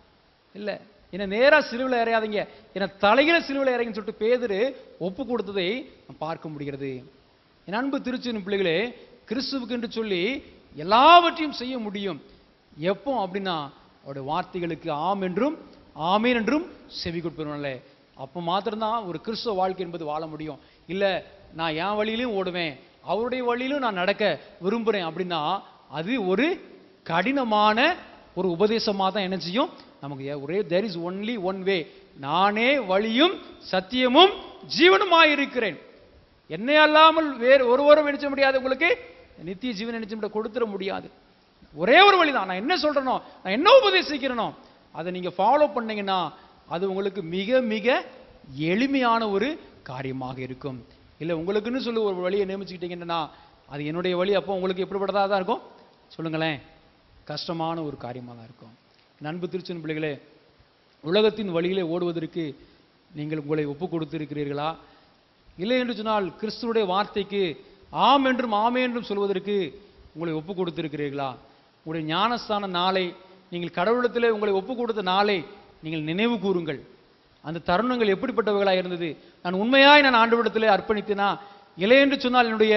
இல்ல என்ன நேரா சிலுவையில் இறையாதீங்க என்ன தலையில சிலுவையில் இறங்கின்னு சொல்லிட்டு பேதுரு ஒப்பு கொடுத்ததை நாம் பார்க்க முடிகிறது என் அன்பு திருச்சின் பிள்ளைகளே கிறிஸ்துவுக்கு என்று சொல்லி எல்லாவற்றையும் செய்ய முடியும் எப்போ அப்படின்னா அவருடைய வார்த்தைகளுக்கு ஆம் என்றும் ஆமேன் என்றும் செவி கொடுப்பவர்களே அப்போ மாத்திரம்தான் ஒரு கிறிஸ்துவ வாழ்க்கை என்பது வாழ முடியும் இல்ல நான் என் வழியிலும் ஓடுவேன் அவருடைய வழியிலும் நான் நடக்க விரும்புறேன் அப்படின்னா அது ஒரு கடினமான ஒரு உபதேசமாக தான் என்ன செய்யும் நமக்கு ஏ- ஒரே there is only one way நானே வழியும் சத்தியமும் ஜீவனுமாய் இருக்கிறேன் என்னை அல்லாமல் வேறு ஒருவரும் நினைச்ச முடியாது உங்களுக்கு நித்திய ஜீவன் நினைச்ச முடியாது கொடுத்துட முடியாது ஒரே ஒரு வழிதான் நான் என்ன சொல்றேனோ நான் என்ன உபதேசிக்கிறேனோ அதை நீங்க ஃபாலோ பண்ணீங்கன்னா அது உங்களுக்கு மிக மிக எளிமையான ஒரு காரியமாக இருக்கும் இல்ல உங்களுக்குன்னு சொல்லி ஒரு வழியை நியமிச்சுக்கிட்டீங்கன்னா அது என்னுடைய வழி அப்போ உங்களுக்கு எப்படிப்பட்டதா தான் இருக்கும் சொல்லுங்களேன் கஷ்டமான ஒரு காரியமாக தான் இருக்கும் என் அன்பு திருச்சென் பிள்ளைகளே உலகத்தின் வழியிலே ஓடுவதற்கு நீங்கள் உங்களை ஒப்பு கொடுத்திருக்கிறீர்களா இல்லை என்று சொன்னால் கிறிஸ்துவுடைய வார்த்தைக்கு ஆம் என்றும் ஆமே என்றும் சொல்வதற்கு உங்களை ஒப்பு கொடுத்திருக்கிறீர்களா உங்களுடைய ஞானஸ்தான நாளை நீங்கள் கடவுளத்திலே உங்களை ஒப்பு கொடுத்த நாளை நீங்கள் நினைவு கூறுங்கள் அந்த தருணங்கள் எப்படிப்பட்டவைகளாக இருந்தது நான் உண்மையாய் நான் ஆண்டவரிடத்திலே அர்ப்பணித்தேனா இல்லை என்று சொன்னால் என்னுடைய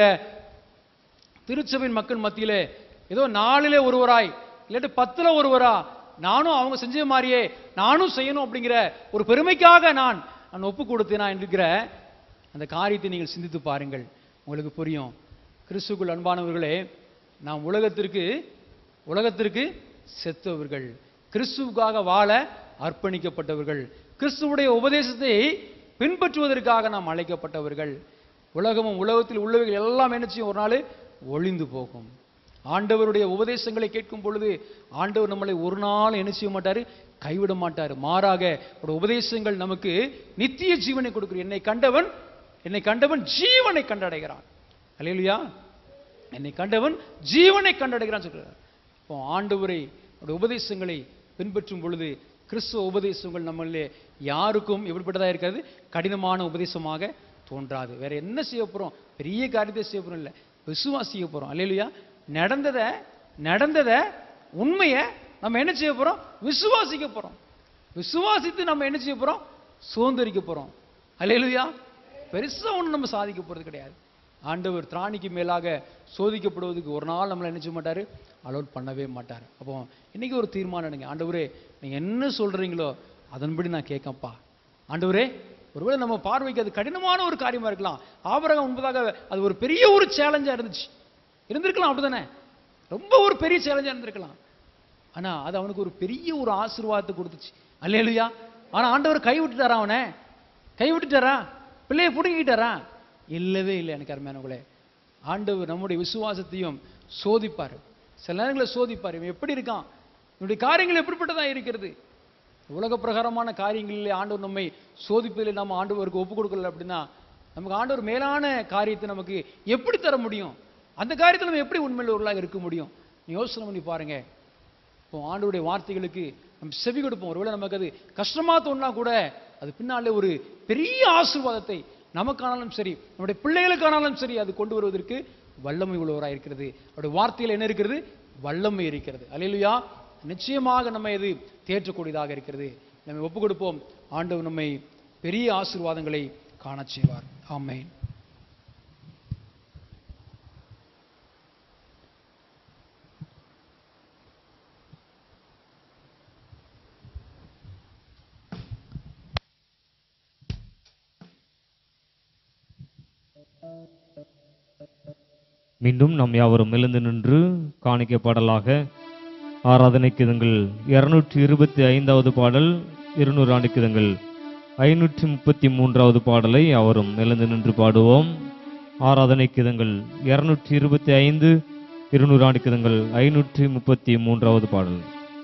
திருச்சபையின் மக்கள் மத்தியிலே ஏதோ நாலிலே ஒருவராய் இல்லாட்டி பத்துல ஒருவரா நானும் அவங்க செஞ்ச மாதிரியே நானும் செய்யணும் அப்படிங்கிற ஒரு பெருமைக்காக நான் நான் ஒப்பு கொடுத்தேனா என்கிற அந்த காரியத்தை நீங்கள் சிந்தித்து பாருங்கள் உங்களுக்கு புரியும் கிறிஸ்துக்குள் அன்பானவர்களே நாம் உலகத்திற்கு உலகத்திற்கு செத்தவர்கள் கிறிஸ்துவுக்காக வாழ அர்ப்பணிக்கப்பட்டவர்கள் கிறிஸ்துவுடைய உபதேசத்தை பின்பற்றுவதற்காக நாம் அழைக்கப்பட்டவர்கள் உலகமும் உலகத்தில் உள்ளவைகள் எல்லாம் என்ன செய்யும் ஒரு நாள் ஒளிந்து போகும் ஆண்டவருடைய உபதேசங்களை கேட்கும் பொழுது ஆண்டவர் நம்மளை ஒரு நாள் என்ன செய்ய மாட்டாரு கைவிட மாட்டார் மாறாக அவருடைய உபதேசங்கள் நமக்கு நித்திய ஜீவனை கொடுக்கிற என்னை கண்டவன் என்னை கண்டவன் ஜீவனை கண்டடைகிறான் அல்லேலூயா என்னை கண்டவன் ஜீவனை கண்டடைகிறான் சொல்றார் இப்போ ஆண்டவரை அவருடைய உபதேசங்களை பின்பற்றும் பொழுது கிறிஸ்துவ உபதேசங்கள் நம்மளே யாருக்கும் எப்படிப்பட்டதா இருக்கிறது கடினமான உபதேசமாக தோன்றாது வேற என்ன செய்ய போறோம் பெரிய காரியத்தை செய்ய போறோம் இல்ல விசுவாசிக்க போறோம் அல்லேலூயா நடந்ததை நடந்ததை உண்மையை நம்ம என்ன செய்ய போறோம் விசுவாசிக்க போறோம் விசுவாசித்து நம்ம என்ன செய்ய போறோம் சுதந்திரிக்க போறோம் அல்லேலூயா பெருசா ஒண்ணும் நம்ம சாதிக்க போறது கிடையாது ஆண்டவர் திராணிக்கு மேலாக சோதிக்கப்படுவதற்கு ஒரு நாள் நம்மளை என்ன செய்ய மாட்டாரு அலோட் பண்ணவே மாட்டார் அப்போ இன்னைக்கு ஒரு தீர்மானம் எடுங்க ஆண்டவரே நீங்க என்ன சொல்றீங்களோ அதன்படி நான் கேட்கப்பா ஆண்டவரே ஒருவேளை நம்ம பார்வைக்கு அது கடினமான ஒரு காரியமா இருக்கலாம் ஆபரகம் உண்பதாக அது ஒரு பெரிய ஒரு சேலஞ்சா இருந்துச்சு இருந்திருக்கலாம் அப்படிதானே ரொம்ப ஒரு பெரிய சேலஞ்சா இருந்திருக்கலாம் ஆனா அது அவனுக்கு ஒரு பெரிய ஒரு ஆசீர்வாதத்தை கொடுத்துச்சு அல்லேலுயா ஆனா ஆண்டவர் கை விட்டுட்டாரா அவனை கை விட்டுட்டாரா பிள்ளையை பிடுங்கிட்டாரா இல்லவே இல்லை எனக்கு அருமையானவங்களே ஆண்டவர் நம்முடைய விசுவாசத்தையும் சோதிப்பார் சில நேரங்களில் சோதிப்பார் இவன் எப்படி இருக்கான் இவனுடைய காரியங்கள் எப்படிப்பட்டதா இருக்கிறது உலக பிரகாரமான காரியங்களிலே ஆண்டவர் நம்மை சோதிப்பதில் நம்ம ஆண்டவருக்கு ஒப்பு கொடுக்கல அப்படின்னா நமக்கு ஆண்டவர் மேலான காரியத்தை நமக்கு எப்படி தர முடியும் அந்த காரியத்தில் நம்ம எப்படி உண்மையில் உள்ளாக இருக்க முடியும் நீ யோசனை பண்ணி பாருங்க இப்போ ஆண்டவருடைய வார்த்தைகளுக்கு நம்ம செவி கொடுப்போம் ஒருவேளை நமக்கு அது கஷ்டமா தோணுனா கூட அது பின்னாலே ஒரு பெரிய ஆசீர்வாதத்தை நமக்கானாலும் சரி நம்முடைய பிள்ளைகளுக்கானாலும் சரி அது கொண்டு வருவதற்கு வல்லமை உள்ளவராக இருக்கிறது அவருடைய வார்த்தையில் என்ன இருக்கிறது வல்லமை இருக்கிறது அல்லேலூயா நிச்சயமாக நம்ம இது தேற்றக்கூடியதாக இருக்கிறது நம்ம ஒப்பு கொடுப்போம் ஆண்டவர் நம்மை பெரிய ஆசீர்வாதங்களை காணச் செய்வார் ஆமென் மீண்டும் நாம் யாவரும் எழுந்து நின்று காணிக்க பாடலாக ஆராதனை கிதங்கள் இருநூற்றி இருபத்தி ஐந்தாவது பாடல் இருநூறு ஆண்டு கிதங்கள் ஐநூற்றி முப்பத்தி மூன்றாவது பாடலை அவரும் எழுந்து நின்று பாடுவோம் ஆராதனை கிதங்கள் இருநூற்றி இருபத்தி ஐந்து இருநூறு ஆண்டு கிதங்கள் ஐநூற்றி முப்பத்தி மூன்றாவது பாடல்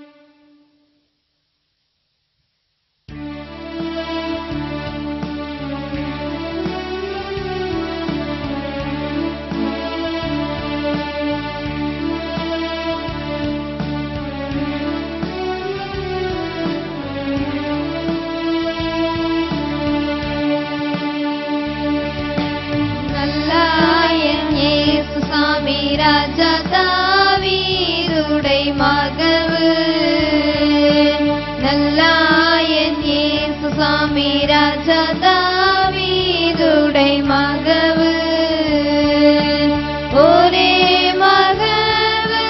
நல்லாயன் இயேசு சாமி ராஜா தாவீதுடை மகவு நல்லாயன் இயேசு சாமி ராஜா தாவீதுடை மகவு ஒரே மகவு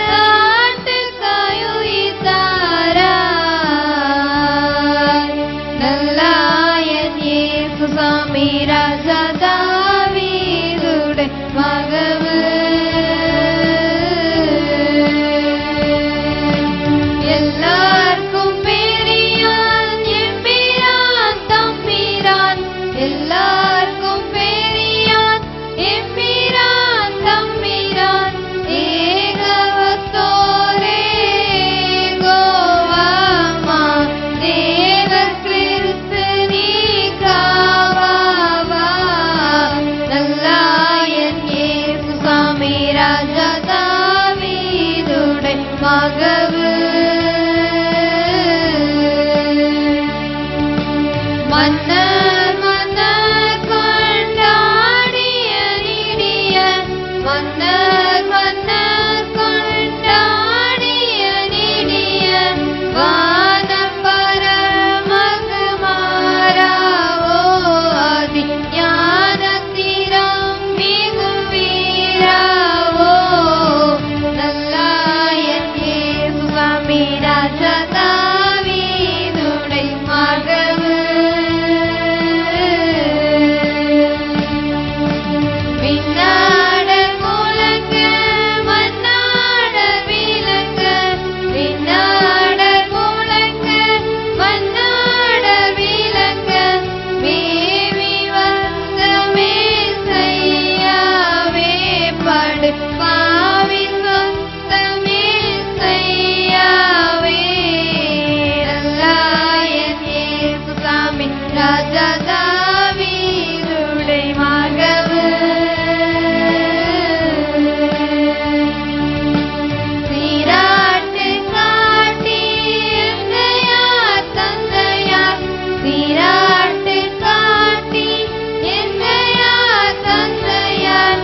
ஆட்டுக்காயுயித்தாராய் நல்லாயன் இயேசு சாமி ராஜா தாவீதுடை மகவு எல்லாருக்கும் பெரியான் எம்பிரான் தம்பிரான் எல்லாருக்கும் பெரியான் எம்பிரான் தம்பிரான் ஏகவத்தோரே கோவாமா தேவ கிறிஸ்து நீ காவாவா நல்லாயன் இயேசு சாமி ராஜா தாவீதுடை மகவு மன்னர் மன்னர் கொண்டாடிய நிடிய மன்னர் மன்னர் கொண்டாடிய நிடிய வானம் பரமகு மாறாவோ அதி ஞானத்திரம் மிகு வீராவோ நல்லாயன் இயேசு சாமி ராஜா தாவீதுடை மகவு விண்ணாட முழங்க மன்னாட விலங்க விண்ணாட முழங்க மன்னாட விலங்க மேவி வந்த மேசையாவே படு பாவி சொந்த மேசையாவே நல்லாயன் இயேசு சாமி ராஜா தாவீதுடை மகவு சீராட்டு காட்டி எந்தையார் தந்தையார் சீராட்டு காட்டி எந்தையார் தந்தையார்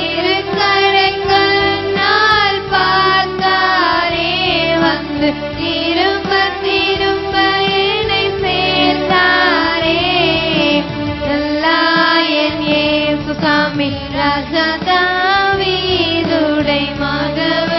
திருக்கடைக்கண்ணால் பார்த்தாரே வந்து திரும்ப திரும்ப என்னை சேர்த்தாரே நல்லாயன் இயேசு சாமி ராஜா தாவீதுடை மகவு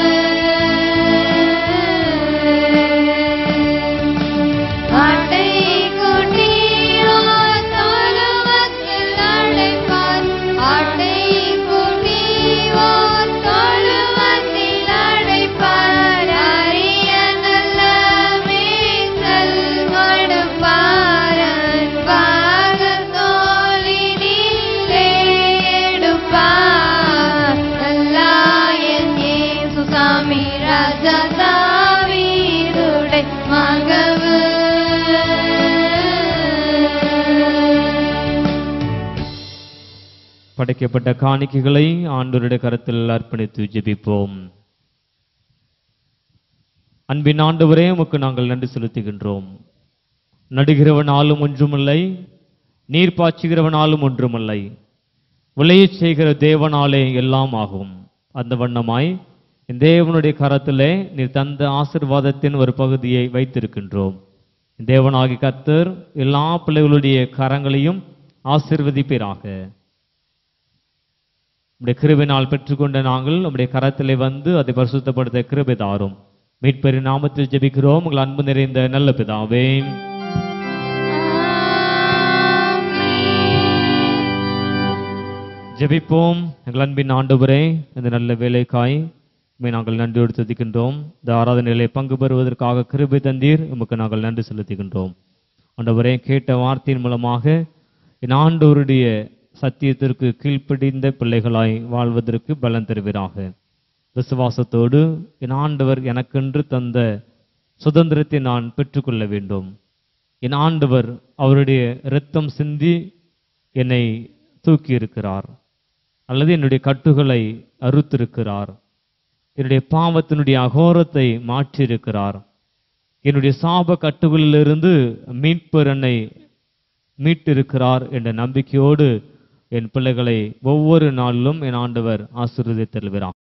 ஆட்டை குட்டியோ தொழுவத்தில் அழைப்பார் ஆட்டை குட்டியோ தொழுவத்தில் அழைப்பார் அரிய நல்ல மேய்ச்சல் மடுப்பாரன் பாகத் தோளினிலே எடுப்பார் நல்லாயன் இயேசு சாமி ராஜா தாவீதுடை மகவு படைக்கப்பட்ட காணிக்கைகளை ஆண்டவருடைய கரத்தில் அர்ப்பணித்து ஜெபிப்போம் அன்பின் ஆண்டவரே உமக்கு நாங்கள் நன்றி செலுத்துகின்றோம் நடுகிறவன் ஆளும் ஒன்றுமில்லை நீர் பாய்ச்சுகிறவன் ஆளும் ஒன்றுமில்லை விளையச் செய்கிற தேவனாலே எல்லாம் ஆகும் அந்த வண்ணமாய் இந்த தேவனுடைய கரத்திலே நீர் தந்த ஆசிர்வாதத்தின் ஒரு பகுதியை வைத்திருக்கின்றோம் தேவனாகி கர்த்தர் எல்லா பிள்ளைகளுடைய கரங்களையும் ஆசிர்வதிப்பீராக உடைய கிருபினால் பெற்றுக்கொண்ட நாங்கள் உடைய கரத்திலே வந்து அதை பரிசுத்தப்படுத்த கிருபை தாரும் மீட்பெரிய நாமத்தில் ஜெபிக்கிறோம் உங்கள் அன்பு நிறைந்த நல்ல பிதாவே ஜெபிப்போம் எங்கள் அன்பின் ஆண்டவரே இந்த நல்ல வேலைக்காய் உம்மை நாங்கள் நன்றியோடு துதிக்கின்றோம் இந்த ஆராதனையிலே பங்கு பெறுவதற்காக கிருபை தந்தீர் உமக்கு நாங்கள் நன்றி செலுத்துகின்றோம் ஆண்டவரே கேட்ட வார்த்தையின் மூலமாக என் ஆண்டவருடைய சத்தியத்திற்கு கீழ்ப்படிந்த பிள்ளைகளாய் வாழ்வதற்கு பலன் தருவீராக விசுவாசத்தோடு என் ஆண்டவர் எனக்கென்று தந்த சுதந்திரத்தை நான் பெற்றுக்கொள்ள வேண்டும் என் ஆண்டவர் அவருடைய இரத்தம் சிந்தி என்னை தூக்கி இருக்கிறார் அல்லது என்னுடைய கட்டுகளை அறுத்திருக்கிறார் என்னுடைய பாவத்தினுடைய அகோரத்தை மாற்றியிருக்கிறார் என்னுடைய சாப கட்டுகளிலிருந்து மீட்பர் என்னை மீட்டிருக்கிறார் என்ற நம்பிக்கையோடு என் பிள்ளைகளை ஒவ்வொரு நாளிலும் என் ஆண்டவர் ஆசீர்வதித்தருகிறார்